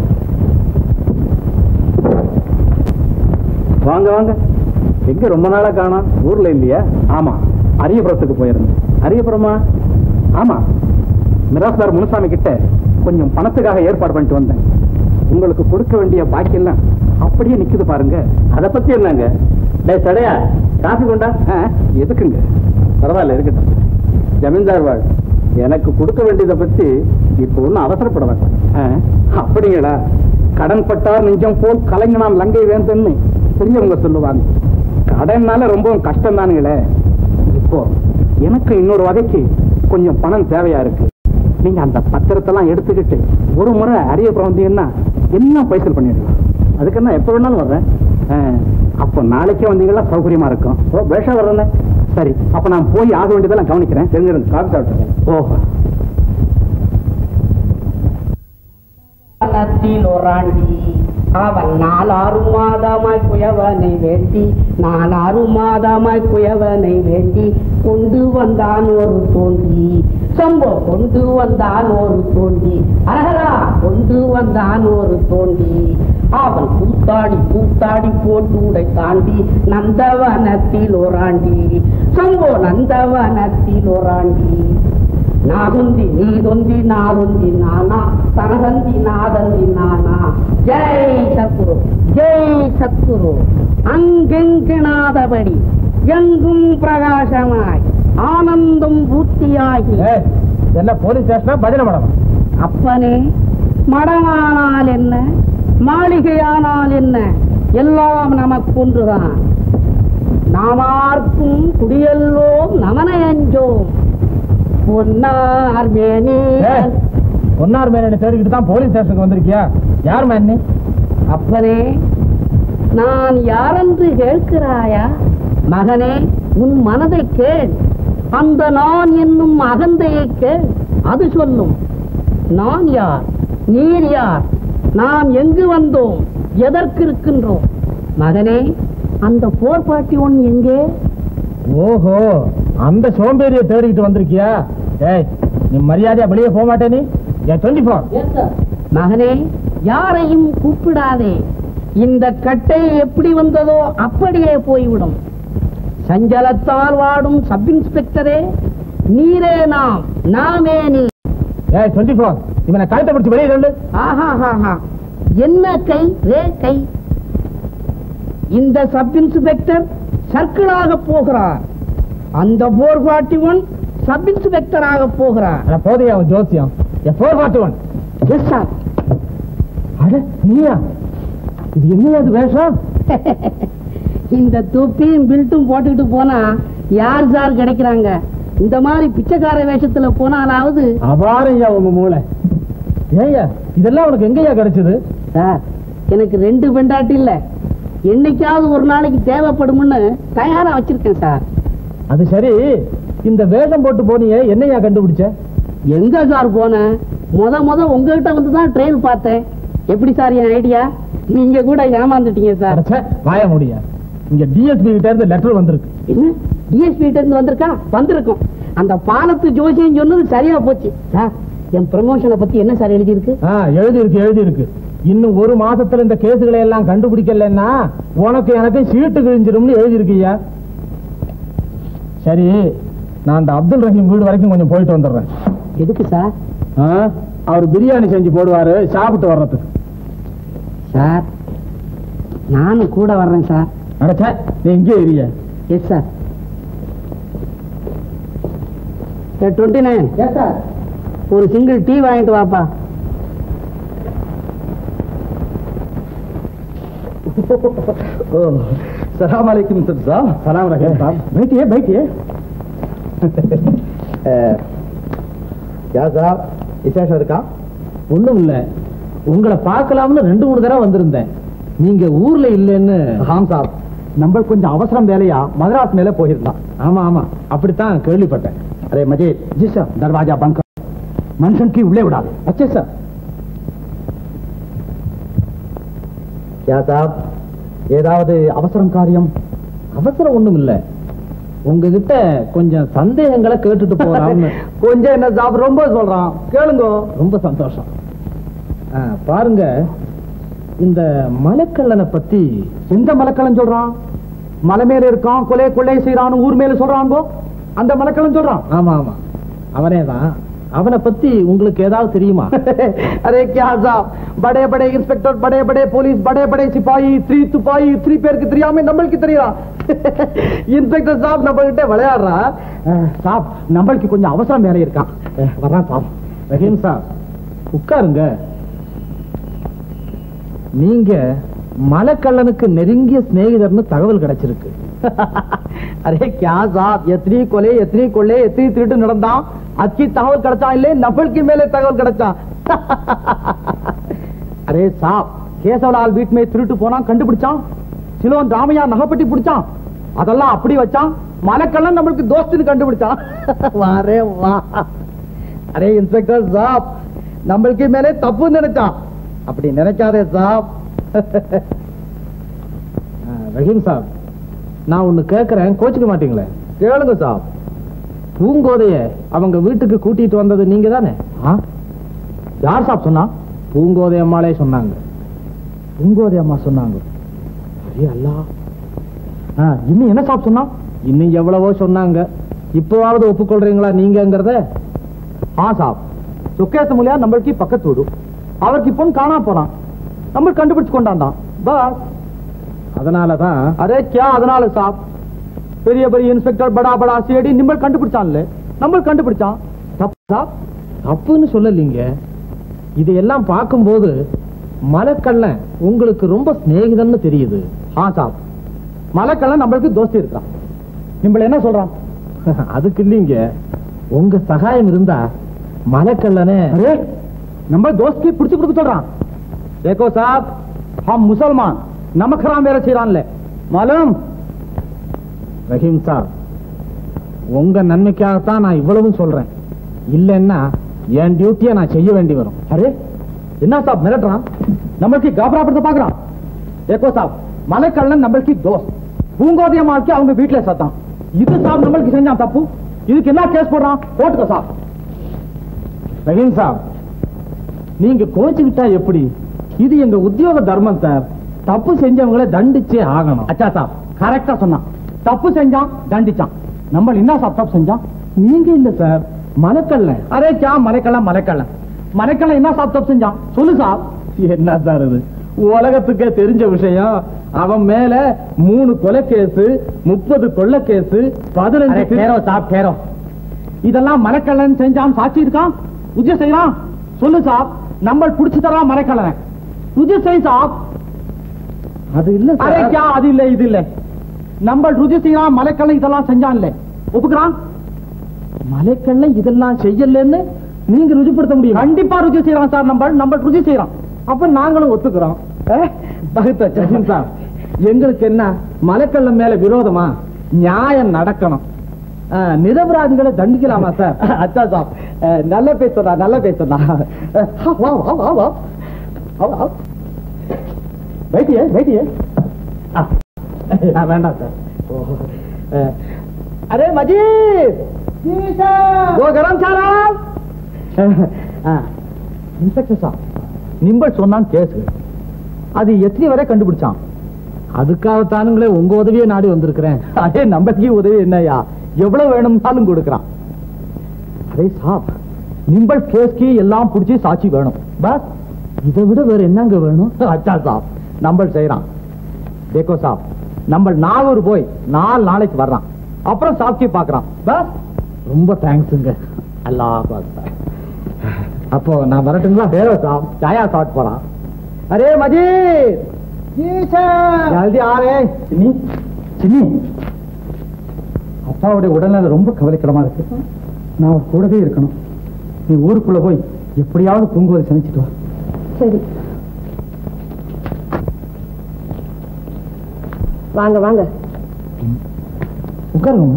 வாங்க வாங்க எங்க ரொம்ப நாளா காணோம் ஊர்ல இல்லையா ஆமா அரியபுரத்துக்கு போயிருந்தேன் அரியபுரமா ஆமா மிராஸ்தார் முனுசாமி கிட்ட கொஞ்சம் பணத்துக்காக ஏற்பாடு பண்ணிட்டு வந்தேன் உங்களுக்கு கொடுக்க வேண்டிய பாக்கியெல்லாம் அப்படியே நிக்குது பாருங்க அத பத்தி என்னங்க டேய் சடையா காசு கொண்டா ஆ, எதுக்குங்க பரவாயில்ல இருக்கட்டும் ஜமீன்தார் வாழ் எனக்கு கொடுக்க வேண்டியதை பத்தி இப்போ ஒன்றும் அவசரப்பட வேண்டாம் ஆ, அப்படிங்களா கடன் பட்டார் நெஞ்சம் போல் கலைஞனாம் லங்கை வேந்தன்னு பெரியவங்க சொல்லுவாங்க கடன்னால ரொம்ப கஷ்டம் தானுங்களே இப்போ எனக்கு இன்னொரு வகைக்கு கொஞ்சம் பணம் தேவையா இருக்கு நீங்க அந்த பத்திரத்தெல்லாம் எடுத்துக்கிட்டு ஒரு முறை அரியப்புறம் வந்தீங்கன்னா எல்லாம் பைசல் பண்ணிடலாம் அதுக்கு என்ன எப்போ வேணாலும் வர்றேன் ஆ, அப்போ நாளைக்கே வந்தீங்கன்னா சௌகரியமா இருக்கும் ஓ பேஷா வர்றேன் சரி அப்ப நான் போய் ஆக வேண்டியதெல்லாம் கவனிக்கிறேன் தெரிஞ்சிருந்து காப்பி சாப்பிட்டுருக்கேன் ஓஹோ வனத்தில் ஒராண்டி அவன் நாலாறு மாதமாய் குயவனை வேண்டி நாலாறு மாதமாய் குயவனை வேண்டி கொண்டு வந்தான் ஒரு தோண்டி சம்போ கொண்டு வந்தான் ஒரு தோண்டி அரகரா கொண்டு வந்தான் ஒரு தோண்டி அவன் கூத்தாடி கூத்தாடி போட்டு உடை தாண்டி நந்தவனத்தில் ஓராண்டி சம்போ நந்தவனத்தில் ஓராண்டி நாதொந்தி நீதொந்தி நாதொந்தி நானா தனதந்தி நாதந்தி நானா ஜெய் சத்குரு ஜெய் சத்குரு அங்கெங்கெனாதபடி எங்கும் பிரகாசமாய் ஆனந்தம் பூர்த்தியாகி ஏய், என்ன போலீஸ் ஸ்டேஷனா பஜனை மடம் அப்பனே மடமானால் என்ன மாளிகையானால் என்ன எல்லாம் நமக்கொன்றுதான் நாமார்க்கும் குடியல்லோம் நமனை அஞ்சோம் பொன்னார் மேனி பொன்னார் மேலே தேடிக்கிட்டு தான் போலீஸ் ஸ்டேஷனுக்கு வந்திருக்கியா யார் மேன் அப்பனே நான் யாரென்று கேட்கிறாயா மகனே உன் மனதை கேள் அந்த நான் என்னும் அகந்தையை கேள் அது சொல்லும் நான் யார் நீர் யார் நாம் எங்கு வந்தோம் எதற்கு இருக்கின்றோம் மகனே அந்த போர் பாட்டி ஒன் எங்கே ஓஹோ அந்த சோம்பேறிய தேடிக்கிட்டு வந்திருக்கியா ஏய் நீ மரியாதையா வெளியே போக மாட்டே நீ ஏன் டுவெண்ட்டி ஃபோர் மகனே யாரையும் கூப்பிடாதே இந்த கட்டை எப்படி வந்ததோ அப்படியே போய்விடும் சஞ்சலத்தால் வாடும் சப் இன்ஸ்பெக்டரே நீரே நாம் நாமே நீ ஏய் டுவெண்ட்டி ஃபோர் இவனை கழுத்தை பிடிச்சி வெளியே சொல்லு ஆஹாஹாஹா. என்ன கை ரே கை இந்த சப் இன்ஸ்பெக்டர் சர்க்கிளாக போகிறார் அந்த போர் ஃபார்ட்டி ஒன் சப் இன்ஸ்பெக்டராக போகிறார் அட போதையா அவன் ஜோசியம் என் four forty one yes sir அட நீயா இது என்னையா அது வேஷம் இந்த தொப்பியும் பில்ட்டும் போட்டுக்கிட்டு போனா யார் சார் கிடைக்கிறாங்க இந்த மாதிரி பிச்சைக்கார வேஷத்துல போனாலாவது அபாரையா உங்க மூளை ஏய்யா இதெல்லாம் உனக்கு எங்கேயா கிடைச்சது சார் எனக்கு ரெண்டு பெண்டாட்டி இல்ல என்னைக்காவது ஒரு நாளைக்கு தேவைப்படும்னு தயாரா வச்சிருக்கேன் சார் அது சரி இந்த வேஷம் போட்டு போனியே என்னையா கண்டுபிடிச்ச எங்க சார் போனேன் முத முத உங்ககிட்ட வந்து தான் ட்ரெயின் பார்த்தேன் எப்படி சார் என் ஐடியா நீங்க கூட ஏமாந்துட்டீங்க சார் அடச்சே, வாய முடியா இங்க டிஎஸ்பி கிட்ட இருந்து லெட்டர் வந்திருக்கு என்ன டிஎஸ்பி இருந்து வந்திருக்கா வந்திருக்கும் அந்த பாலத்து ஜோசியம் சொன்னது சரியா போச்சு சார் என் ப்ரமோஷனை பத்தி என்ன சார் எழுதியிருக்கு ஆ எழுதி இருக்கு எழுதி இருக்கு இன்னும் ஒரு மாசத்துல இந்த கேசுகளை எல்லாம் கண்டுபிடிக்கலன்னா உனக்கு எனக்கு சீட்டு கிழிஞ்சிரும்னு எழுதி இருக்கியா சரி நான் அந்த அப்துல் ரஹீம் வீடு வரைக்கும் கொஞ்சம் போயிட்டு வந்துடுறேன் எதுக்கு சார் ஆ, அவர் பிரியாணி செஞ்சு போடுவாரு சாப்பிட்டு வர்றதுக்கு சார் நானும் கூட வர்றேன் சார் அடச்சே நீ இங்கே எரிய yes sir twenty nine yes sir ஒரு சிங்கிள் டீ வாங்கிட்டு வாப்பா सलाम वालेकुम सर साहब सलाम रहीम साहब बैठिए बैठिए யா சார் விசேஷம் இருக்கா ஒண்ணும் இல்ல உங்களை பார்க்கலாம்னு ரெண்டு மூணு தடவை வந்திருந்தேன் நீங்க ஊர்ல இல்லைன்னு हाँ साहब நம்ம கொஞ்சம் அவசரம் வேலையா மதராஸ் மேல போயிருந்தான் ஆமா ஆமா அப்படித்தான் கேள்விப்பட்டேன் அரே மஜீத் ஜி சார் தர்வாஜா பங்க் மனுஷன் கி உள்ளே விடாது அச்சே சார் யா சாப் ஏதாவது அவசரம் காரியம் அவசரம் ஒண்ணும் இல்ல உங்ககிட்ட கொஞ்சம் சந்தேகங்களை கேட்டுட்டு போறான்னு கொஞ்சம் என்ன சாப் ரொம்ப சொல்றான் கேளுங்க ரொம்ப சந்தோஷம் ஆ, பாருங்க இந்த மலைக்கல்லனை பத்தி எந்த மலக்கலன் சொல்றான் மலை மேல இருக்கான் கொலை கொள்ளை செய்யறான்னு ஊர் மேல சொல்றாங்கோ அந்த மலக்கலன் சொல்றான் ஆமா ஆமா அவனே தான் அவனை பத்தி உங்களுக்கு ஏதாவது தெரியுமா अरे क्या साहब बड़े बड़े इंस्पेक्टर बड़े बड़े पुलिस बड़े बड़े सिपाही த்ரீ துப்பாயி த்ரீ பேருக்கு தெரியாம நம்மளுக்கு தெரியுறா இன்ஸ்பெக்டர் சாப் நம்ம கிட்ட விளையாடுறா அஹ், சாப் நம்மளுக்கு கொஞ்சம் அவசரம் வேலை இருக்கான் அஹ், வர்றான் சாப் ரஹீம் சார் உட்காருங்க நீங்க மலைக்கல்லனுக்கு நெருங்கிய சிநேகிதர்னு தகவல் கிடைச்சிருக்கு அரே கியா சாப் எத்தனை கொலை எத்தனை கொள்ளை எத்தனை திருட்டு நடந்தான் அச்சி தகவல் கிடைச்சா இல்லே நம்மளுக்கு மேலே தகவல் கிடைச்சா அரே சாப் கேசவலால் வீட்டு மேல் திருட்டு போனா கண்டுபிடிச்சான் சிலோன் ராமையா நகைப்பட்டி பிடிச்சான் அதெல்லாம் அப்படி வச்சான் மலைக்கெல்லாம் நம்மளுக்கு தோஸ்துன்னு கண்டுபிடிச்சான் வாரே வா அரே இன்ஸ்பெக்டர் சாப் நம்மளுக்கு மேலே தப்பு நினைச்சான் அப்படி நினைக்காதே சாப் ஆ, ரஹீம் சார் நான் ஒண்ணு கேக்குறேன் கோச்சுக்க மாட்டீங்களே கேளுங்க சாப் பூங்கோதைய அவங்க வீட்டுக்கு கூட்டிட்டு வந்தது நீங்க தானே ஆ? யார் சாப் சொன்னா பூங்கோதை அம்மாளே சொன்னாங்க பூங்கோதை அம்மா சொன்னாங்க அரே அல்லா ஆ, இன்னும் என்ன சாப் சொன்னா இன்னும் எவ்வளவோ சொன்னாங்க இப்பவாவது ஒப்புக்கொள்றீங்களா நீங்கங்கிறத ஆ சாப் சுக்கேச மூலியா நம்மளுக்கு பக்கத்து வீடு அவருக்கு இப்போ காணா போறான் நம்ம கண்டுபிடிச்சு கொண்டாந்தான் பஸ் அதனாலதான் அரே கியா அதனால சாப் பெரிய பெரிய இன்ஸ்பெக்டர் படா படா சிஐடி நிம்மள் கண்டுபிடிச்சான்ல நம்ம கண்டுபிடிச்சான் தப்பு சாப் தப்புன்னு சொல்லலீங்க இதையெல்லாம் பார்க்கும்போது மலைக்கல்லன் உங்களுக்கு ரொம்ப சிநேகிதன்னு தெரியுது ஆ சாப் மலைக்கெல்லாம் நம்மளுக்கு தோஸ்தி இருக்கான் நிம்மள் என்ன சொல்றான் அதுக்கு இல்லைங்க உங்க சகாயம் இருந்தா மலைக்கல்லனே अरे नंबर दोस्त की पुடிச்சு கொடுக்க சொல்றான் देखो साहब हम मुसलमान नमक हराम வேற செய்றான்ல मालूम ரஹீம் சார் உங்க நன்மைக்காகத்தான் நான் இவ்வளவும் சொல்றேன் இல்லைன்னா என் டியூட்டியை நான் செய்ய வேண்டி வரும் அரே என்ன சாப் மிரட்டுறான் நம்மளுக்கு காபராபடுத்த பாக்குறான் ஏக்கோ சாப் மலைக்கள்ளன் நம்மளுக்கு தோஸ் பூங்கோதியம்மாக்கு அவங்க வீட்டுல சத்தான் இது சாப் நம்மளுக்கு செஞ்சான் தப்பு இதுக்கு என்ன கேஸ் போடுறான் போட்டுக்கோ சாப் ரஹீம் சாப் நீங்க கோச்சுக்கிட்டா எப்படி இது எங்க உத்தியோக தர்மம் சார் தப்பு செஞ்சவங்களை தண்டிச்சே ஆகணும் அச்சா சாப் கரெக்டா சொன்னான் தப்பு செஞ்சான் தண்டிச்சான் நம்ம என்ன சாப் தப்பு செஞ்சான் நீங்க இல்ல சார் மலக்கல்ல அரே கா மலைக்கள்ளன் மலைக்கள்ளன் மலைக்கள்ளன் என்ன சாப் தப்பு செஞ்சான் சொல்லு சாப் என்ன சார் இது உலகத்துக்கே தெரிஞ்ச விஷயம் அவன் மேல மூணு கொலை கேஸ் முப்பது கொள்ள கேஸ் அரே பதினஞ்சு கேரோ சாப் கேரோ இதெல்லாம் மலைக்கள்ளன் செஞ்சான் சாட்சி இருக்கான் உஜ்ஜ செய்யறான் சொல்லு சாப் நம்ம புடிச்சு தரான் மலைக்கள்ளனை ருஜு செய் சாப் அது இல்ல அரே சார். கா அது இல்ல இது இல்ல நம்ம ருஜு செய்யறான் மலைக்கள்ளன் இதெல்லாம் செஞ்சான் இல்ல ஒப்புக்கிறான் மலைக்கல்ல இதெல்லாம் செய்யலன்னு நீங்க ருஜுப்படுத்த முடியும் கண்டிப்பா ருஜு செய்யறான் சார் நம்ம நம்ம ருஜு செய்யறான் அப்ப நாங்களும் ஒத்துக்கிறோம் பகுத்த ஜஹீம் சார் எங்களுக்கு என்ன மலைக்கல்ல மேல விரோதமா நியாயம் நடக்கணும் அஹ், நிரபராதிகளை தண்டிக்கலாமா சார் அச்சா சாப் அஹ், நல்ல பேசுறா நல்ல பேசுறா வா வா வா வா வா வா வைத்திய வைத்திய அஹ், வேண்டாம் சார் अरे मजीद वो गरम चारा இன்ஸ்பெக்டர் சார் நிம்பல் சொன்னான் கேஸ் அது எத்தனை வரை கண்டுபிடிச்சான் அதுக்காகத்தானுங்களே உங்க உதவியை நாடி வந்திருக்கிறேன் அதே நம்பருக்கு உதவி என்னய்யா எவ்வளவு வேணும்னாலும் கொடுக்கறான் அரே சாப் நிம்பல் கேஸ்க்கு எல்லாம் புடிச்சு சாட்சி வேணும் பஸ் இதை விட வேற என்னங்க வேணும் அச்சா சாப் நம்பல் செய்யறான் தேக்கோ சாப் நம்ம நாகூர் போய் நாலு நாளைக்கு வர்றான் அப்புறம் சாட்சி பார்க்கறான் பஸ் ரொம்ப தேங்க்ஸுங்க அல்லாஹ் அக்பர் அப்போ நான் வரட்டுங்களா தேவ சாப் சாயா சாட் போறான் அரே மஜீத் ஜல்தி ஆ ரே சின்னி சின்னி அப்பாவுடைய உடல்நல ரொம்ப கவலைக்கிடமா இருக்கு நான் அவர் கூடவே இருக்கணும் நீ ஊருக்குள்ள போய் எப்படியாவது பூங்குவதை சமைச்சிட்டு வா சரி வாங்க வாங்க உட்காருங்க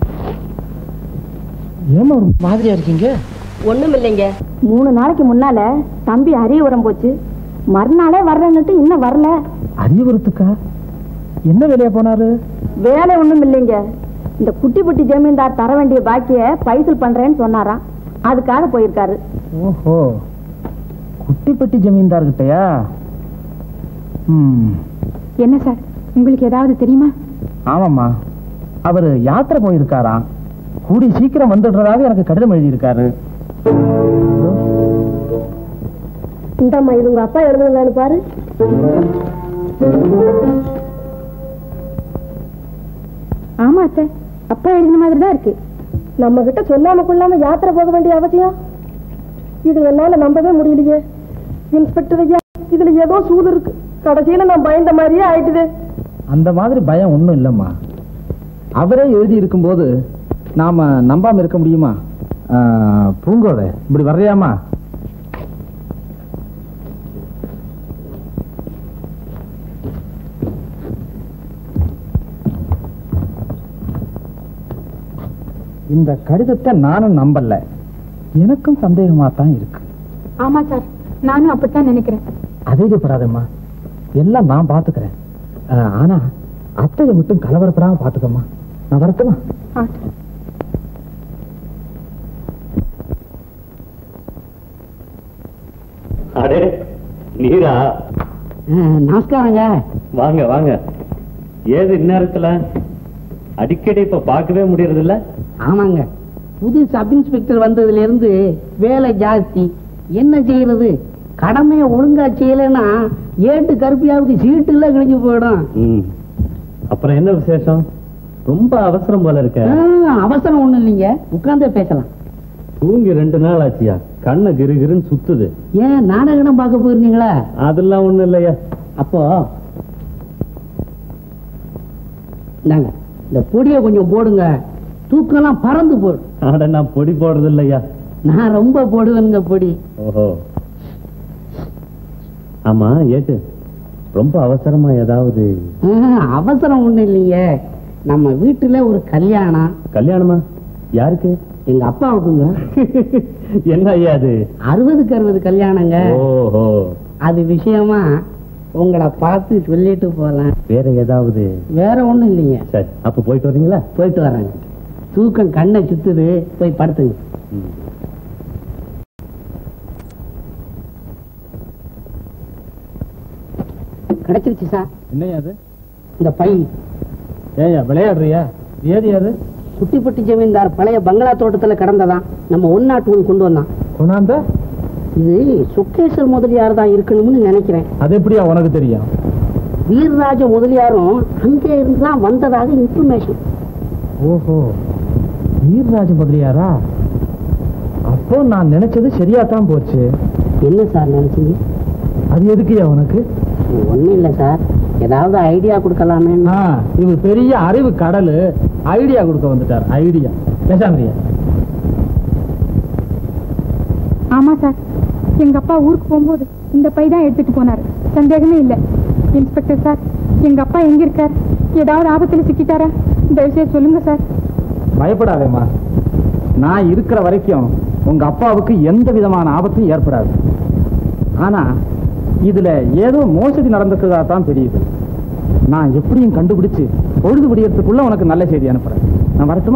ஏமா ஒரு மாதிரியா இருக்கீங்க ஒண்ணும் இல்லைங்க மூணு நாளைக்கு முன்னால தம்பி அரியவரம் போச்சு மறுநாளே வர்றேன்னுட்டு இன்னும் வரல அரியவரத்துக்கா என்ன வேலையா போனாரு வேலை ஒண்ணும் இல்லைங்க இந்த குட்டிப்பட்டி ஜமீன்தார் தர வேண்டிய பாக்கிய பைசல் பண்றேன்னு சொன்னாராம் அதுக்காக போயிருக்காரு ஓஹோ குட்டிப்பட்டி ஜமீன்தார்கிட்டயா ம் என்ன சார் உங்களுக்கு ஏதாவது தெரியுமா ஆமாம்மா அவர் யாத்திரை போயிருக்காராம் கூடி சீக்கிரம் வந்துடுறதாக எனக்கு கடிதம் எழுதியிருக்காரு இந்தாம்மா இது உங்க அப்பா எழுதுனதான்னு பாரு ஆமா அத்தை அப்பா எழுதின மாதிரி தான் இருக்கு நம்ம கிட்ட சொல்லாம கொள்ளாம யாத்திரை போக வேண்டிய அவசியம் இது என்னால நம்பவே முடியலையே இன்ஸ்பெக்டர் ஐயா இதுல ஏதோ சூது இருக்கு கடைசியில நான் பயந்த மாதிரியே ஆயிட்டுது அந்த மாதிரி பயம் ஒன்றும் இல்லைம்மா அவரே எழுதி இருக்கும்போது நாம நம்பாம இருக்க முடியுமா ஆ, பூங்கோட இப்படி வர்றியாமா இந்த கடிதத்தை நானும் நம்பல எனக்கும் சந்தேகமா தான் இருக்கு ஆமா சார் நானும் அப்படித்தான் நினைக்கிறேன் அதேஜப்படாதம்மா எல்லாம் நான் பாத்துக்கிறேன் ஆ, ஆனா அத்தையை மட்டும் கலவரப்படாம பாத்துக்கம்மா நான் வரட்டுமா ஆ. அடே நீரா நமஸ்காரங்க வாங்க வாங்க ஏது இந்நேரத்துல அடிக்கடி இப்ப பார்க்கவே முடியறது இல்ல ஆமாங்க புது சப் இன்ஸ்பெக்டர் வந்ததுல இருந்து வேலை ஜாஸ்தி என்ன செய்யறது கடமையை ஒழுங்கா செய்யலைன்னா ஏட்டு கருப்பியாவுக்கு சீட்டு எல்லாம் கிழிஞ்சு போயிடும் ம். அப்புறம் என்ன விசேஷம் ரொம்ப அவசரம் போல இருக்க ஆ, அவசரம் ஒண்ணும் இல்லைங்க உட்கார்ந்தே பேசலாம் தூங்கி ரெண்டு நாள் ஆச்சியா கண்ணை கிருகிருன்னு சுத்துது ஏன் நாடகம் பார்க்க போயிருந்தீங்களா அதெல்லாம் ஒண்ணும் இல்லையா அப்போ இந்தாங்க இந்த பொடியை கொஞ்சம் போடுங்க தூக்கம்லாம் பறந்து போடும் அட நான் பொடி போடுறது இல்லையா நான் ரொம்ப போடுவேனுங்க பொடி ஓஹோ ஆமா ஏட்டு ரொம்ப அவசரமா ஏதாவது ஆ, அவசரம் ஒண்ணும் இல்லைங்க நம்ம வீட்டுல ஒரு கல்யாணம் கல்யாணமா யாருக்கு எங்க அப்பாவுக்குங்க என்ன ஐயா அது அறுபதுக்கு அறுபது கல்யாணங்க ஓஹோ அது விஷயமா உங்களை பார்த்து சொல்லிட்டு போலாம் வேற ஏதாவது வேற ஒண்ணும் இல்லைங்க சரி அப்ப போயிட்டு வர்றீங்களா போயிட்டு வரேங்க தூக்கம் கண்ணை சுத்துது போய் படுத்துங்க கிடைச்சிருச்சு சார் என்னையா அது இந்த பை ஏயா விளையாடுறியா ஏது அது குட்டிப்பட்டி ஜமீன்தார் பழைய பங்களா தோட்டத்துல கிடந்ததான் நம்ம ஒன் நாட் ஒன் கொண்டு வந்தான் கொண்டாந்த இது சுக்கேஸ்வர் முதலியார் தான் இருக்கணும்னு நினைக்கிறேன் அது எப்படியா உனக்கு தெரியும் வீரராஜ முதலியாரும் அங்கே இருந்து தான் வந்ததாக இன்ஃபர்மேஷன் ஓஹோ வீரராஜ முதலியாரா அப்போ நான் நினைச்சது சரியா தான் போச்சு என்ன சார் நினைச்சீங்க அது எதுக்குயா உனக்கு ஒண்ணும் இல்லை சார் ஏதாவது ஐடியா கொடுக்கலாமே ஆ, இவர் பெரிய அறிவு கடலு ஐடியா கொடுக்க வந்துட்டார் ஐடியா பேசாமரியா ஆமா சார் எங்க அப்பா ஊருக்கு போகும்போது இந்த பை தான் எடுத்துட்டு போனாரு சந்தேகமே இல்ல இன்ஸ்பெக்டர் சார் எங்க அப்பா எங்க இருக்கார் ஏதாவது ஆபத்துல சிக்கிட்டாரா தயவுசெய்து சொல்லுங்க சார் பயப்படாதேம்மா நான் இருக்கிற வரைக்கும் உங்க அப்பாவுக்கு எந்த விதமான ஆபத்தும் ஏற்படாது ஆனா இதுல ஏதோ மோசடி நடந்திருக்கிறதா தான் தெரியுது நான் எப்படியும் கண்டுபிடிச்சு பொழுது விடியறதுக்குள்ள உனக்கு நல்ல செய்தி அனுப்புறேன் நான் வரட்டுமா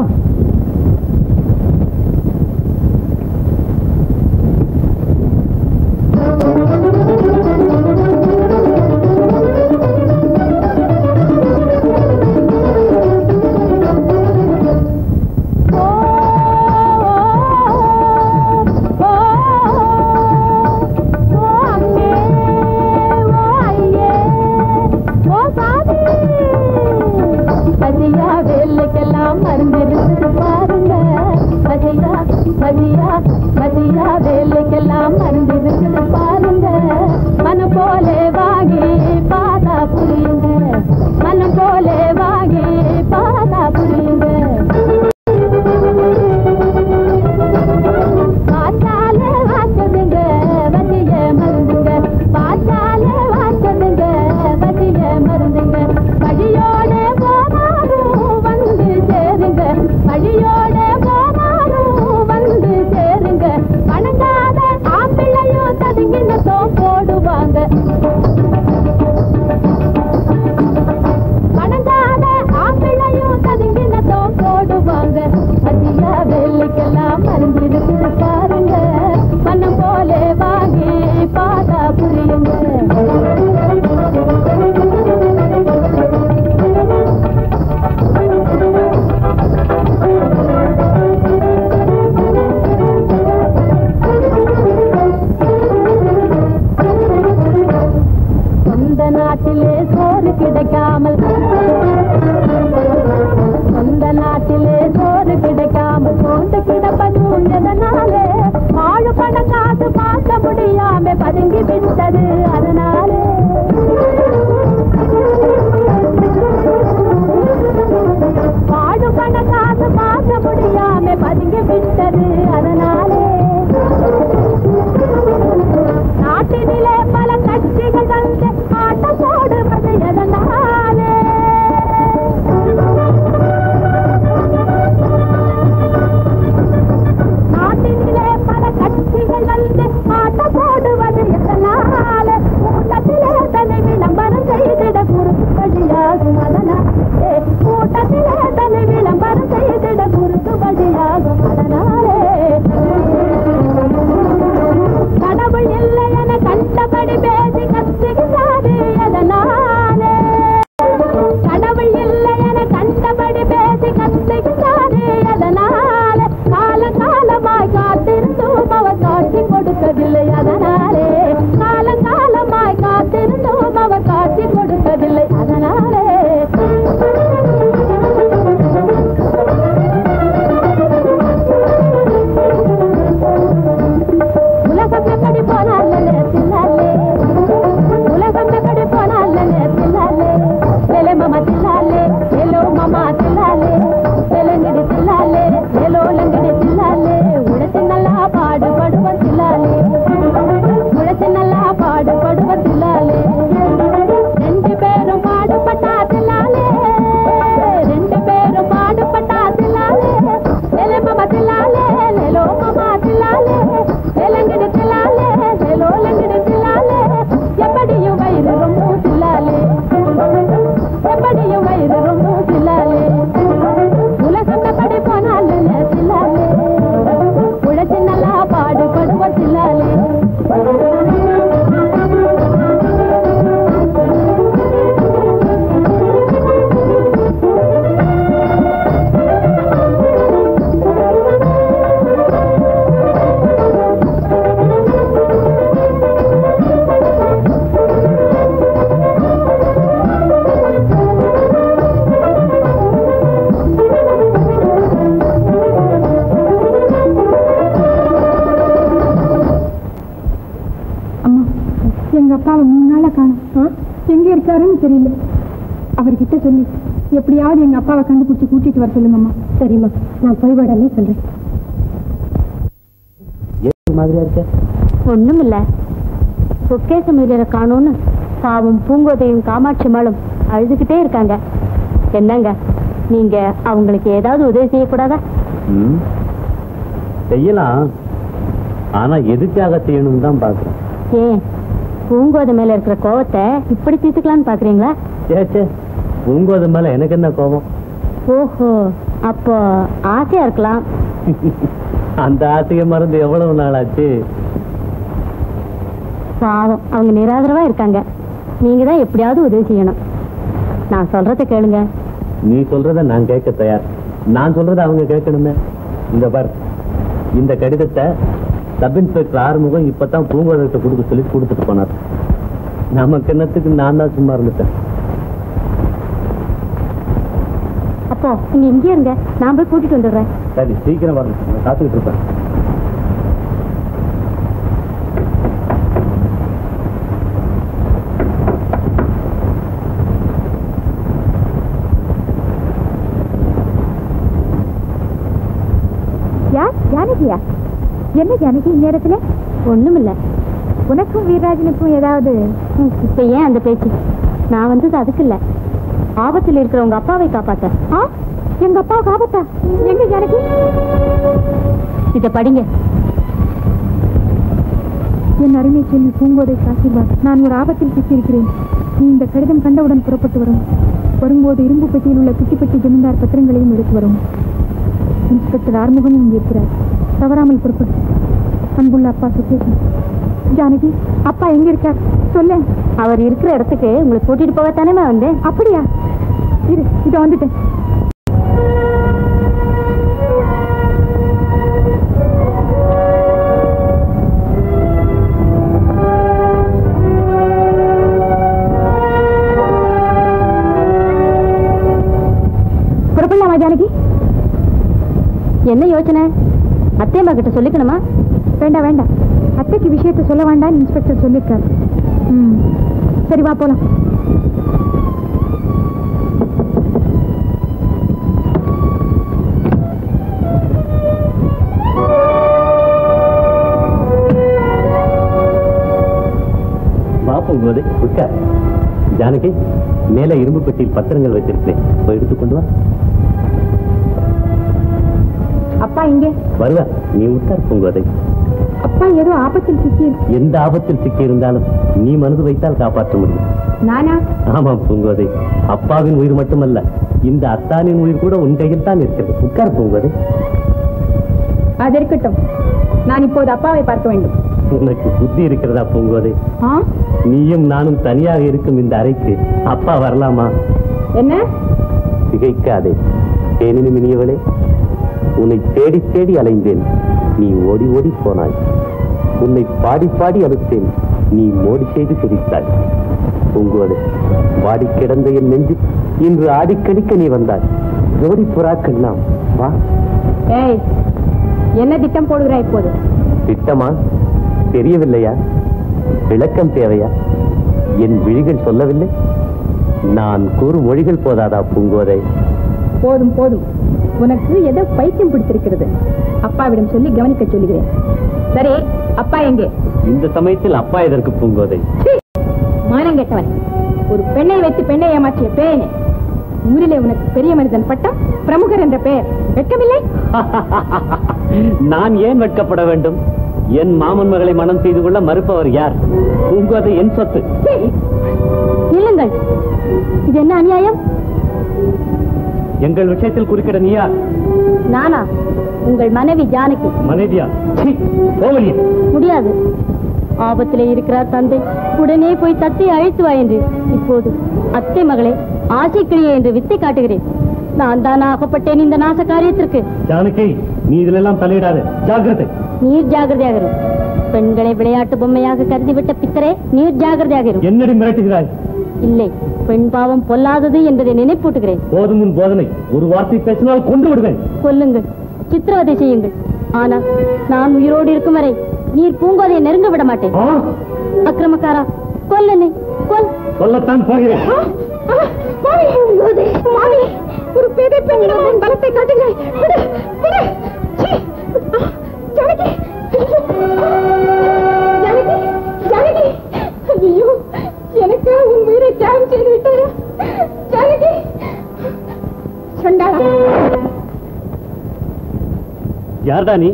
பசியா வேலைக்கெல்லாம் மருந்து இருக்குது பாருங்க பசியா பசியா பசியா வேலைக்கெல்லாம் மருந்து இருக்குது பாருங்க மனம் போலே வாங்கி பாதா புரியுங்க மனம் போலே வாங்கி பாதா புரியுங்க பார்த்தாலே வாசதுங்க வசிய மருந்துங்க பார்த்தாலே வாசதுங்க வசிய மருந்துங்க வழியோட போனாலும் வந்து சேருங்க வழியோட போனாலும் வந்து சேருங்க வணங்காத ஆம்பிள்ளைய அப்பாவை மூணு நாளா காணும் எங்க இருக்காருன்னு தெரியல அவர்கிட்ட சொல்லி எப்படியாவது எங்க அப்பாவை கண்டுபிடிச்சு கூட்டிட்டு வர சொல்லுங்கம்மா சரிம்மா நான் போய் உடனே சொல்றேன் மாதிரியா இருக்க ஒண்ணும் இல்ல பொக்கேச மீறரை காணோன்னு பாவம் பூங்கோதையும் காமாட்சி மாளும் அழுதுகிட்டே இருக்காங்க என்னங்க நீங்க அவங்களுக்கு ஏதாவது உதவி செய்யக்கூடாதா ம். செய்யலாம் ஆனா எதுக்காக செய்யணும் தான் பாக்குறேன் ஏன் பூங்கோதை மேல இருக்கிற கோவத்தை இப்படி தீர்த்துக்கலாம்னு பாக்குறீங்களா சே சே உங்கோது மேல எனக்கு என்ன கோபம் ஓஹோ அப்போ ஆசையா இருக்கலாம் அந்த ஆசையை மறந்து எவ்வளவு நாள் ஆச்சு பாவம் அவங்க நிராதரவா இருக்காங்க நீங்க தான் எப்படியாவது உதவி செய்யணும் நான் சொல்றத கேளுங்க நீ சொல்றத நான் கேட்க தயார் நான் சொல்றத அவங்க கேட்கணுமே இந்த பார் இந்த கடிதத்தை சப் இன்ஸ்பெக்டர் ஆறுமுகம் இப்பதான் பூங்கோதத்தை கொடுக்க சொல்லி கொடுத்துட்டு போனார் நமக்கு என்னத்துக்கு நான் தான் சும்மா இருந்துட்டேன் அப்போ நீங்க இங்கே இருங்க நான் போய் கூட்டிட்டு வந்துடுறேன் சரி சீக்கிரம் வரணும் நான் காத்துக்கிட்டு இருப்பேன் யார் ஜானகியா என்ன ஜானகி இந்நேரத்துல ஒண்ணும் இல்ல உனக்கும் வீரராஜனுக்கும் ஏதாவது ம், இப்ப ஏன் அந்த பேச்சு நான் வந்தது அதுக்கு இல்ல ஆபத்தில் இருக்கிற உங்க அப்பாவை காப்பாத்த ஆ எங்க அப்பா காபத்தா எங்க ஜானகி இத படிங்க என் அருமை செல்வி பூங்கோதை ஆசீர்வாத் நான் ஒரு ஆபத்தில் சிக்கியிருக்கிறேன் நீ இந்த கடிதம் கண்டவுடன் புறப்பட்டு வரும் வரும்போது இரும்பு பெட்டியில் உள்ள குட்டி பெட்டி ஜமீன்தார் பத்திரங்களையும் எடுத்து வரும் இன்ஸ்பெக்டர் ஆறுமுகமும் இங்கே இருக்கிறார் தவறாமல் புறப்படு அன்புள்ள அப்பா சுத்தேசன் ஜானகி அப்பா எங்க இருக்கார் சொல்ல அவர் இருக்கிற இடத்துக்கு உங்களை கூட்டிட்டு போகத்தானே வந்தேன் அப்படியா இரு இதோ வந்துட்டேன் புறப்படலாமா ஜானகி என்ன யோசனை அத்தையம்மா கிட்ட சொல்லிக்கணுமா வேண்டாம் வேண்டாம் அத்தைக்கு விஷயத்தை சொல்ல வேண்டாம்னு இன்ஸ்பெக்டர் சொல்லியிருக்காரு ம் சரி வா போலாம் வா பூங்கோதை உட்கார் ஜானகி மேல இரும்பு பெட்டியில் பத்திரங்கள் வச்சிருக்கேன் போய் எடுத்துக்கொண்டு வா அப்பா இங்கே வருவா நீ உட்கார் பூங்கோதை அப்பா ஏதோ ஆபத்தில் சிக்கி எந்த ஆபத்தில் சிக்கி இருந்தாலும் நீ மனது வைத்தால் காப்பாற்ற முடியும் நானா ஆமாம் பூங்கோதை அப்பாவின் உயிர் மட்டுமல்ல இந்த அத்தானின் உயிர் கூட உன் கையில் தான் இருக்கிறது உட்கார் பூங்கோதை அது இருக்கட்டும் நான் இப்போது அப்பாவை பார்க்க வேண்டும் உனக்கு புத்தி இருக்கிறதா பூங்கோதை ஆ நீயும் நானும் தனியாக இருக்கும் இந்த அறைக்கு அப்பா வரலாமா என்ன திகைக்காதே தேனினு மினியவளே உன்னை தேடி தேடி அலைந்தேன் நீ ஓடி ஓடி போனாய் உன்னை பாடி பாடி அழுத்தேன் நீ மோடி செய்து சிரித்தாய் பூங்குவதே வாடி கிடந்த என் நெஞ்சு இன்று ஆடிக்கடிக்க நீ வந்தாய் ஜோடி புறாக்கள் நாம் வா ஏய் என்ன திட்டம் போடுகிறாய் இப்போது திட்டமா தெரியவில்லையா விளக்கம் தேவையா என் விழிகள் சொல்லவில்லை நான் கூறும் மொழிகள் போதாதா பூங்கோதை போதும் போதும் உனக்கு ஏதோ பைத்தியம் பிடித்திருக்கிறது அப்பாவிடம் சொல்லி கவனிக்க சொல்லுகிறேன் சரி அப்பா எங்கே இந்த சமயத்தில் அப்பா எதற்கு பூங்கோதை மானம் கெட்டவன் ஒரு பெண்ணை வைத்து பெண்ணை ஏமாற்றிய பேனே ஊரிலே உனக்கு பெரிய மனிதன் பட்டம் பிரமுகர் என்ற பெயர் வெட்கமில்லை நான் ஏன் வெட்கப்பட வேண்டும் என் மாமன் மகளை மனம் செய்து கொள்ள மறுப்பவர் யார் பூங்கோதை என் சொத்து நில்லுங்கள் இது என்ன அநியாயம் எங்கள் விஷயத்தில் குறுக்கிட நீ யார் நானா உங்கள் மனைவி ஜானகி மனைவியா சீ, போவலியே முடியாது ஆபத்திலே இருக்கிறார் தந்தை உடனே போய் தத்தை அழைத்து வா என்று இப்போது அத்தை மகளே ஆசைக்கிளியே என்று வித்தை காட்டுகிறேன் நான் தான் ஆகப்பட்டேன் இந்த நாச காரியத்திற்கு ஜானகி நீ இதிலெல்லாம் தலையிடாது ஜாக்கிரதை நீர் ஜாகிரதையாக இரு பெண்களை விளையாட்டு பொம்மையாக கருதிவிட்ட பித்தரே நீர் ஜாகிரதையாக இரு என்னடி மிரட்டுகிறாய் இல்லை பெண் பாவம் பொல்லாதது என்பதை நினைப்பூட்டுகிறேன் போதும் உன் போதனை ஒரு வார்த்தை பேசினால் கொண்டு விடுவேன் கொல்லுங்கள் சித்திரவதை செய்யுங்கள் ஆனால் நான் உயிரோடு இருக்கும் வரை நீர் பூங்கோதையை நெருங்க விட மாட்டேன் ஆ, அக்கிரமக்காரா கொல்லனை கொல் சொல்லத்தான் போகிறேன் மாமி ஒரு பேதை பெண்ணிடம் உன் பலத்தை காட்டுங்கள் விடு விடு சீ! ஆ, ஜானகி ஜானகி ஜானகி ஐயோ எனக்கு உன் உயிரை தியாகம் செய்து விட்டாயா ஜானகி சண்டாளா யார்டா நீ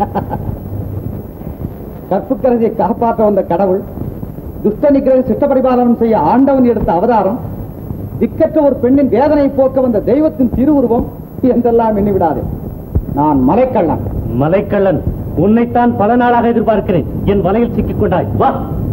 கற்புக்கரசியை காப்பாற்ற வந்த கடவுள் துஷ்ட நிகிரக சிஷ்ட பரிபாலனம் செய்ய ஆண்டவன் எடுத்த அவதாரம் திக்கற்ற ஒரு பெண்ணின் வேதனை போக்க வந்த தெய்வத்தின் திருவுருவம் என்றெல்லாம் எண்ணிவிடாதே நான் மலைக்கள்ளன் மலைக்கள்ளன் உன்னைத்தான் பல நாளாக எதிர்பார்க்கிறேன் என் வலையில் சிக்கிக் கொண்டாய் வா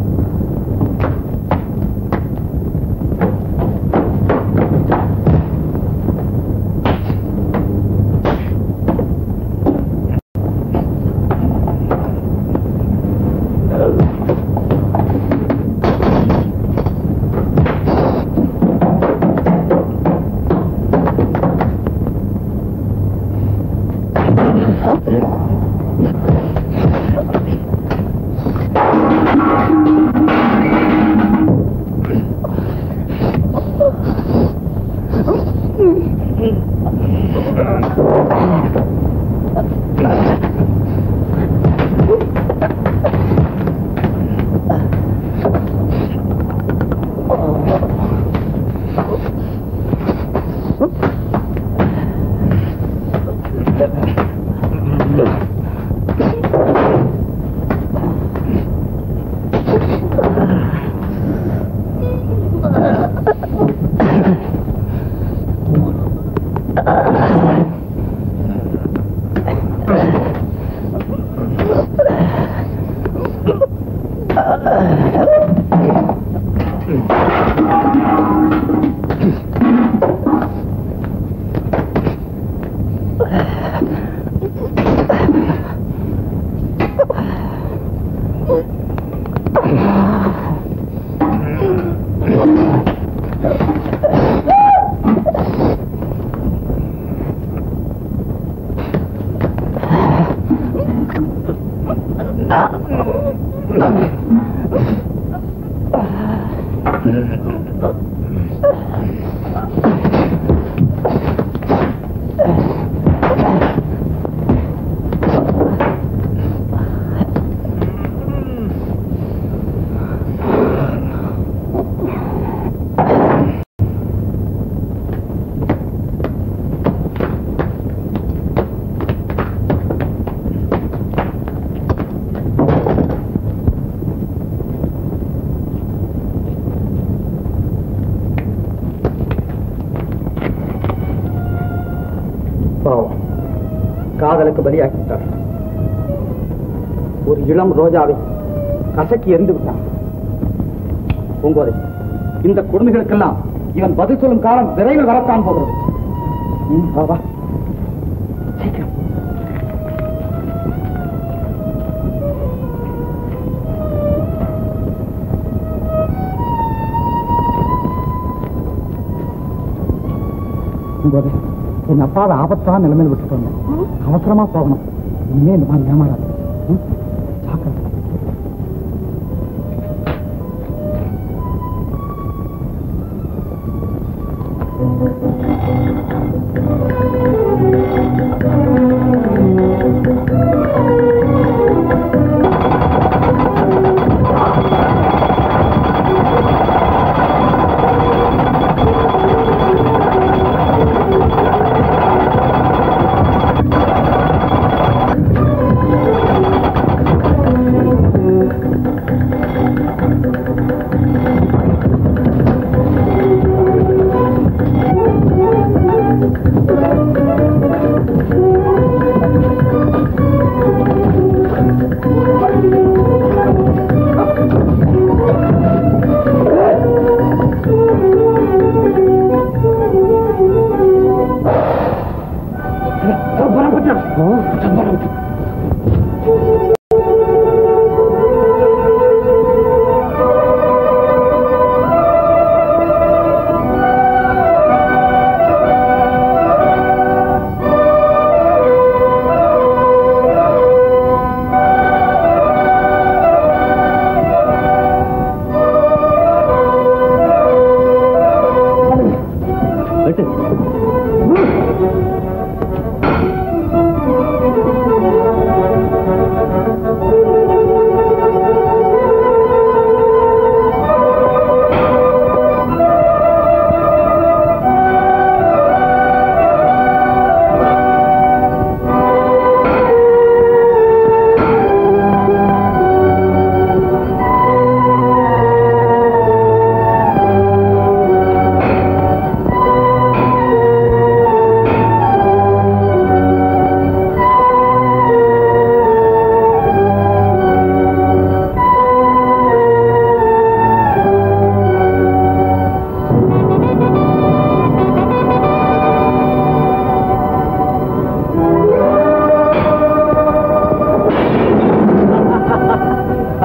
பாவம் காதலுக்கு பலியாக்கிவிட்டார் ஒரு இளம் ரோஜாவை கசக்கி எரிந்து விட்டான் பூங்கோதை இந்த கொடுமைகளுக்கெல்லாம் இவன் பதில் சொல்லும் காலம் விரைவில் வரத்தான் போகிறது ம், வா, வா. சீக்கிரம் பூங்கோதை, என் அப்பாவை ஆபத்தான நிலைமையில் விட்டுட்டு வந்தேன் அவசரமா போகணும் இனிமே இந்த மாதிரி ஏமாறாது ம்? ஜாக்கிரதை ஆ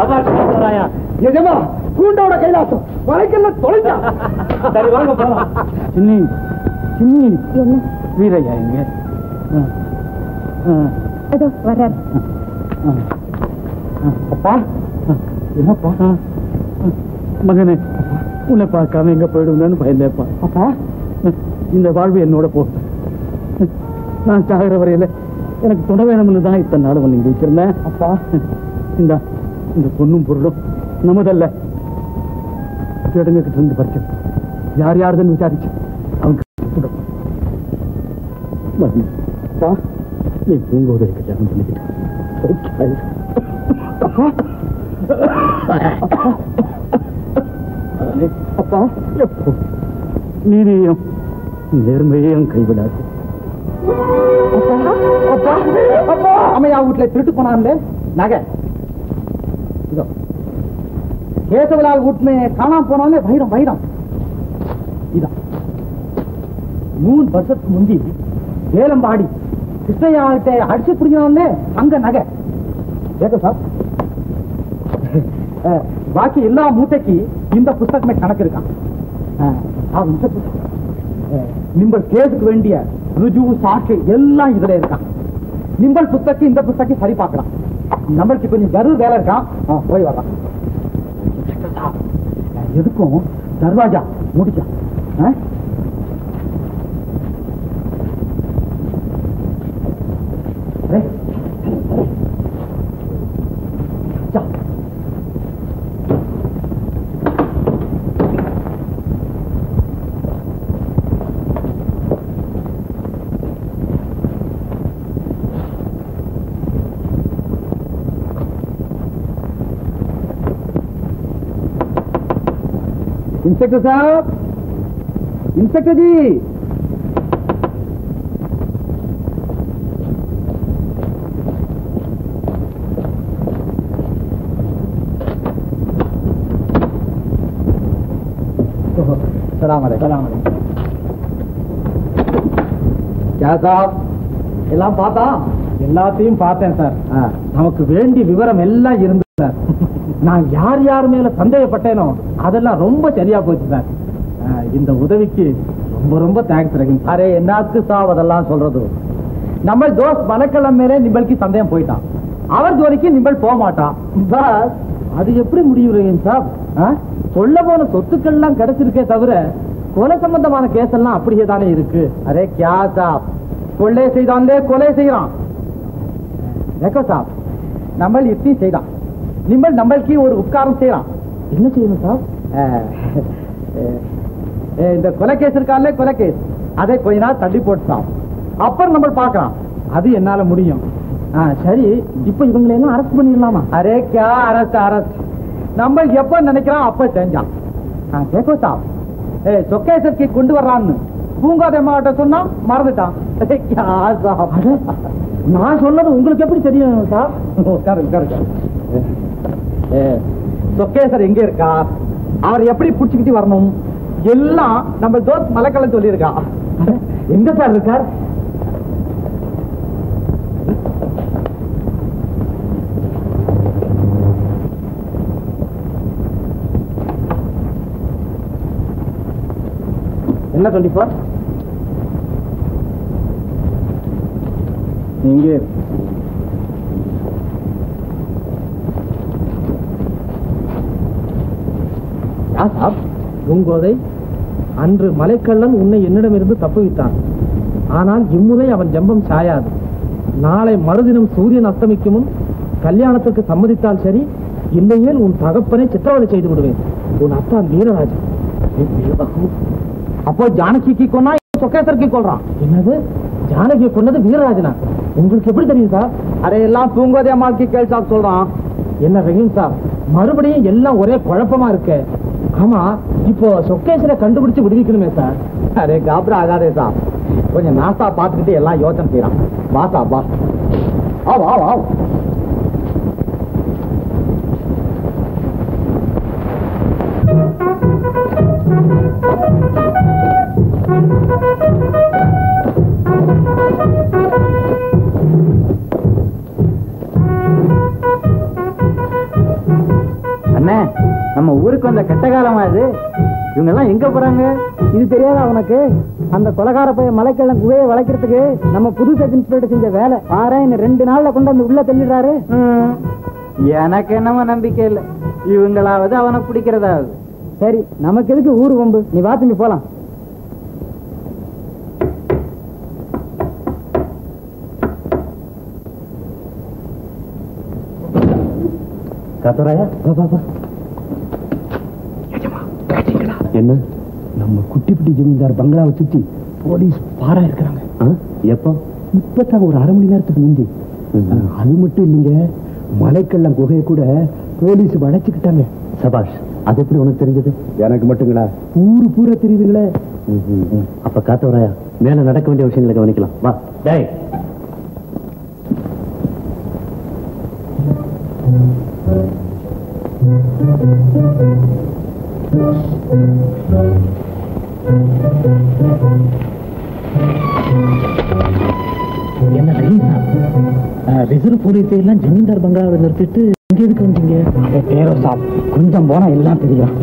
சபாஷ் எஜமா கூண்டோட கைலாசம் வளைக்கல்ல தொலைஞ்சா சரி வாங்க போலாம் சின்னி சின்னி என்ன வீரையா இங்க ஆ, ஆ, ஏதோ வர்றாரு ஆ, ஆ. அப்பா ஆ, என்னப்பா ஆ, ஆ. மகனே உன்னை பார்க்காம எங்க போயிடுவேன்னு பயந்தேப்பா அப்பா இந்த வாழ்வு என்னோட போ நான் சாகிற வரையில எனக்கு துணை வேணும்னு தான் இத்தனை நாள் வந்து வச்சிருந்தேன் அப்பா இந்த இந்த பொண்ணும் பொருளும் நமதல்ல கிட்ட இருந்து பறிச்சு யார் யாருதுன்னு விசாரிச்சு அவங்க கொடுப்போம். மகனே, அப்பா நீ பூங்கோதை கல்யாணம் பண்ணிக்கிட்டேன் அப்பா எப்போ நீதியும் நேர்மையையும் கைவிடாது அப்பா அப்பா அம்மையா வீட்டுல திருட்டு போனான்ல நகை இதோ கேசவலால் வீட்டுல காணாம போனாலே வைரம் வைரம் இதான் மூணு வருஷத்துக்கு முந்தி வேலம்பாடி கிருஷ்ணய்யாட்ட அடிச்சு பிடிக்கணும்ல அங்க நகை கேட்க சார் அஹ், பாக்கி எல்லா மூட்டைக்கு இந்த புஸ்தகமே கணக்கு இருக்கான் அஹ், ஆ, இந்த புஸ்தகம். அஹ், நிம்பல் கேஸுக்கு வேண்டிய ருஜு சாட்சி எல்லாம் இதுல இருக்கான் நிம்பல் புஸ்தகம் இந்த புஸ்தகம் சரி பார்க்கலாம் நம்மளுக்கு கொஞ்சம் கரு வேலை இருக்கான் ஆ, போய் வரலாம் அஹ், எதுக்கும் தர்வாஜா முடிச்சா அஹ்? ஏய், சா. इंस्पेक्टर साहब इंस्पेक्टर जी सलाम सलाम क्या साहब எல்லாம் பார்த்தா எல்லாத்தையும் பார்த்தேன் சார் நமக்கு வேண்டிய விவரம் எல்லாம் இருந்தது சார் நான் யார் யார் மேல சந்தேகப்பட்டேனோ அதெல்லாம் ரொம்ப சரியா போச்சு சார் ஆ, இந்த உதவிக்கு ரொம்ப ரொம்ப தேங்க்ஸ் ரஹீம் அரே என்னத்துக்கு சாப் அதெல்லாம் சொல்றது நம்ம தோஸ்த் மலக்கள்ளம் மேலே நிம்பளுக்கு சந்தேகம் போயிட்டான் அவர் ஜோலிக்கு நிம்பள் போக மாட்டான் பஸ் அது எப்படி முடியும் ரஹீம் சாப் ஆ? கொல்ல போன சொத்துக்கள்லாம் கிடைச்சிருக்கே தவிர கொலை சம்பந்தமான கேஸ் எல்லாம் அப்படியே தானே இருக்கு அரே கியா சாப் கொள்ளை செய்தான்லே கொலை செய்யறான் देखो साहब நம்ம இத்தி செய்தான் நிம்பள் நம்மளுக்கு ஒரு உட்காரம் செய்யறான் என்ன செய்யணும் சார் அஹ், அஹ், அஹ், இந்த கொலை கேஸ் இருக்கான்ல கொலை கேஸ் அதை கொஞ்ச நாள் தள்ளி போட்டுட்டான் அப்புறம் நம்ம பார்க்கலாம் அது என்னால முடியும் ஆ சரி இப்ப இவங்களை எல்லாம் அரெஸ்ட் பண்ணிடலாமா அரே கியா அரசு அரசு நம்ம எப்ப நினைக்கிறான் அப்ப செஞ்சான் ஆ, கேக்கோ சாப் ஏ சொக்கேசருக்கு கொண்டு வர்றான்னு பூங்காதை மாவட்ட சொன்னா மறந்துட்டான் அரே, கியா சாப் அட, நான் சொன்னது உங்களுக்கு எப்படி தெரியும் சார் உட்காரு உட்காரு உட்காரு. ஏ, சொக்கேசர் எங்க இருக்கா அவர் எப்படி புடிச்சுக்கிட்டு வரணும் எல்லாம் நம்ம தோஸ்த் மலைக்கலம் சொல்லியிருக்கா எங்க சார் இருக்கார் என்ன டுவெண்ட்டி ஃபோர் இங்கே யா சாப் பூங்கோதை அன்று மலைக்கள்ளன் உன்னை என்னிடமிருந்து தப்புவித்தான் ஆனால் இம்முறை அவன் ஜம்பம் சாயாது நாளை மறுதினம் சூரியன் அஸ்தமிக்கும் முன் கல்யாணத்துக்கு சம்மதித்தால் சரி இல்லையேல் உன் தகப்பனை சித்திரவதை செய்து விடுவேன் உன் அத்தான் வீரராஜன் அப்போ ஜானகிக்கு கொன்னா சொக்கேசருக்கு கொள்றான் என்னது ஜானகியை கொண்டது வீரராஜனா உங்களுக்கு எப்படி தெரியும் சார் அரே எல்லாம் பூங்கோதை அம்மாவுக்கு கேள் சாப் சொல்றான் என்ன ரஹீம் சார் மறுபடியும் எல்லாம் ஒரே குழப்பமா இருக்கு ஆமா இப்போ சொக்கேசரை கண்டுபிடிச்சு விடுவிக்கணுமே சார் அரே காபரா ஆகாதே சாப் கொஞ்சம் நாஸ்தா பார்த்துக்கிட்டு எல்லாம் யோசனை செய்யறான் வா சாப் வா ஆவ் ஆவ் ஆவ் அண்ணே நம்ம ஊருக்கு வந்த கெட்ட காலமா இது இவங்க எல்லாம் எங்க போறாங்க இது தெரியாதா உனக்கு அந்த கொலகார பையன் மலைக்கெல்லாம் குவையை வளைக்கிறதுக்கு நம்ம புது சப் இன்ஸ்பெக்டர் செஞ்ச வேலை பாரு இன்னும் ரெண்டு நாள்ல கொண்டு வந்து உள்ள தள்ளிடுறாரு எனக்கு என்னமோ நம்பிக்கை இல்லை இவங்களாவது அவனை பிடிக்கிறதாவது சரி நமக்கு எதுக்கு ஊரு வம்பு நீ வா தம்பி போலாம் காத்தராயா என்ன நம்ம குட்டிப்பிட்டி ஜமீன்தார் பங்களாவை சுத்தி போலீஸ் பாரா இருக்கிறாங்க ஆ? எப்போ இப்பதான் ஒரு அரை மணி நேரத்துக்கு முந்தி அது மட்டும் இல்லைங்க மலைக்கள்ளம் குகையை கூட போலீஸ் வளைச்சுக்கிட்டாங்க சபாஷ் அது எப்படி உனக்கு தெரிஞ்சது எனக்கு மட்டுங்களா ஊரு பூரா தெரியுதுங்களே அப்ப காத்தவராயா மேல நடக்க வேண்டிய விஷயங்களை கவனிக்கலாம் வா டேய் என்ன தெரியுமா ரிசர்வ் போலீஸை எல்லாம் ஜமீன்தார் பங்களாவை நிறுத்திட்டு இங்க எதுக்கு வந்தீங்க பேரோ சாப் கொஞ்சம் போனா எல்லாம் தெரியும்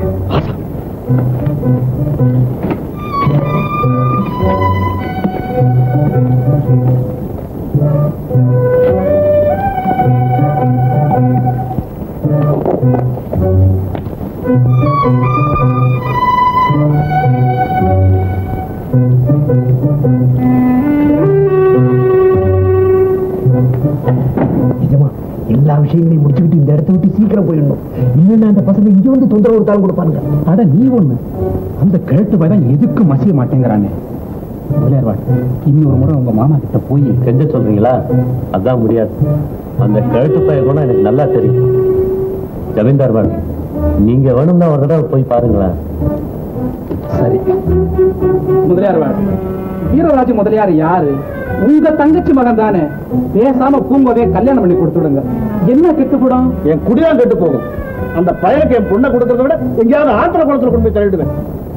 நிஜமா எல்லா விஷயங்களையும் முடிச்சுக்கிட்டு இந்த இடத்த விட்டு சீக்கிரம் போயிடணும் இல்லைன்னா அந்த பசங்க இங்க வந்து தொந்தரவு கொடுத்தாலும் கொடுப்பாங்க அட நீ ஒண்ணு அந்த கிழட்டு பையன் எதுக்கு மசிய மாட்டேங்கிறானே விளையாடுவாள் இன்னொரு முறை உங்க மாமா கிட்ட போய் கெஞ்ச சொல்றீங்களா அதான் முடியாது அந்த கழுத்து பைய குணம் எனக்கு நல்லா தெரியும் ஜமீன்தார் மேடம் நீங்க வேணும்னா ஒரு தடவை போய் பாருங்களேன் சரி முதலியார் வேணும் வீரராஜ முதலியார் யாரு உங்க தங்கச்சி மகன் தானே பேசாம பூங்கோவே கல்யாணம் பண்ணி கொடுத்துடுங்க என்ன கெட்டுப்படும் என் குடிதான் கெட்டு போகும் அந்த பையனுக்கு என் பொண்ணை கொடுக்கறத விட எங்கேயாவது ஆத்திர குளத்துல கொண்டு போய் தள்ளிடுவேன்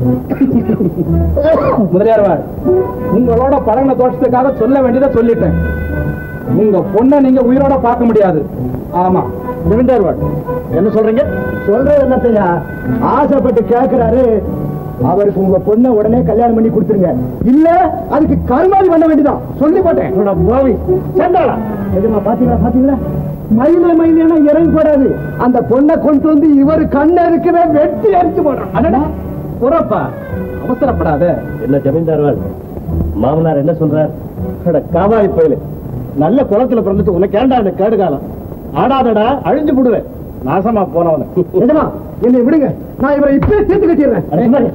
முதலியார் வார் உங்களோட பழகின தோஷத்துக்காக சொல்ல வேண்டியதை சொல்லிட்டேன் உங்க பொண்ணை நீங்க உயிரோட பார்க்க முடியாது ஆமா ஜமீன்தார் வார்டு என்ன சொல்றீங்க சொல்றது என்னத்தையா ஆசைப்பட்டு கேட்கிறாரு அவருக்கு உங்க பொண்ணை உடனே கல்யாணம் பண்ணி கொடுத்துருங்க இல்ல அதுக்கு கருமாதி பண்ண வேண்டியதான் சொல்லி போட்டேன் போவி சேர்ந்தாளா எதுமா பாத்தீங்களா பாத்தீங்களா மயில மயிலேனா இறங்கி போடாது அந்த பொண்ணை கொண்டு வந்து இவர் கண்ண இருக்கிற வெட்டி அடிச்சு போடுறான் அடடா புறப்பா அவசரப்படாத என்ன ஜமீன்தார் மேடம் மாமனார் என்ன சொல்றார் அட காவாய் பயலு நல்ல குளத்துல பிறந்துட்டு உனக்கு ஏன்டா இந்த கேடு காலம் ஆடாதடா அழிஞ்சு போடுவேன் நாசமா போனவன எஜமா என்னை விடுங்க நான் இவரை இப்பவே தீர்த்து கட்டிடுறேன்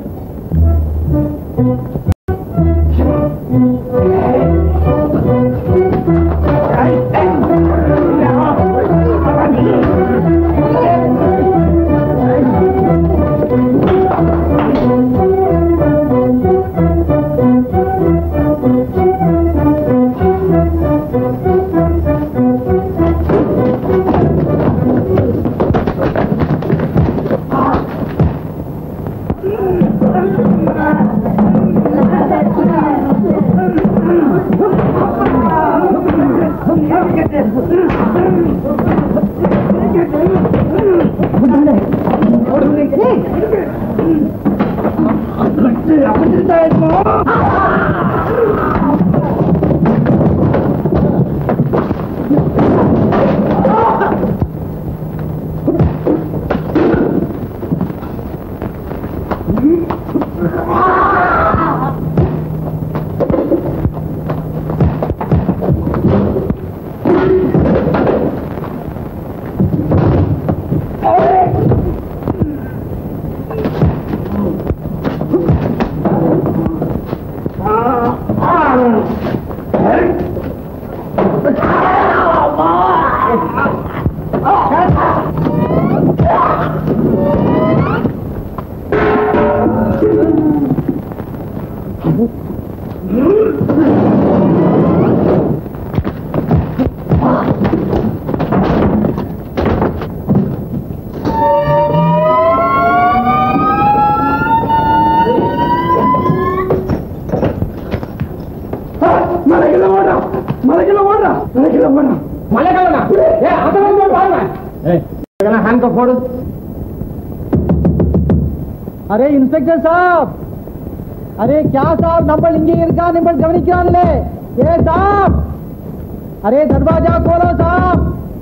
மலைக்குள்ள ஓடுறான் மலைக்குள்ள ஓடுறான் மலைக்குள்ள ஓடுறான் மலைக்காலனா ஏ அத வந்து பாருங்க ஹேண்ட் போடு அரே இன்ஸ்பெக்டர் சாப் அரே क्या साहब நம்பர் இங்கே இருக்கா நம்பர் கவனிக்கிறாங்களே ஏ சாப் அரே தர்வாஜா கோலோ சாப்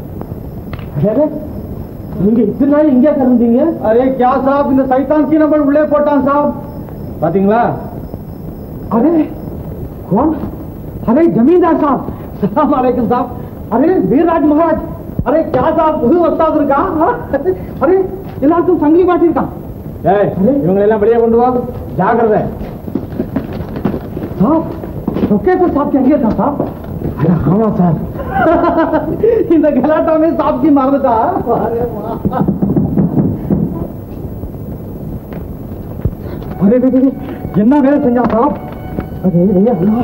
நீங்க இத்தனை நாள் இங்கே இருந்தீங்க அரே क्या साहब இந்த சைத்தான் கி நம்பர் உள்ளே போட்டான் சாப் பாத்தீங்களா अरे कौन अरे जमींदार साहब सलाम वालेकुम साहब अरे वीरराज महाराज अरे क्या साहब புது ஒஸ்தாது இருக்கா अरे எல்லாருக்கும் சங்கிலி மாட்டிருக்கான் ஏய் இவங்களை எல்லாம் வெளியே கொண்டு வா ஜாக்கிரதை साहब ओके तो साहब क्या था साहब அட, ஆமா சார் இந்த கலாட்டா में साहब की மறந்துட்டா अरे वाह अरे अरे, अरे, என்ன வேலை செஞ்சா சாப் अरे अरे अल्लाह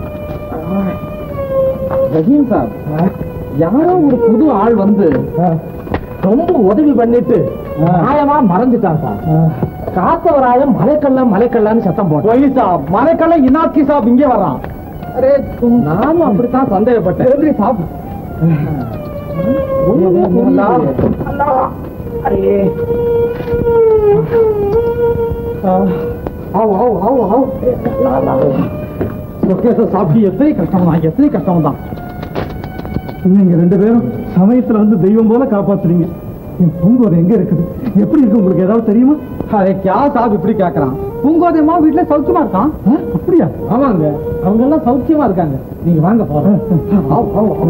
ரஹீம் சார் யாரோ ஒரு புது ஆள் வந்து ரொம்ப உதவி பண்ணிட்டு நியாயமா மறைஞ்சிட்டான் சார் காத்தவராயம் மலைக்கல்லாம் மலைக்கல்லான்னு சத்தம் போட்டோம் वही साहब माने कल इनाद की साहब இங்கே வர்றான் அரே நானும் அப்படித்தான் சந்தேகப்பட்டேன் अरे साहब ஒண்ணுமே புரியல. अरे आओ आओ आओ आओ ஓகே சார் சாப்பி எத்தனை கஷ்டம் தான் எத்தனை கஷ்டம் தான் நீங்க ரெண்டு பேரும் சமயத்துல வந்து தெய்வம் போல காப்பாத்துறீங்க என் பூங்கோதை எங்க இருக்குது எப்படி இருக்கு உங்களுக்கு ஏதாவது தெரியுமா அரே கியா சாப் இப்படி கேக்குறான் பூங்கோதைமா வீட்டுல சௌக்கியமா இருக்கான் ஆ, அப்படியா ஆமாங்க அவங்க எல்லாம் சௌக்கியமா இருக்காங்க நீங்க வாங்க போறோம் ஆவ், ஆவ், ஆவ்.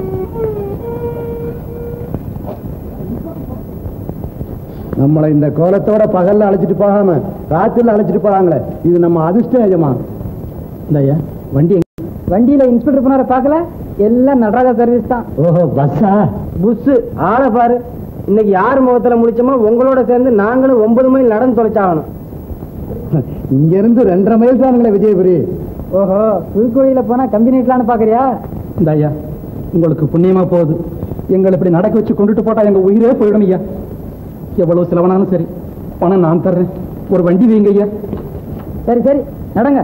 நம்மளை இந்த கோலத்தோட பகல்ல அழைச்சிட்டு போகாம ராத்திரில அழைச்சிட்டு போறாங்களே இது நம்ம அதிர்ஷ்டம் எஜமா இந்தாய்யா வண்டி எங்க- வண்டியில இன்ஸ்பெக்டர் போனார பார்க்கல எல்லாம் நடராஜா சர்வீஸ் தான் ஓஹோ பஸ்ஸா புஸ் ஆளை பாரு இன்னைக்கு யார் முகத்துல முடிச்சோமோ உங்களோட சேர்ந்து நாங்களும் ஒன்பது மைல் நடந்து தொலைச்சாகணும் இங்க இருந்து ரெண்டரை மைல் தானுங்களே விஜயபுரி ஓஹோ புதுக்கோயில போனா கம்பி நீட்டலான்னு பாக்குறியா இந்தாய்யா உங்களுக்கு புண்ணியமா போகுது எங்களை இப்படி நடக்க வச்சு கொண்டுட்டு போட்டா எங்க உயிரே போயிடும் ஐயா எவ்வளவு செலவனாலும் சரி பணம் நான் தர்றேன் ஒரு வண்டி வைங்க ஐயா சரி சரி நடங்க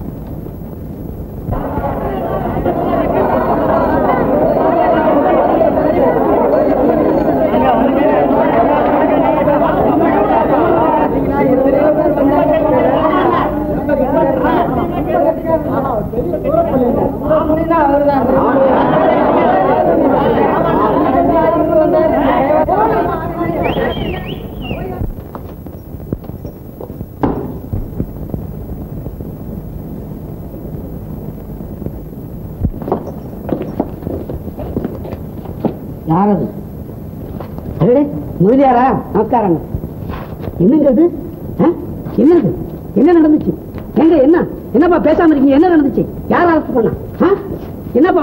யார் அது அடடே, முதலியாரா நமஸ்காரங்க என்னங்க இது ஆ? என்னது என்ன நடந்துச்சு எங்க என்ன என்னப்பா பேசாம இருக்கீங்க என்ன நடந்துச்சு யார் அரெஸ்ட் பண்ணா ஆ? என்னப்பா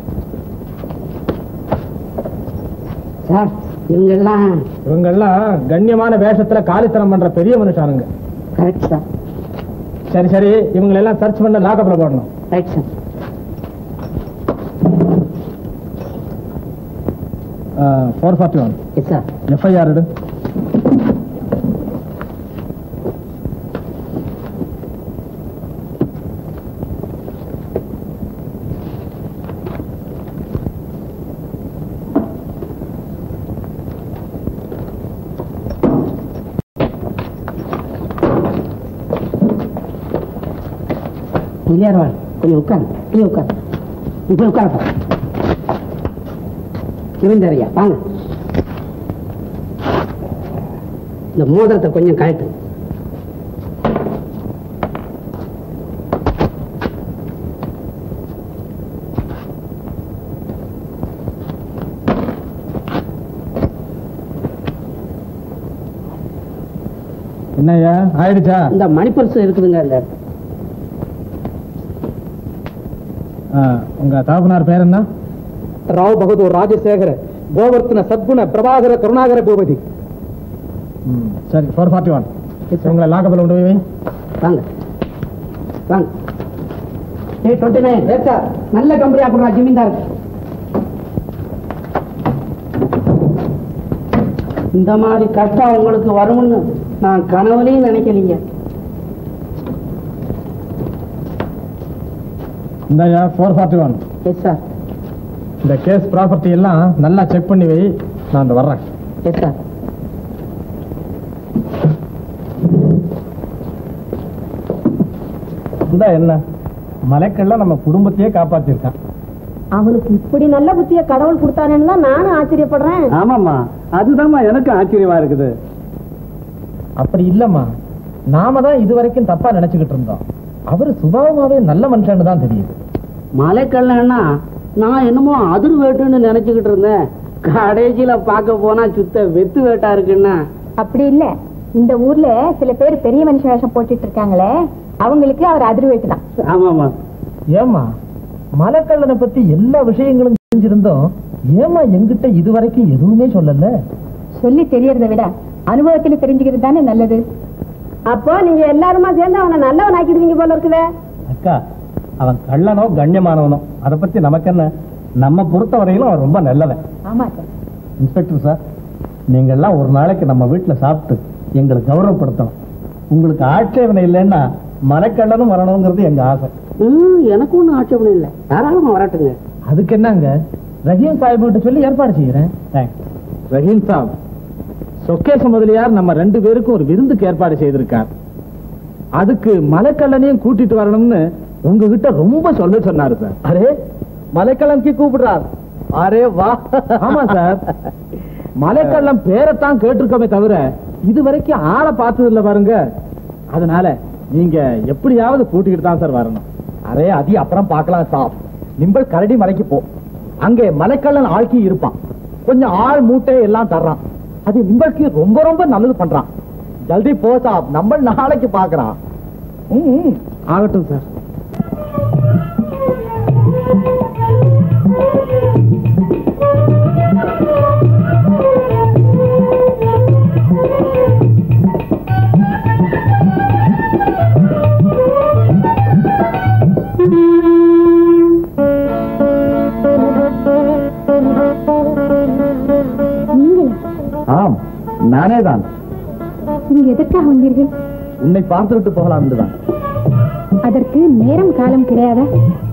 சார் இவங்க எல்லாம் இவங்க எல்லாம் கண்ணியமான வேஷத்துல காலித்தனம் பண்ற பெரிய மனுஷானுங்க கரெக்ட் சார் சரி சரி இவங்களை எல்லாம் சர்ச் பண்ண லாக்கப்ல போடணும் right sir four forty one yes sir FIR எடு முதலியார் வாழ் கொஞ்சம் உட்காரு கொஞ்சம் உட்காரு இப்ப உட்காரப்பா இருந்தறியா வாங்க இந்த மோதிரத்தை கொஞ்சம் கழட்டு என்னய்யா ஆயிடுச்சா இந்த மணிப்பரிசு இருக்குதுங்க இந்த ஆ, உங்க தகப்பனார் பேர் என்ன ராவ் பகதூர் ராஜசேகர கோவர்த்தன சத்குண பிரபாகர கருணாகர பூபதி ம், சரி ஃபோர் ஃபார்ட்டி ஒன் உங்களை லாக்கப்ல கொண்டு போய் வை. வாங்க வாங்க ஏய் டுவெண்ட்டி நைன் சார் நல்ல கம்பெனி அப்புறம் ஜமீன்தார் இந்த மாதிரி கஷ்டம் உங்களுக்கு வரும்னு நான் கனவுலையும் நினைக்கலீங்க இந்தாயா four forty one yes sir இந்த கேஸ் ப்ராப்பர்ட்டி எல்லாம் நல்லா செக் பண்ணி வை நான் அந்த வர்றேன் எஸ் சார் இந்த என்ன மலைக்கல்ல நம்ம குடும்பத்தையே காப்பாத்திருக்கான் அவனுக்கு இப்படி நல்ல புத்திய கடவுள் கொடுத்தானேன்னு தான் நானும் ஆச்சரியப்படுறேன் ஆமாம்மா அதுதான்மா எனக்கு ஆச்சரியமா இருக்குது அப்படி இல்லம்மா நாம தான் இது வரைக்கும் தப்பா நினைச்சுக்கிட்டு இருந்தோம் அவரு சுபாவமாவே நல்ல மனுஷன்னு தான் தெரியுது மலைக்கல்லன்னா நான் என்னமோ அதிர் வேட்டுன்னு நினைச்சுக்கிட்டு இருந்தேன் கடைசியில பார்க்க போனா சுத்த வெத்து வேட்டா இருக்குன்னா அப்படி இல்ல இந்த ஊர்ல சில பேர் பெரிய மனுஷ வேஷம் போட்டுட்டு இருக்காங்களே அவங்களுக்கு அவர் அதிர்வேட்டு தான் ஆமாமா ஏமா மலைக்கல்லனை பத்தி எல்லா விஷயங்களும் தெரிஞ்சிருந்தோம் ஏமா எங்கிட்ட இது வரைக்கும் எதுவுமே சொல்லல சொல்லி தெரியறதை விட அனுபவத்துல தெரிஞ்சுக்கிறது தானே நல்லது அப்போ நீங்க எல்லாருமா சேர்ந்து அவனை நல்லவன் ஆக்கிடுவீங்க போல இருக்குதே அக்கா அவன் கள்ளனோ கண்ணியமானவனோ அதை பத்தி நமக்கு என்ன நம்ம பொறுத்த வரையிலும் அவன் ரொம்ப நல்லவன் ஆமா சார் இன்ஸ்பெக்டர் சார் நீங்க எல்லாம் ஒரு நாளைக்கு நம்ம வீட்டுல சாப்பிட்டு எங்களை கௌரவப்படுத்தணும் உங்களுக்கு ஆட்சேபனை இல்லைன்னா மலைக்கள்ளனும் வரணுங்கிறது எங்க ஆசை ம், எனக்கு ஒன்றும் ஆட்சேபணம் இல்லை தாராளமா வரட்டுங்க அதுக்கு என்னங்க ரஹீம் சாஹிப் கிட்ட சொல்லி ஏற்பாடு செய்யறேன் ரஹீம் சாப் சொக்கேச முதலியார் நம்ம ரெண்டு பேருக்கும் ஒரு விருந்துக்கு ஏற்பாடு செய்திருக்கார் அதுக்கு மலைக்கல்லனையும் கூட்டிட்டு வரணும்னு உங்ககிட்ட ரொம்ப சொல்ல சொன்னாரு சார் அரே மலைக்கல்லனுக்கு கூப்பிடுறார் அரே வா ஆமா சார் மலைக்கள்ளம் பேரைத்தான் கேட்டிருக்கோமே தவிர இது வரைக்கும் ஆளை பார்த்தது இல்ல பாருங்க அதனால நீங்க எப்படியாவது கூட்டிக்கிட்டு தான் சார் வரணும் அரே அதி அப்புறம் பார்க்கலாம் சாப் நிம்பல் கரடி மலைக்கு போ அங்கே மலைக்கள்ளன் ஆழ்கி இருப்பான் கொஞ்சம் ஆள் மூட்டை எல்லாம் தர்றான் அது நிம்பளுக்கு ரொம்ப ரொம்ப நல்லது பண்றான் ஜல்தி போ சாப் நம்ம நாளைக்கு பாக்குறான் ஆகட்டும் சார் நீங்களா ஆம் நானே தான் நீங்க எதற்காக வந்தீர்கள் உன்னை பார்த்துவிட்டு போகலாம் தான் அதற்கு நேரம் காலம் கிடையாதா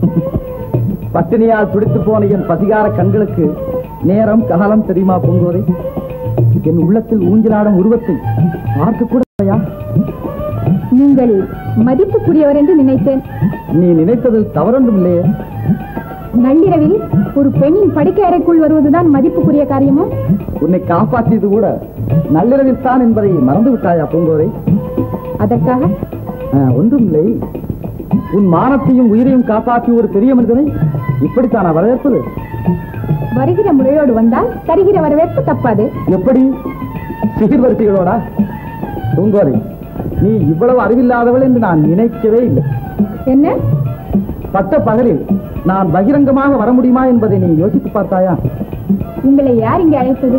பட்டினியால் துடித்து போன என் பசிகார கண்களுக்கு நேரம் காலம் தெரியுமா பூங்கோதை என் உள்ளத்தில் ஊஞ்சலாடும் உருவத்தை பார்க்க கூட இல்லையா? நீங்கள் மதிப்புக்குரியவர் என்று நினைத்தேன் நீ நினைத்ததில் தவறொன்றும் இல்லையே நள்ளிரவில் ஒரு பெண்ணின் படுக்கை அறைக்குள் வருவதுதான் மதிப்புக்குரிய காரியமா உன்னை காப்பாற்றியது கூட நள்ளிரவில் தான் என்பதை மறந்து விட்டாயா பூங்கோதை அதற்காக ஒன்றுமில்லை உன் மானத்தையும் உயிரையும் காப்பாற்றிய ஒரு பெரிய மனிதனை இப்படித்தானா வரவேற்பது வருகிற முறையோடு வந்தால் தருகிற வரவேற்பு தப்பாது எப்படி சீர்வரிசைகளோடா பூங்கோதை நீ இவ்வளவு அறிவில்லாதவள் என்று நான் நினைக்கவே இல்லை என்ன பட்ட பகலில் நான் பகிரங்கமாக வர முடியுமா என்பதை நீ யோசித்து பார்த்தாயா உங்களை யார் இங்கே அழைத்தது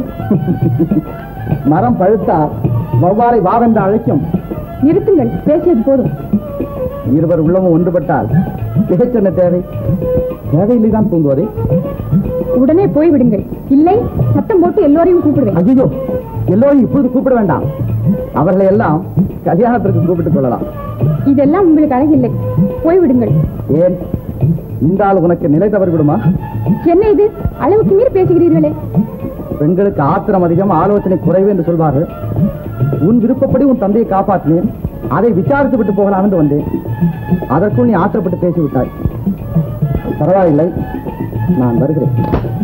மரம் பழுத்தால் வவ்வாறை வாவென்று அழைக்கும் நிறுத்துங்கள் பேசியது போதும் இருவர் உள்ளமும் ஒன்றுபட்டால் பேச்சென்ன தேவை தேவையில்லைதான் பூங்கோதை உடனே போய்விடுங்கள் இல்லை சத்தம் போட்டு எல்லோரையும் கூப்பிடுவேன் ஐயோ எல்லோரும் இப்பொழுது கூப்பிட வேண்டாம் அவர்களை எல்லாம் கல்யாணத்திற்கு கூப்பிட்டுக் கொள்ளலாம் இதெல்லாம் உங்களுக்கு அழகில்லை போய்விடுங்கள் ஏன் இந்த ஆள் உனக்கு நிலை தவறி விடுமா என்ன இது அளவுக்கு மீறி பேசுகிறீர்களே பெண்களுக்கு ஆத்திரம் அதிகம் ஆலோசனை குறைவு என்று சொல்வார்கள் உன் விருப்பப்படி உன் தந்தையை காப்பாற்றினேன் அதை விசாரித்து விட்டு போகலாம் என்று வந்தேன் அதற்குள் நீ ஆத்திரப்பட்டு பேசிவிட்டாய் பரவாயில்லை நான் வருகிறேன்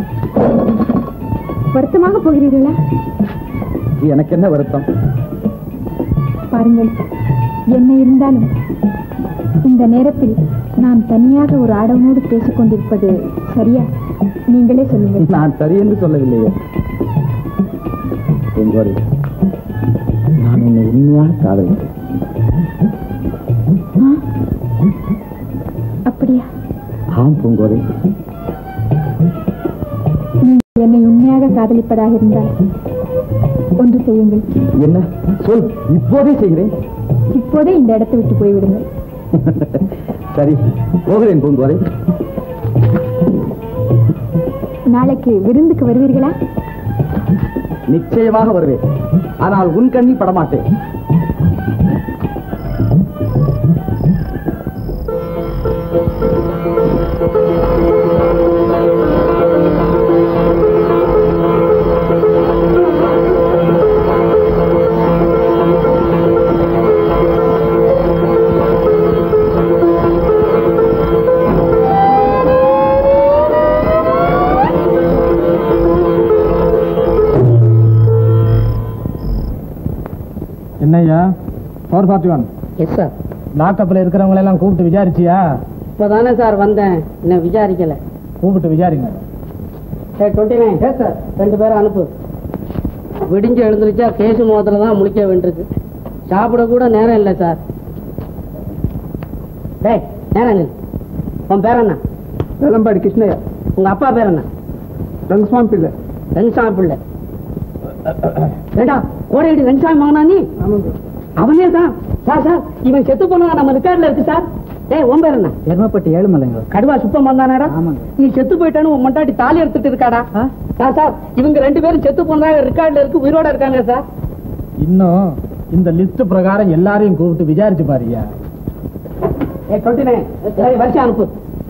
வருத்தமாக போகிறீர்களா எனக்கு என்ன வருத்தம் பாருங்கள் என்ன இருந்தாலும் இந்த நேரத்தில் நான் தனியாக ஒரு ஆடவனோடு பேசிக் கொண்டிருப்பது சரியா நீங்களே சொல்லுங்கள் நான் சரி என்று சொல்லவில்லையே பூங்கோரி நான் உன்னை உண்மையாக காதலிக்கிறேன் ஆ? அப்படியா ஆம் பூங்கோரி நீங்கள் என்னை உண்மையாக காதலிப்பதாக இருந்தால் ஒன்று செய்யுங்கள் என்ன சொல் இப்போதே செய்கிறேன் இப்போதே இந்த இடத்தை விட்டு போய்விடுங்கள் சரி போகிறேன் பூங்கோரை நாளைக்கு விருந்துக்கு வருவீர்களா நிச்சயமாக வருவேன் ஆனால் உன் கண்ணில் படமாட்டேன் என்னய்யா four forty one yes sir லாக்கப்பில் இருக்கிறவங்களை எல்லாம் கூப்பிட்டு விசாரிச்சியா இப்போதானே சார் வந்தேன் இன்னும் விசாரிக்கல கூப்பிட்டு விசாரிங்க சரி டுவெண்ட்டி நைன் எஸ் சார் ரெண்டு பேரும் அனுப்பு விடிஞ்சு எழுந்துருச்சா கேசு முகத்தில் தான் முழிக்க வேண்டியிருக்கு சாப்பிட கூட நேரம் இல்லை சார் டேய் நேரம் நில்லு. உன் பேர் என்ன வேலம்பாடி கிருஷ்ணய்யா உங்க அப்பா பேர் என்ன ரங்கசுவாமி பிள்ளை வெங்கசாமி பிள்ளை ஏண்டா கோடையடி வெங்கசாமி மகனா நீ ஆமாங்க அவனே தான் சார் சார் இவன் செத்து போனதா நம்ம ரெக்கார்ட்ல இருக்கு சார் ஏய் உன் பேர் என்ன எருமப்பட்டி ஏழுமலைங்க கடுவா சுத்தம் வந்தானடா ஆமாங்க. நீ செத்து போயிட்டான்னு உன் மண்டாட்டி தாலி எடுத்துட்டு இருக்காடா சார் சார் இவங்க ரெண்டு பேரும் செத்து போனதா ரெக்கார்ட்ல இருக்கு உயிரோட இருக்காங்க சார் இன்னும் இந்த லிஸ்ட் பிரகாரம் எல்லாரையும் கூப்பிட்டு விசாரிச்சு பாருயா ஏ டுவெண்ட்டி நைன் வருஷம் அனுப்பு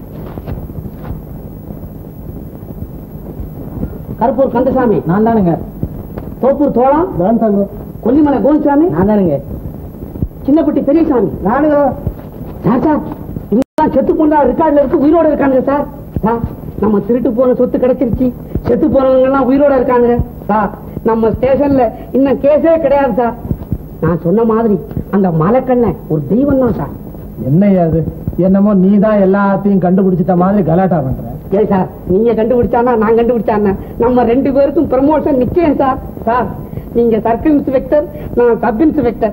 கருப்பூர் கந்தசாமி நான் தானுங்க தோப்பூர் தோளம் தான் தாங்க கொல்லிமலை கோவிந்தசாமி நான் தானுங்க சின்னப்பட்டி பெரியசாமி நானுங்க சார் சார் இவங்க செத்து போனதா ரெக்கார்ட்ல இருக்கு உயிரோட இருக்காங்க சார் சார் நம்ம திருட்டு போன சொத்து கிடைச்சிருச்சு செத்து போனவங்க எல்லாம் உயிரோட இருக்காங்க சார் நம்ம ஸ்டேஷன்ல இன்னும் கேஸே கிடையாது சார் நான் சொன்ன மாதிரி அந்த மலைக்கண்ண ஒரு தெய்வம் தான் சார் என்னய்யா அது என்னமோ நீ தான் எல்லாத்தையும் கண்டுபிடிச்சிட்ட மாதிரி கலாட்டா பண்ற ஏய் சார் நீங்க கண்டுபிடிச்சானா நான் கண்டுபிடிச்சானா நம்ம ரெண்டு பேருக்கும் ப்ரமோஷன் நிச்சயம் சார் சார் நீங்க சர்க்கிள் இன்ஸ்பெக்டர் நான் சப் இன்ஸ்பெக்டர்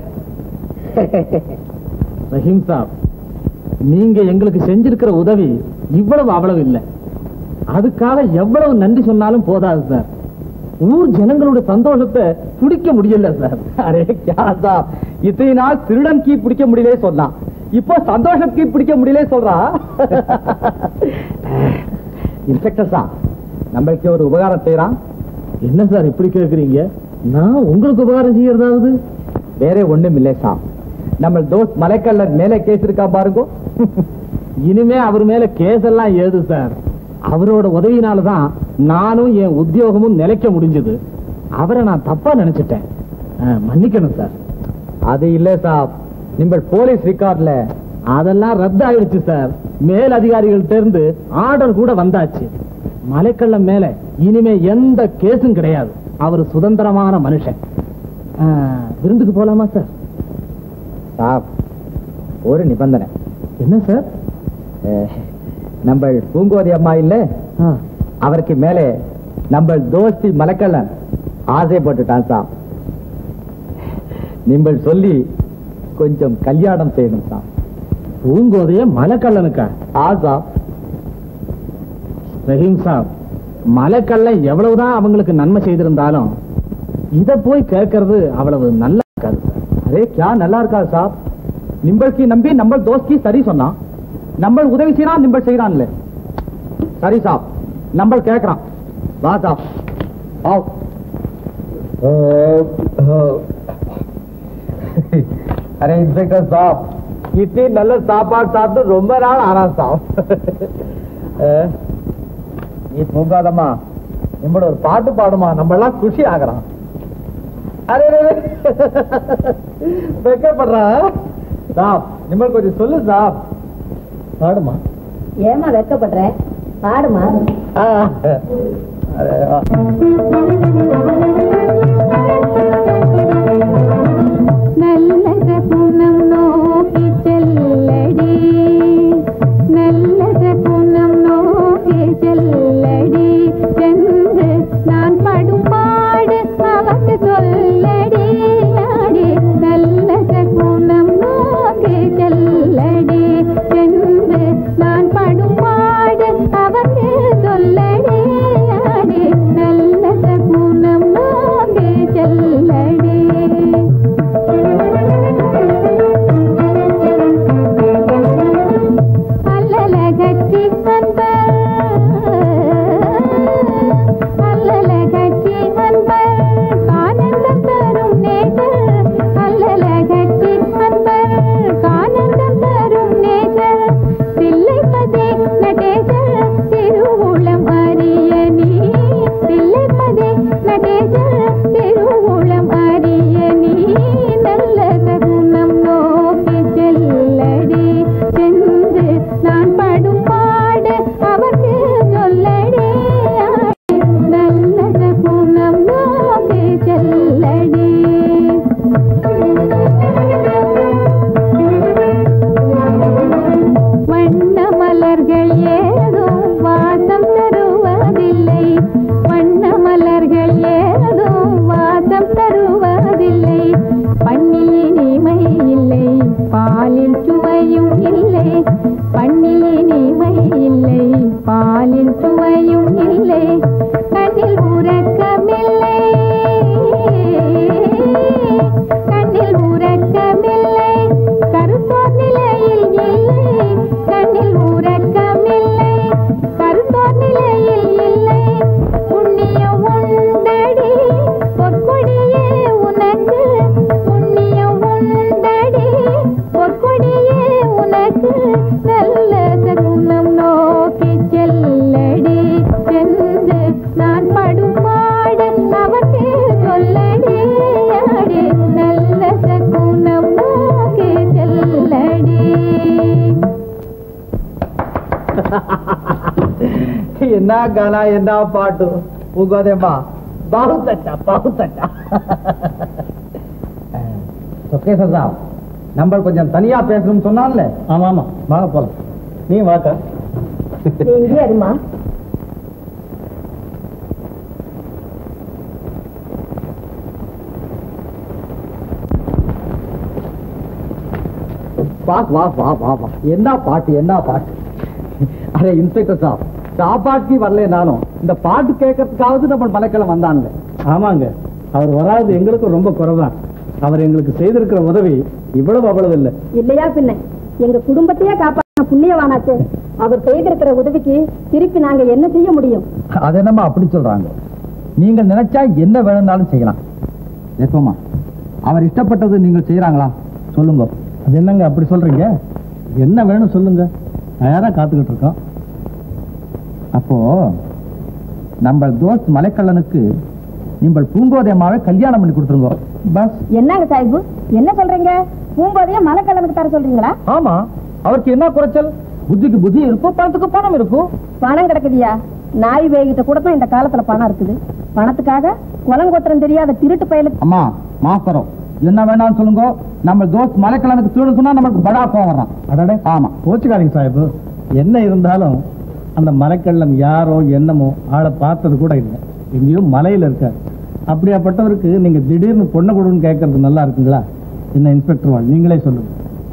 ரஹீம் சாப் நீங்க எங்களுக்கு செஞ்சிருக்கிற உதவி இவ்வளவு அவ்வளவு இல்லை அதுக்காக எவ்வளவு நன்றி சொன்னாலும் போதாது சார் ஊர் ஜனங்களோட சந்தோஷத்தை பிடிக்க முடியல சார் அரே கியா சாப் இத்தனை நாள் திருடன் கீ பிடிக்க முடியலே சொன்னான் இப்போ சந்தோஷம் கீ பிடிக்க முடியலே சொல்றா இன்ஸ்பெக்டர் சார் நம்மளுக்கு ஒரு உபகாரம் செய்யறான் என்ன சார் இப்படி கேக்குறீங்க நான் உங்களுக்கு உபகாரம் செய்யறதாவது வேற ஒண்ணும் இல்லை சார் நம்ம தோஸ்த் மலைக்கல்லர் மேலே கேஸ் இருக்கா பாருங்க இனிமே அவர் மேல கேஸ் எல்லாம் ஏது சார் அவரோட உதவியினால தான் நானும் என் உத்தியோகமும் நிலைக்க முடிஞ்சது அவரை நான் தப்பா நினைச்சிட்டேன் அஹ், மன்னிக்கணும் சார் அது இல்ல சார் நம்ம போலீஸ் ரெக்கார்ட்ல அதெல்லாம் ரத்து ஆயிடுச்சு சார் மேல் அதிகாரிகள்ட்ட இருந்து ஆர்டர் கூட வந்தாச்சு மலைக்கள்ளம் மேல இனிமே எந்த கேஸும் கிடையாது அவர் சுதந்திரமான மனுஷன் அஹ், விருந்துக்கு போலாமா சார் சார் ஒரு நிபந்தனை என்ன சார் அஹ், நம்ம பூங்கோதி அம்மா இல்ல ஆ, அவருக்கு மேலே நம்ம தோஸ்தி மலைக்கல்லன் ஆசைப்பட்டுட்டான் சார் நீங்கள் சொல்லி கொஞ்சம் கல்யாணம் செய்யணும் சார் பூங்கோதைய மலைக்கள்ளனுக்கா ஆசா ரஹீம் சாப் மலைக்கள்ளன் எவ்வளவுதான் அவங்களுக்கு நன்மை செய்திருந்தாலும் இத போய் கேட்கறது அவ்வளவு நல்லா இருக்காது சார் அரே கியா நல்லா இருக்கா சார் நிம்பளுக்கு நம்பி நம்ம தோஸ்தி சரி சொன்னான் நம்ம உதவி செய்யறான் நிம்பள் செய்யறான்ல சரி சாப் நம்ம கேக்குறான் வா சாப் ஆவ் அரே இன்ஸ்பெக்டர் சாப் இத்தனை நல்ல சாப்பாடு சாப்பிட்டு ரொம்ப நாள் ஆனா சாப் நீ தூங்காதம்மா நம்மளோட ஒரு பாட்டு பாடுமா நம்ம எல்லாம் குஷி ஆகுறான் அரே அரே, அரே. வெக்கப்படுறான் சாப் நிம்மல் கொஞ்சம் சொல்லு சாப் பாடுமா ஏமா வெக்கப்படுற பாடுமா ஆ. அரே, வா. நல்லத குணம் நோக்கி செல்லடி நல்லத குணம் நோக்கி செல்லடி சென்று நான் படும் பாடு அவக்கு சொல்லடி அடி நல்லத குணம் நோக்கி செல்லடி சென்று நான் படும் பாடு அவக்கு சொல்லடி அடி நல்லத குணம் நோக்கி என்ன கானா என்ன பாட்டு உங்கோதேமா बहुत अच्छा बहुत अच्छा சொக்கேசர் சார் நம்ம கொஞ்சம் தனியா பேசணும்னு சொன்னான்ல ஆமா ஆமா வாங்க போலாம் நீ வாக்க நீ இங்கே இருமா வா வா வா வா வா என்ன பாட்டு என்ன பாட்டு அரே இன்ஸ்பெக்டர் சாப் சாப்பாட்டுக்கு வரல நானும் இந்த பாட்டு கேட்கறதுக்காவது நம்ம மலைக்கிழமை வந்தானுங்க ஆமாங்க அவர் வராது எங்களுக்கும் ரொம்ப குறைதான் அவர் எங்களுக்கு செய்திருக்கிற உதவி இவ்வளவு அவ்வளவு இல்லை இல்லையா பின்ன எங்க குடும்பத்தையே காப்பாற்ற புண்ணியவானாச்சே அவர் செய்திருக்கிற உதவிக்கு திருப்பி நாங்க என்ன செய்ய முடியும் அது என்னம்மா அப்படி சொல்றாங்க நீங்க நினைச்சா என்ன வேணும்னாலும் செய்யலாம் எப்பமா அவர் இஷ்டப்பட்டது நீங்க செய்யறாங்களா சொல்லுங்க அது என்னங்க அப்படி சொல்றீங்க என்ன வேணும் சொல்லுங்க தயாரா காத்துக்கிட்டு இருக்கோம் அப்போ நம்ம தோஸ்த் மலைக்கல்லனுக்கு நீங்கள் பூங்கோதையம்மாவை கல்யாணம் பண்ணி கொடுத்துருங்க பஸ் என்னங்க சாஹிபு என்ன சொல்றீங்க பூம்போதைய மலைக்கல்லனுக்கு தர சொல்றீங்களா ஆமா அவருக்கு என்ன குறைச்சல் புத்திக்கு புத்தி இருக்கும் பணத்துக்கு பணம் இருக்கும் பணம் கிடக்குதியா நாய் வேகிட்ட கூட தான் இந்த காலத்துல பணம் இருக்குது பணத்துக்காக குலங்கோத்திரம் தெரியாத திருட்டு பயலுக்கு அம்மா மாஸ்டரும் என்ன வேணாலும் சொல்லுங்க நம்ம தோஸ்த் மலைக்கலனுக்கு திருடு சொன்னா நம்மளுக்கு படா கோவம் வர்றான் அடடே ஆமா கோச்சுக்காதீங்க சாஹிபு என்ன இருந்தாலும் அந்த மலைக்கள்ளன் யாரோ என்னமோ ஆளை பார்த்தது கூட இல்லை எங்கேயோ மலையில இருக்கார் அப்படியாப்பட்டவருக்கு நீங்க திடீர்னு பொண்ணை கொடுன்னு கேட்கறது நல்லா இருக்குங்களா என்ன இன்ஸ்பெக்டர் வாழ் நீங்களே சொல்லுங்க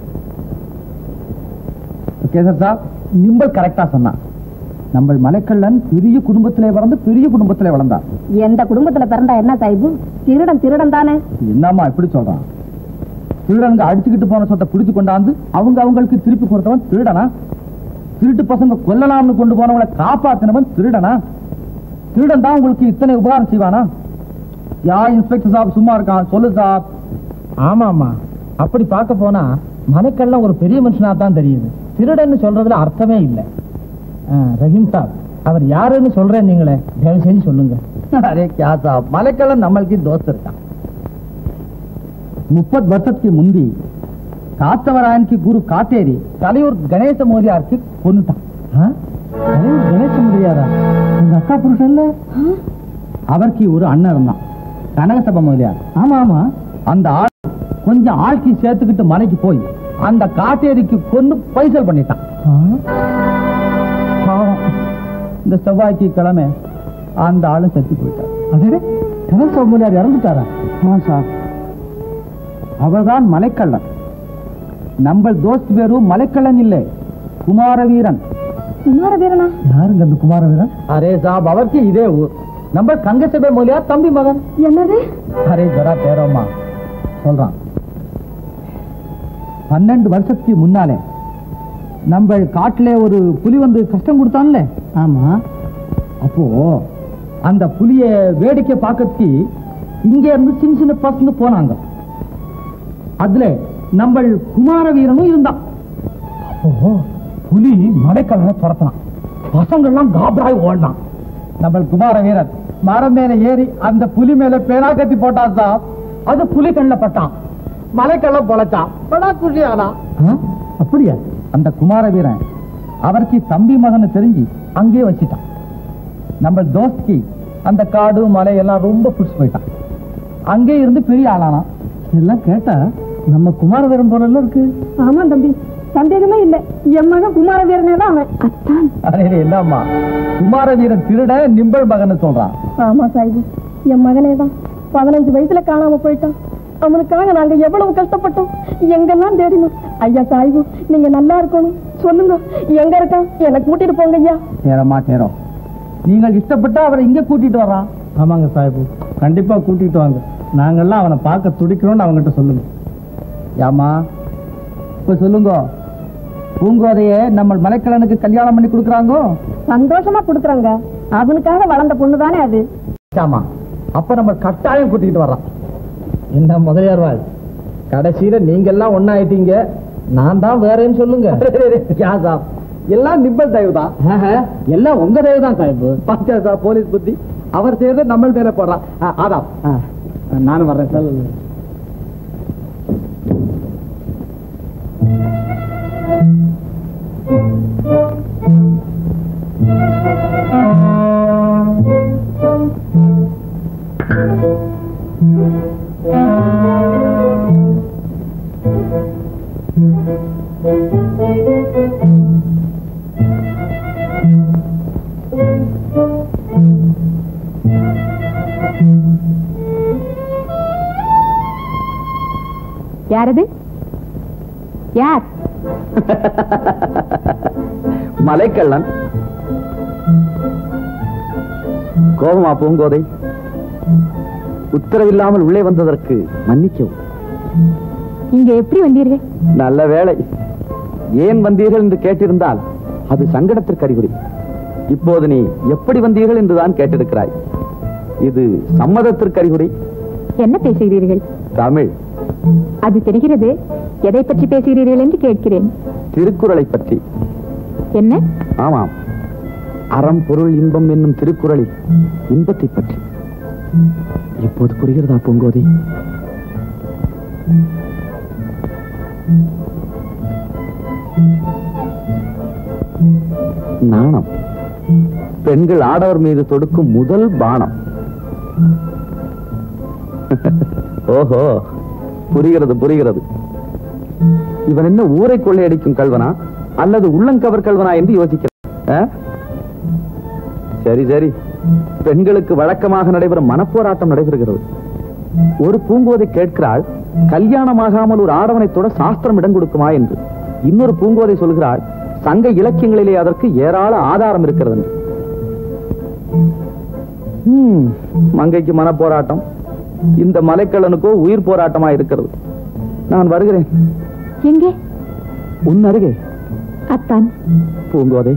கேசர் சார் நிம்பல் கரெக்டா சொன்னான் நம்ம மலைக்கள்ளன் பெரிய குடும்பத்திலே பிறந்து பெரிய குடும்பத்திலே வளர்ந்தான் எந்த குடும்பத்துல பிறந்தா என்ன சாஹிபு திருடன் திருடன் தானே என்னம்மா இப்படி சொல்றான் திருடனுங்க அடிச்சுக்கிட்டு போன சொத்தை பிடிச்சு கொண்டாந்து அவங்க அவங்களுக்கு திருப்பி கொடுத்தவன் திருடனா திருட்டு பசங்க கொல்லலாம்னு கொண்டு போனவங்களை காப்பாத்தினவன் திருடனா திருடன் தான் உங்களுக்கு இத்தனை உபகாரம் செய்வானா யா இன்ஸ்பெக்டர் சாப் சும்மா இருக்கான் சொல்லு சாப் ஆமா ஆமா அப்படி பார்க்க போனா மலைக்கெல்லாம் ஒரு பெரிய மனுஷனா தான் தெரியுது திருடன்னு சொல்றதுல அர்த்தமே இல்லை ஆ, ரஹீம் சாப் அவர் யாருன்னு சொல்றேன் நீங்களே தயவு செஞ்சு சொல்லுங்க அரே கியா சாப் மலைக்கள்ளன் நம்மளுக்கு தோஸ்த் இருக்கான் முப்பது வருஷத்துக்கு முந்தி காத்தவராயனுக்கு குரு காத்தேரி தலையூர் கணேச மோதியாருக்கு கொண்டுட்டான் தலையூர் கணேச மோதியாரா எங்க அக்கா புருஷன்ல அவருக்கு ஒரு அண்ணன் இருந்தான் கனகசபை முதலியார் ஆமா ஆமா அந்த ஆள் கொஞ்சம் ஆட்சி சேர்த்துக்கிட்டு மலைக்கு போய் அந்த காட்டேரிக்கு கொண்டு பைசல் பண்ணிட்டான் பாவம். இந்த செவ்வாய்க்கு கிழமை அந்த ஆளும் செத்து போயிட்டார் அதே கனகசபை முதலியார் இறந்துட்டாரா ஆமா சார் அவர்தான் மலைக்கள்ளன் நம்ம தோஸ்த் பேரு மலைக்கள்ளன் இல்லை குமாரவீரன் குமார வீரனா யாருங்க அந்த குமாரவீரன் அரே சாப் அவருக்கு இதே ஊர் நம்ம கங்கசபை மொழியார் தம்பி மகன் என்னது அரே ஜரா தேரோமா சொல்றான் பன்னெண்டு வருஷத்துக்கு முன்னாலே நம்ம காட்டுல ஒரு புலி வந்து கஷ்டம் கொடுத்தான்ல ஆமா அப்போ அந்த புலிய வேடிக்கை பார்க்கறதுக்கு இங்க இருந்து சின்ன சின்ன பசங்க போனாங்க அதுல நம்ம குமார வீரனும் இருந்தான் அப்போ புலி மலைக்கல்லனை துரத்தினான் பசங்கள்லாம் காபராய் ஓடினான் நம்ம குமார வீரன் மரம் மேல ஏறி அந்த புலி மேல பேனா கத்தி போட்டான் சார் அது புலி கண்ணில் பட்டான் மலைக்கல்லம் பொழைச்சான் படா குஷியானா அப்படியா அந்த குமார வீரன் அவருக்கு தம்பி மகனை தெரிஞ்சு அங்கேயே வச்சிட்டான் நம்ம தோஸ்திக்கு அந்த காடு மலை எல்லாம் ரொம்ப பிடிச்சு போயிட்டான் அங்கே இருந்து பெரிய ஆளானான் இதெல்லாம் கேட்டா நம்ம குமாரவீரன் போல இருக்கு ஆமா தம்பி சந்தேகமே இல்ல என் மகன் குமார வீரனே தான் அவன் அத்தான் அரே என்னம்மா குமார வீரன் திருட நிம்பல் மகன் சொல்றான் ஆமா சாஹிபு என் மகனே தான் பதினஞ்சு வயசுல காணாம போயிட்டான் அவனுக்காக நாங்க எவ்வளவு கஷ்டப்பட்டோம் எங்கெல்லாம் தேடினோம் ஐயா சாஹிபு நீங்க நல்லா இருக்கணும் சொல்லுங்க எங்க இருக்கான் என்னை கூட்டிட்டு போங்க ஐயா தேரமா தேரம் நீங்கள் இஷ்டப்பட்டா அவரை இங்க கூட்டிட்டு வர்றான் ஆமாங்க சாஹிபு கண்டிப்பா கூட்டிட்டு வாங்க நாங்கெல்லாம் அவனை பார்க்க துடிக்கிறோம்னு அவங்ககிட்ட சொல்லுங்க ஏமா இப்ப சொல்லுங்க பூங்கோதைய நம்ம மலைக்கலனுக்கு கல்யாணம் பண்ணி கொடுக்குறாங்க சந்தோஷமா கொடுக்குறாங்க அவனுக்காக வளர்ந்த பொண்ணு தானே அது ஆமா அப்ப நம்ம கட்டாயம் கூட்டிட்டு வர்றான் என்ன முதலியார்வாள் கடைசியில நீங்க எல்லாம் ஒன்னாயிட்டீங்க நான் தான் வேறேன்னு சொல்லுங்க யா சாப் எல்லாம் நிம்பல் தயவு தான் எல்லாம் உங்க தயவு தான் சாஹிபு பாத்தியா சாப் போலீஸ் புத்தி அவர் செய்யறத நம்ம மேல போடுறான் ஆ, ஆதாம் ஆ, நானும் வர்றேன் சார் ஆ யாரது யார் மலைக்கள்ளன் கோபமா பூங்கோதை உத்தரவில்லாமல் உள்ளே வந்ததற்கு மன்னிக்கவும் இங்க எப்படி வந்தீர்கள் நல்ல வேளை ஏன் வந்தீர்கள் என்று கேட்டிருந்தால் அது சங்கடத்திற்கு அறிகுறி இப்போது நீ எப்படி வந்தீர்கள் என்றுதான் கேட்டிருக்கிறாய் இது சம்மதத்திற்கு அறிகுறி என்ன பேசுகிறீர்கள் தமிழ் அது தெரிகிறது எதை பற்றி பேசுகிறீர்கள் என்று கேட்கிறேன் திருக்குறளை பற்றி என்ன ஆமாம் அறம் பொருள் இன்பம் என்னும் திருக்குறளில் இன்பத்தை பற்றி இப்போது புரிகிறதா பூங்கோதை நாணம் பெண்கள் ஆடவர் மீது தொடுக்கும் முதல் பானம் ஓஹோ புரிகிறது புரிகிறது இவன் என்ன ஊரை கொள்ளையடிக்கும் கல்வனா அல்லது உள்ளங்கவர் கல்வனா என்று யோசிக்கிறான் ஆ? சரி சரி பெண்களுக்கு வழக்கமாக நடைபெறும் மனப்போராட்டம் நடைபெறுகிறது ஒரு பூங்கோதை கேட்கிறாள் கல்யாணமாகாமல் ஒரு ஆடவனை தொட சாஸ்திரம் இடம் கொடுக்குமா என்று இன்னொரு பூங்கோதை சொல்கிறாள் சங்க இலக்கியங்களிலே அதற்கு ஏராள ஆதாரம் இருக்கிறது என்று ஹம், மங்கைக்கு மனப்போராட்டம் இந்த மலைக்கள்ளனுக்கோ உயிர் போராட்டமா இருக்கிறது நான் வருகிறேன் எங்கே உன் அருகே அத்தான் பூங்கோதை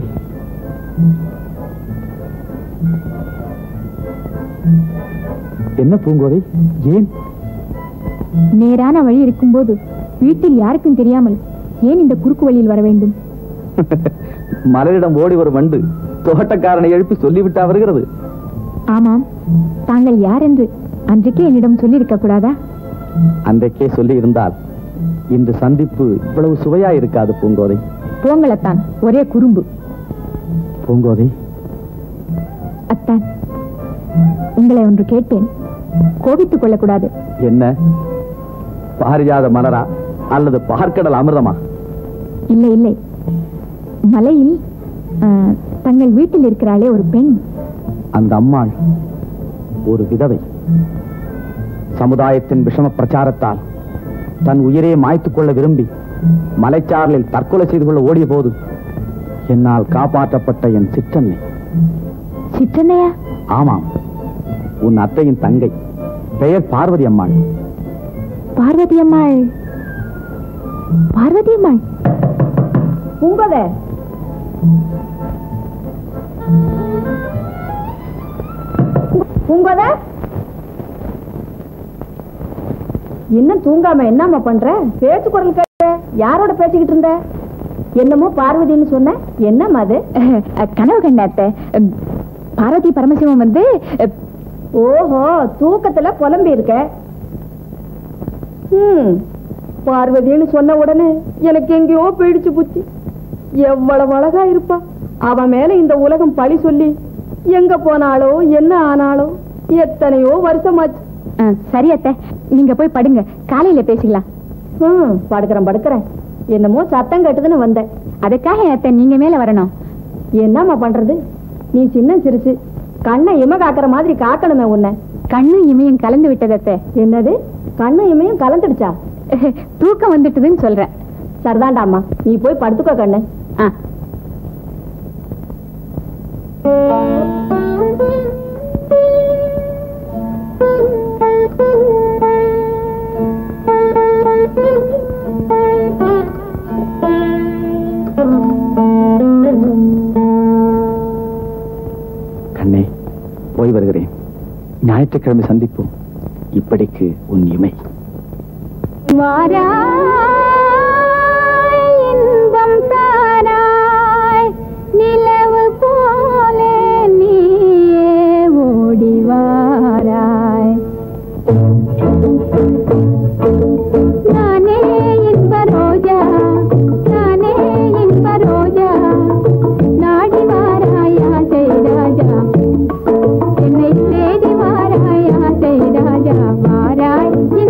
என்ன பூங்கோதை ஏன் நேரான வழி இருக்கும்போது வீட்டில் யாருக்கும் தெரியாமல் ஏன் இந்த குறுக்கு வழியில் வர வேண்டும் மலரிடம் ஓடி வரும் வண்டு தோட்டக்காரனை எழுப்பி சொல்லிவிட்டா வருகிறது ஆமாம் தாங்கள் யார் என்று அன்றைக்கே என்னிடம் சொல்லியிருக்க கூடாதா அன்றைக்கே சொல்லி இருந்தால் இன்று சந்திப்பு இவ்வளவு சுவையா இருக்காது பூங்கோதை போங்களத்தான் ஒரே குறும்பு பூங்கோதை அத்தான் உங்களை ஒன்று கேட்பேன் கோபித்துக் கொள்ளக்கூடாது என்ன பாரிஜாத மலரா அல்லது பார்க்கடல் அமிர்தமா இல்லை இல்லை மலையில் ஆ, தங்கள் வீட்டில் இருக்கிறாளே ஒரு பெண் அந்த அம்மாள் ஒரு விதவை சமுதாயத்தின் விஷம பிரச்சாரத்தால் தன் உயிரை மாய்த்துக் கொள்ள விரும்பி மலைச்சாரலில் தற்கொலை செய்து கொள்ள ஓடிய போது என்னால் காப்பாற்றப்பட்ட என் சிற்றன்னை சிற்றன்னையா ஆமாம் உன் அத்தையின் தங்கை பெயர் பார்வதி அம்மாள் பார்வதி அம்மாள் பார்வதி அம்மாள் பூங்கோதை பூங்கோதை இன்னும் தூங்காம என்னம்மா பண்ற பேச்சு குரல் கேட்ட யாரோட பேசிக்கிட்டு இருந்த என்னமோ பார்வதின்னு சொன்ன என்னம்மா அது கனவு கண்டாத்த பார்வதி பரமசிவம் வந்து ஓஹோ தூக்கத்துல புலம்பி இருக்க ம் பார்வதின்னு சொன்ன உடனே எனக்கு எங்கேயோ போயிடுச்சு புத்தி எவ்வளவு அழகா இருப்பா அவன் மேல இந்த உலகம் பழி சொல்லி எங்க போனாலோ என்ன ஆனாலோ எத்தனையோ வருஷமாச்சு சரி அத்தை நீங்க போய் படுங்க காலையில பேசிக்கலாம் ம் படுக்கிறேன் படுக்கிறேன் என்னமோ சத்தம் கேட்டதுன்னு வந்தேன் அதுக்காக அத்தை நீங்க மேல வரணும் என்னம்மா பண்றது நீ சின்ன சிறுசு கண்ணை இம காக்குற மாதிரி காக்கணுமே உன்னை கண்ணும் இமையும் கலந்து விட்டது அத்தை என்னது கண்ணு இமையும் கலந்துடுச்சா தூக்கம் வந்துட்டுதுன்னு சொல்றேன் சரிதான்டாம்மா நீ போய் படுத்துக்கோ கண்ணு ஆ கண்ணே போய் வருகிறேன் ஞாயிற்றுக்கிழமை சந்திப்போம் இப்படிக்கு உன் இமை வாராய் இன்பம் தாராய் நிலவு போல நீயே ஓடி வாராய் நானே இன்ப ரோஜா நானே இன்ப ரோஜா நாடி வாராய் ஆசை ராஜா என்னை தேடி வாராய் ஆசை ராஜா வாராய்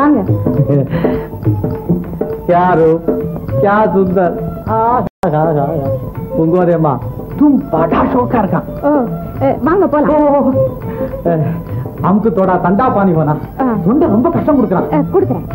வாங்க யாரு क्या सुंदर பூங்கோதை அம்மா तुम बड़ा शौका रखा ஓ ஏ, வாங்க போலாம் हमको थोड़ा ठंडा पानी होना ஆ. தொண்டை ரொம்ப கஷ்டம் கொடுக்குறான் ஏ, கொடுக்குறேன்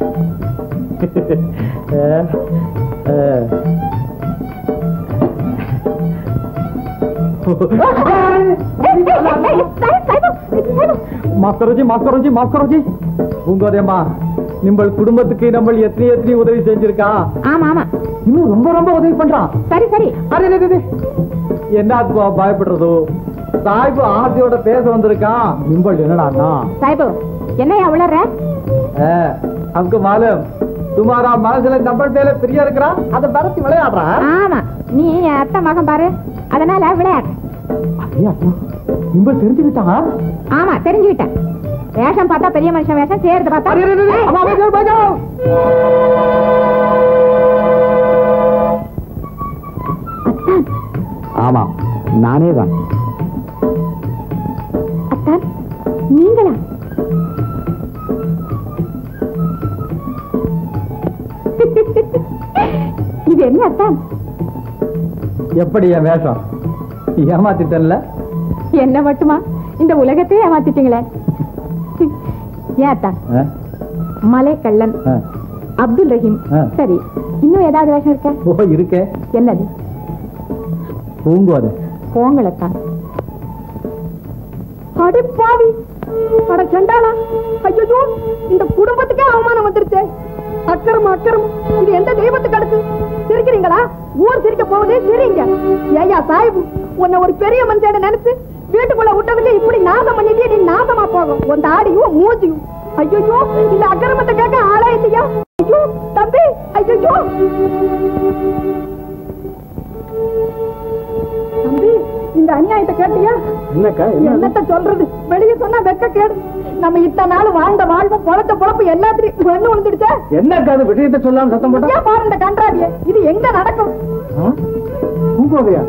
மாஃப் கரோ ஜி மாஃப் கரோ ஜி மாஃப் கரோ ஜி பூங்கோதை அம்மா நிம்பள் குடும்பத்துக்கு நம்ம எத்தனை எத்தனை உதவி செஞ்சிருக்கா ஆமா ஆமா இன்னும் ரொம்ப ரொம்ப உதவி பண்றான் சரி சரி அரே அரே, அரே. என்ன அதுக்கு பயப்படுறது சாய்பு ஆசையோட பேச வந்திருக்கான் நிம்பள் என்னடா சாய்பு என்னையா உளற हमको मालूम तुम्हारा மனசுல நம்பர் மேல பிரியா இருக்கிறா அதை பரத்தி விளையாடுறா ஆமா நீ என் அத்தை மகன் பாரு அதனால விளையாடு நிம்பள் தெரிஞ்சுக்கிட்டான் ஆமா தெரிஞ்சுக்கிட்டேன் வேஷம் பார்த்தா பெரிய மனுஷன் வேஷம் சேர்த்து பார்த்தா அரே, அரே, அரே. அம்மா, பஜாவ், பஜாவ். ஆமா நானே தான் அத்தான் நீங்களா இது என்ன அத்தான் எப்படி என் வேஷம் ஏமாத்திட்டேன்ல என்ன மட்டுமா இந்த உலகத்தையே ஏமாத்திட்டீங்களே ஏன் அத்தான் ஆ? மலை கள்ளன் ஆ. அப்துல் ரஹீம் ஆ. சரி இன்னும் ஏதாவது வேஷம் இருக்க ஓ இருக்கே என்னது பூங்கோதை போங்களத்தான் அடி பாவி அட சண்டாளா ஐயோ இந்த குடும்பத்துக்கே அவமானம் வந்துருச்சே அக்கறம் அக்கறம் இது எந்த தெய்வத்துக்கு அடுத்து சிரிக்கிறீங்களா ஊர் சிரிக்க போகுது சிரிங்க ஏயா சாஹிப் உன்னை ஒரு பெரிய மனுஷன் நினைச்சு வீட்டுக்குள்ள விட்டதுக்கு இப்படி நாசம் பண்ணிட்டே நீ நாசமா போகும் உன் தாடியும் மூஞ்சியும் ஐயோ இந்த அக்கிரமத்தை கேட்க ஆளா இல்லையா ஐயோ தம்பி ஐயோ தம்பி இந்த அநியாயத்தை கேட்டியா என்னக்கா என்னத்த சொல்றது வெளிய சொன்னா வெக்க கேடு நம்ம இத்தனை நாள் வாழ்ந்த வாழ்வு பொழத்த பொழப்பு எல்லாத்திலையும் மண்ணு விழுந்துடுச்சே என்னக்கா அது விஷயத்தை சொல்லாம சத்தம் போட்டா ஏன் பாரு இந்த கன்றாவிய இது எங்க நடக்கும் ஆ? பூங்கோதையா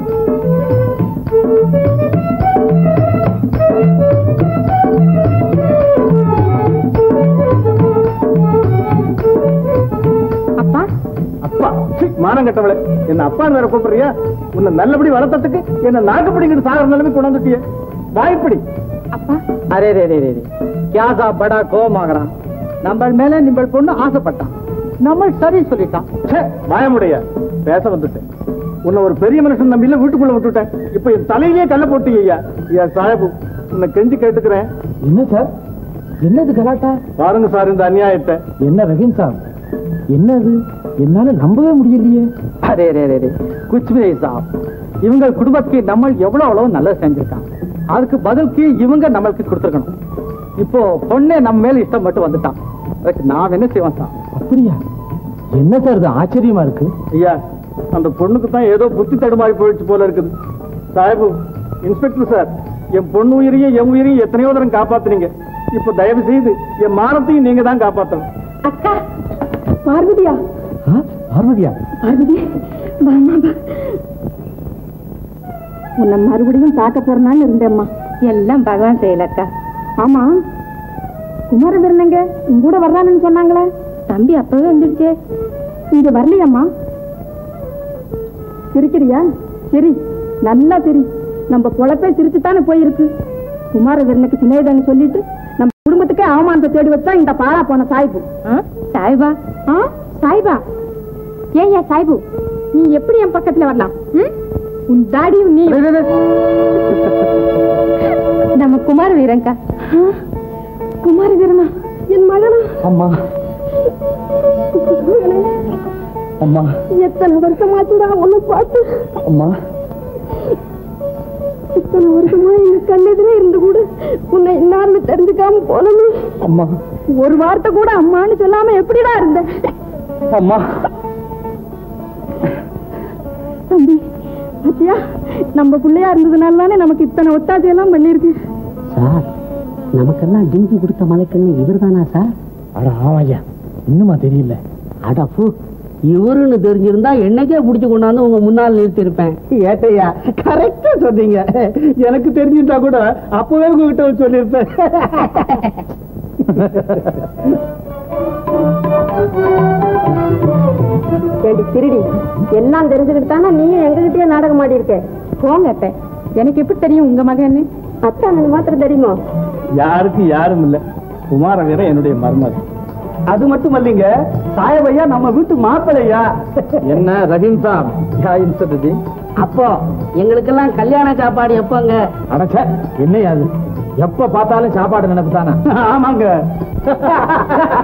அப்பா அப்பா சீ, மானம் கட்டவளே என்ன அப்பான்னு வேற கூப்பிடுறியா உன்னை நல்லபடி வளர்த்ததுக்கு என்ன நாக்குப்படிங்கிட்டு சாகிற நிலைமை கொண்டு வந்துட்டியே வாய்ப்படி அப்பா அரே ரே ரே ரே ரே கியாசா படா கோமாகறான் நம்ம மேல நிம்பள் பொண்ணு ஆசைப்பட்டான் நம்ம சரி சொல்லிட்டான் ச்சே, வாயமுடைய பேச வந்துட்டேன் உன்னை ஒரு பெரிய மனுஷன் நம்பியில வீட்டுக்குள்ள விட்டுட்டேன் இப்ப என் தலையிலேயே கல்ல போட்டு ஐயா ஐயா சாஹிப் உன்னை கெஞ்சி கேட்டுக்கிறேன் என்ன சார் என்னது கலாட்டா பாருங்க சார் இந்த அநியாயத்தை என்ன ரஹீம் சார் என்னது என்னால நம்பவே முடியலையே அரே ரே ரே ரே குச் பி சாப் இவங்க குடும்பத்துக்கு நம்ம எவ்வளவு அவ்வளவு நல்லது செஞ்சிருக்காங்க அதுக்கு பதிலுக்கு இவங்க நம்மளுக்கு கொடுத்துருக்கணும் இப்போ பொண்ணே நம்ம மேல இஷ்டம் மட்டும் வந்துட்டான் அதுக்கு நான் என்ன செய்வேன் சார் அப்படியா என்ன சார் இது ஆச்சரியமா இருக்கு ஐயா அந்த பொண்ணுக்கு தான் ஏதோ புத்தி தடுமாறி போயிடுச்சு போல இருக்குது சாஹிபு இன்ஸ்பெக்டர் சார் என் பொண்ணு உயிரையும் என் உயிரையும் எத்தனையோ தரம் காப்பாத்துனீங்க இப்போ தயவு செய்து என் மானத்தையும் நீங்க தான் காப்பாத்தணும் அக்கா பார்வதியா பார்வதியா பார்வதி வாமா வா. உன்னை மறுபடியும் பார்க்க போறனான்னு இருந்தேம்மா எல்லாம் பகவான் செய்யலக்கா ஆமா குமாரவீரனுங்க உங்க கூட வர்றான்னு சொன்னாங்களே தம்பி அப்பவே வந்துடுச்சே இங்க வரலையாம்மா சிரிக்கிறியா சரி நல்லா சரி நம்ம பொழப்பே சிரிச்சுத்தானே போயிருக்கு குமாரவீரனுக்கு சிநேகிதன்னு சொல்லிட்டு நம்ம குடும்பத்துக்கே அவமானத்தை தேடி வச்சா இந்த பாலா போன சாய்பு ஆ? சாய்பா ஆ சாய்பா ஏய்யா சாய்பு நீ எப்படி என் பக்கத்துல வரலாம் ம்? உன் தாடியும் நீ நம்ம குமார வீரங்கா குமார வீரனா என் மகனா அம்மா அம்மா எத்தனை வருஷமாச்சுடா உன்னை பார்த்து அம்மா இத்தனை வருஷமா எங்க கண்ணெதிரே இருந்து கூட உன்னை இன்னார்னு தெரிஞ்சுக்காம போனமே அம்மா ஒரு வார்த்தை கூட அம்மான்னு சொல்லாம எப்படிடா இருந்த அம்மா தம்பி பாத்தியா நம்ம பிள்ளையா இருந்ததுனால தானே நமக்கு இத்தனை ஒத்தாசை எல்லாம் பண்ணிருக்கு சார் நமக்கெல்லாம் டிங்கி கொடுத்த மலைக்கண்ணு இவர் தானா சார் அட ஆமாய்யா இன்னுமா தெரியல அடப்பு இவருன்னு தெரிஞ்சிருந்தா என்னைக்கே பிடிச்சு கொண்டாந்து உங்க முன்னால் நிறுத்திருப்பேன் ஏட்டையா கரெக்டா சொன்னீங்க எனக்கு தெரிஞ்சிருந்தா கூட அப்பவே உங்ககிட்ட வந்து சொல்லியிருப்பேன் ஏண்டி திருடி எல்லாம் தெரிஞ்சுக்கிட்டு தானே நீயும் எங்ககிட்டயே நாடகம் ஆடி இருக்க போங்க அத்தை எனக்கு எப்படி தெரியும் உங்க மகன் அத்தை எனக்கு மாத்திரம் தெரியுமா யாருக்கு யாரும் இல்ல குமார வீர என்னுடைய மருமகன் அது மட்டும் இல்லைங்க சாயபையா நம்ம வீட்டு மாப்பிள்ளையா என்ன ரஹீம் சாப் யா இன்சர்டி அப்போ எங்களுக்கெல்லாம் கல்யாண சாப்பாடு எப்போங்க அடச்சே என்னையா அது எப்ப பார்த்தாலும் சாப்பாடு நினைப்பு தானே ஆமாங்க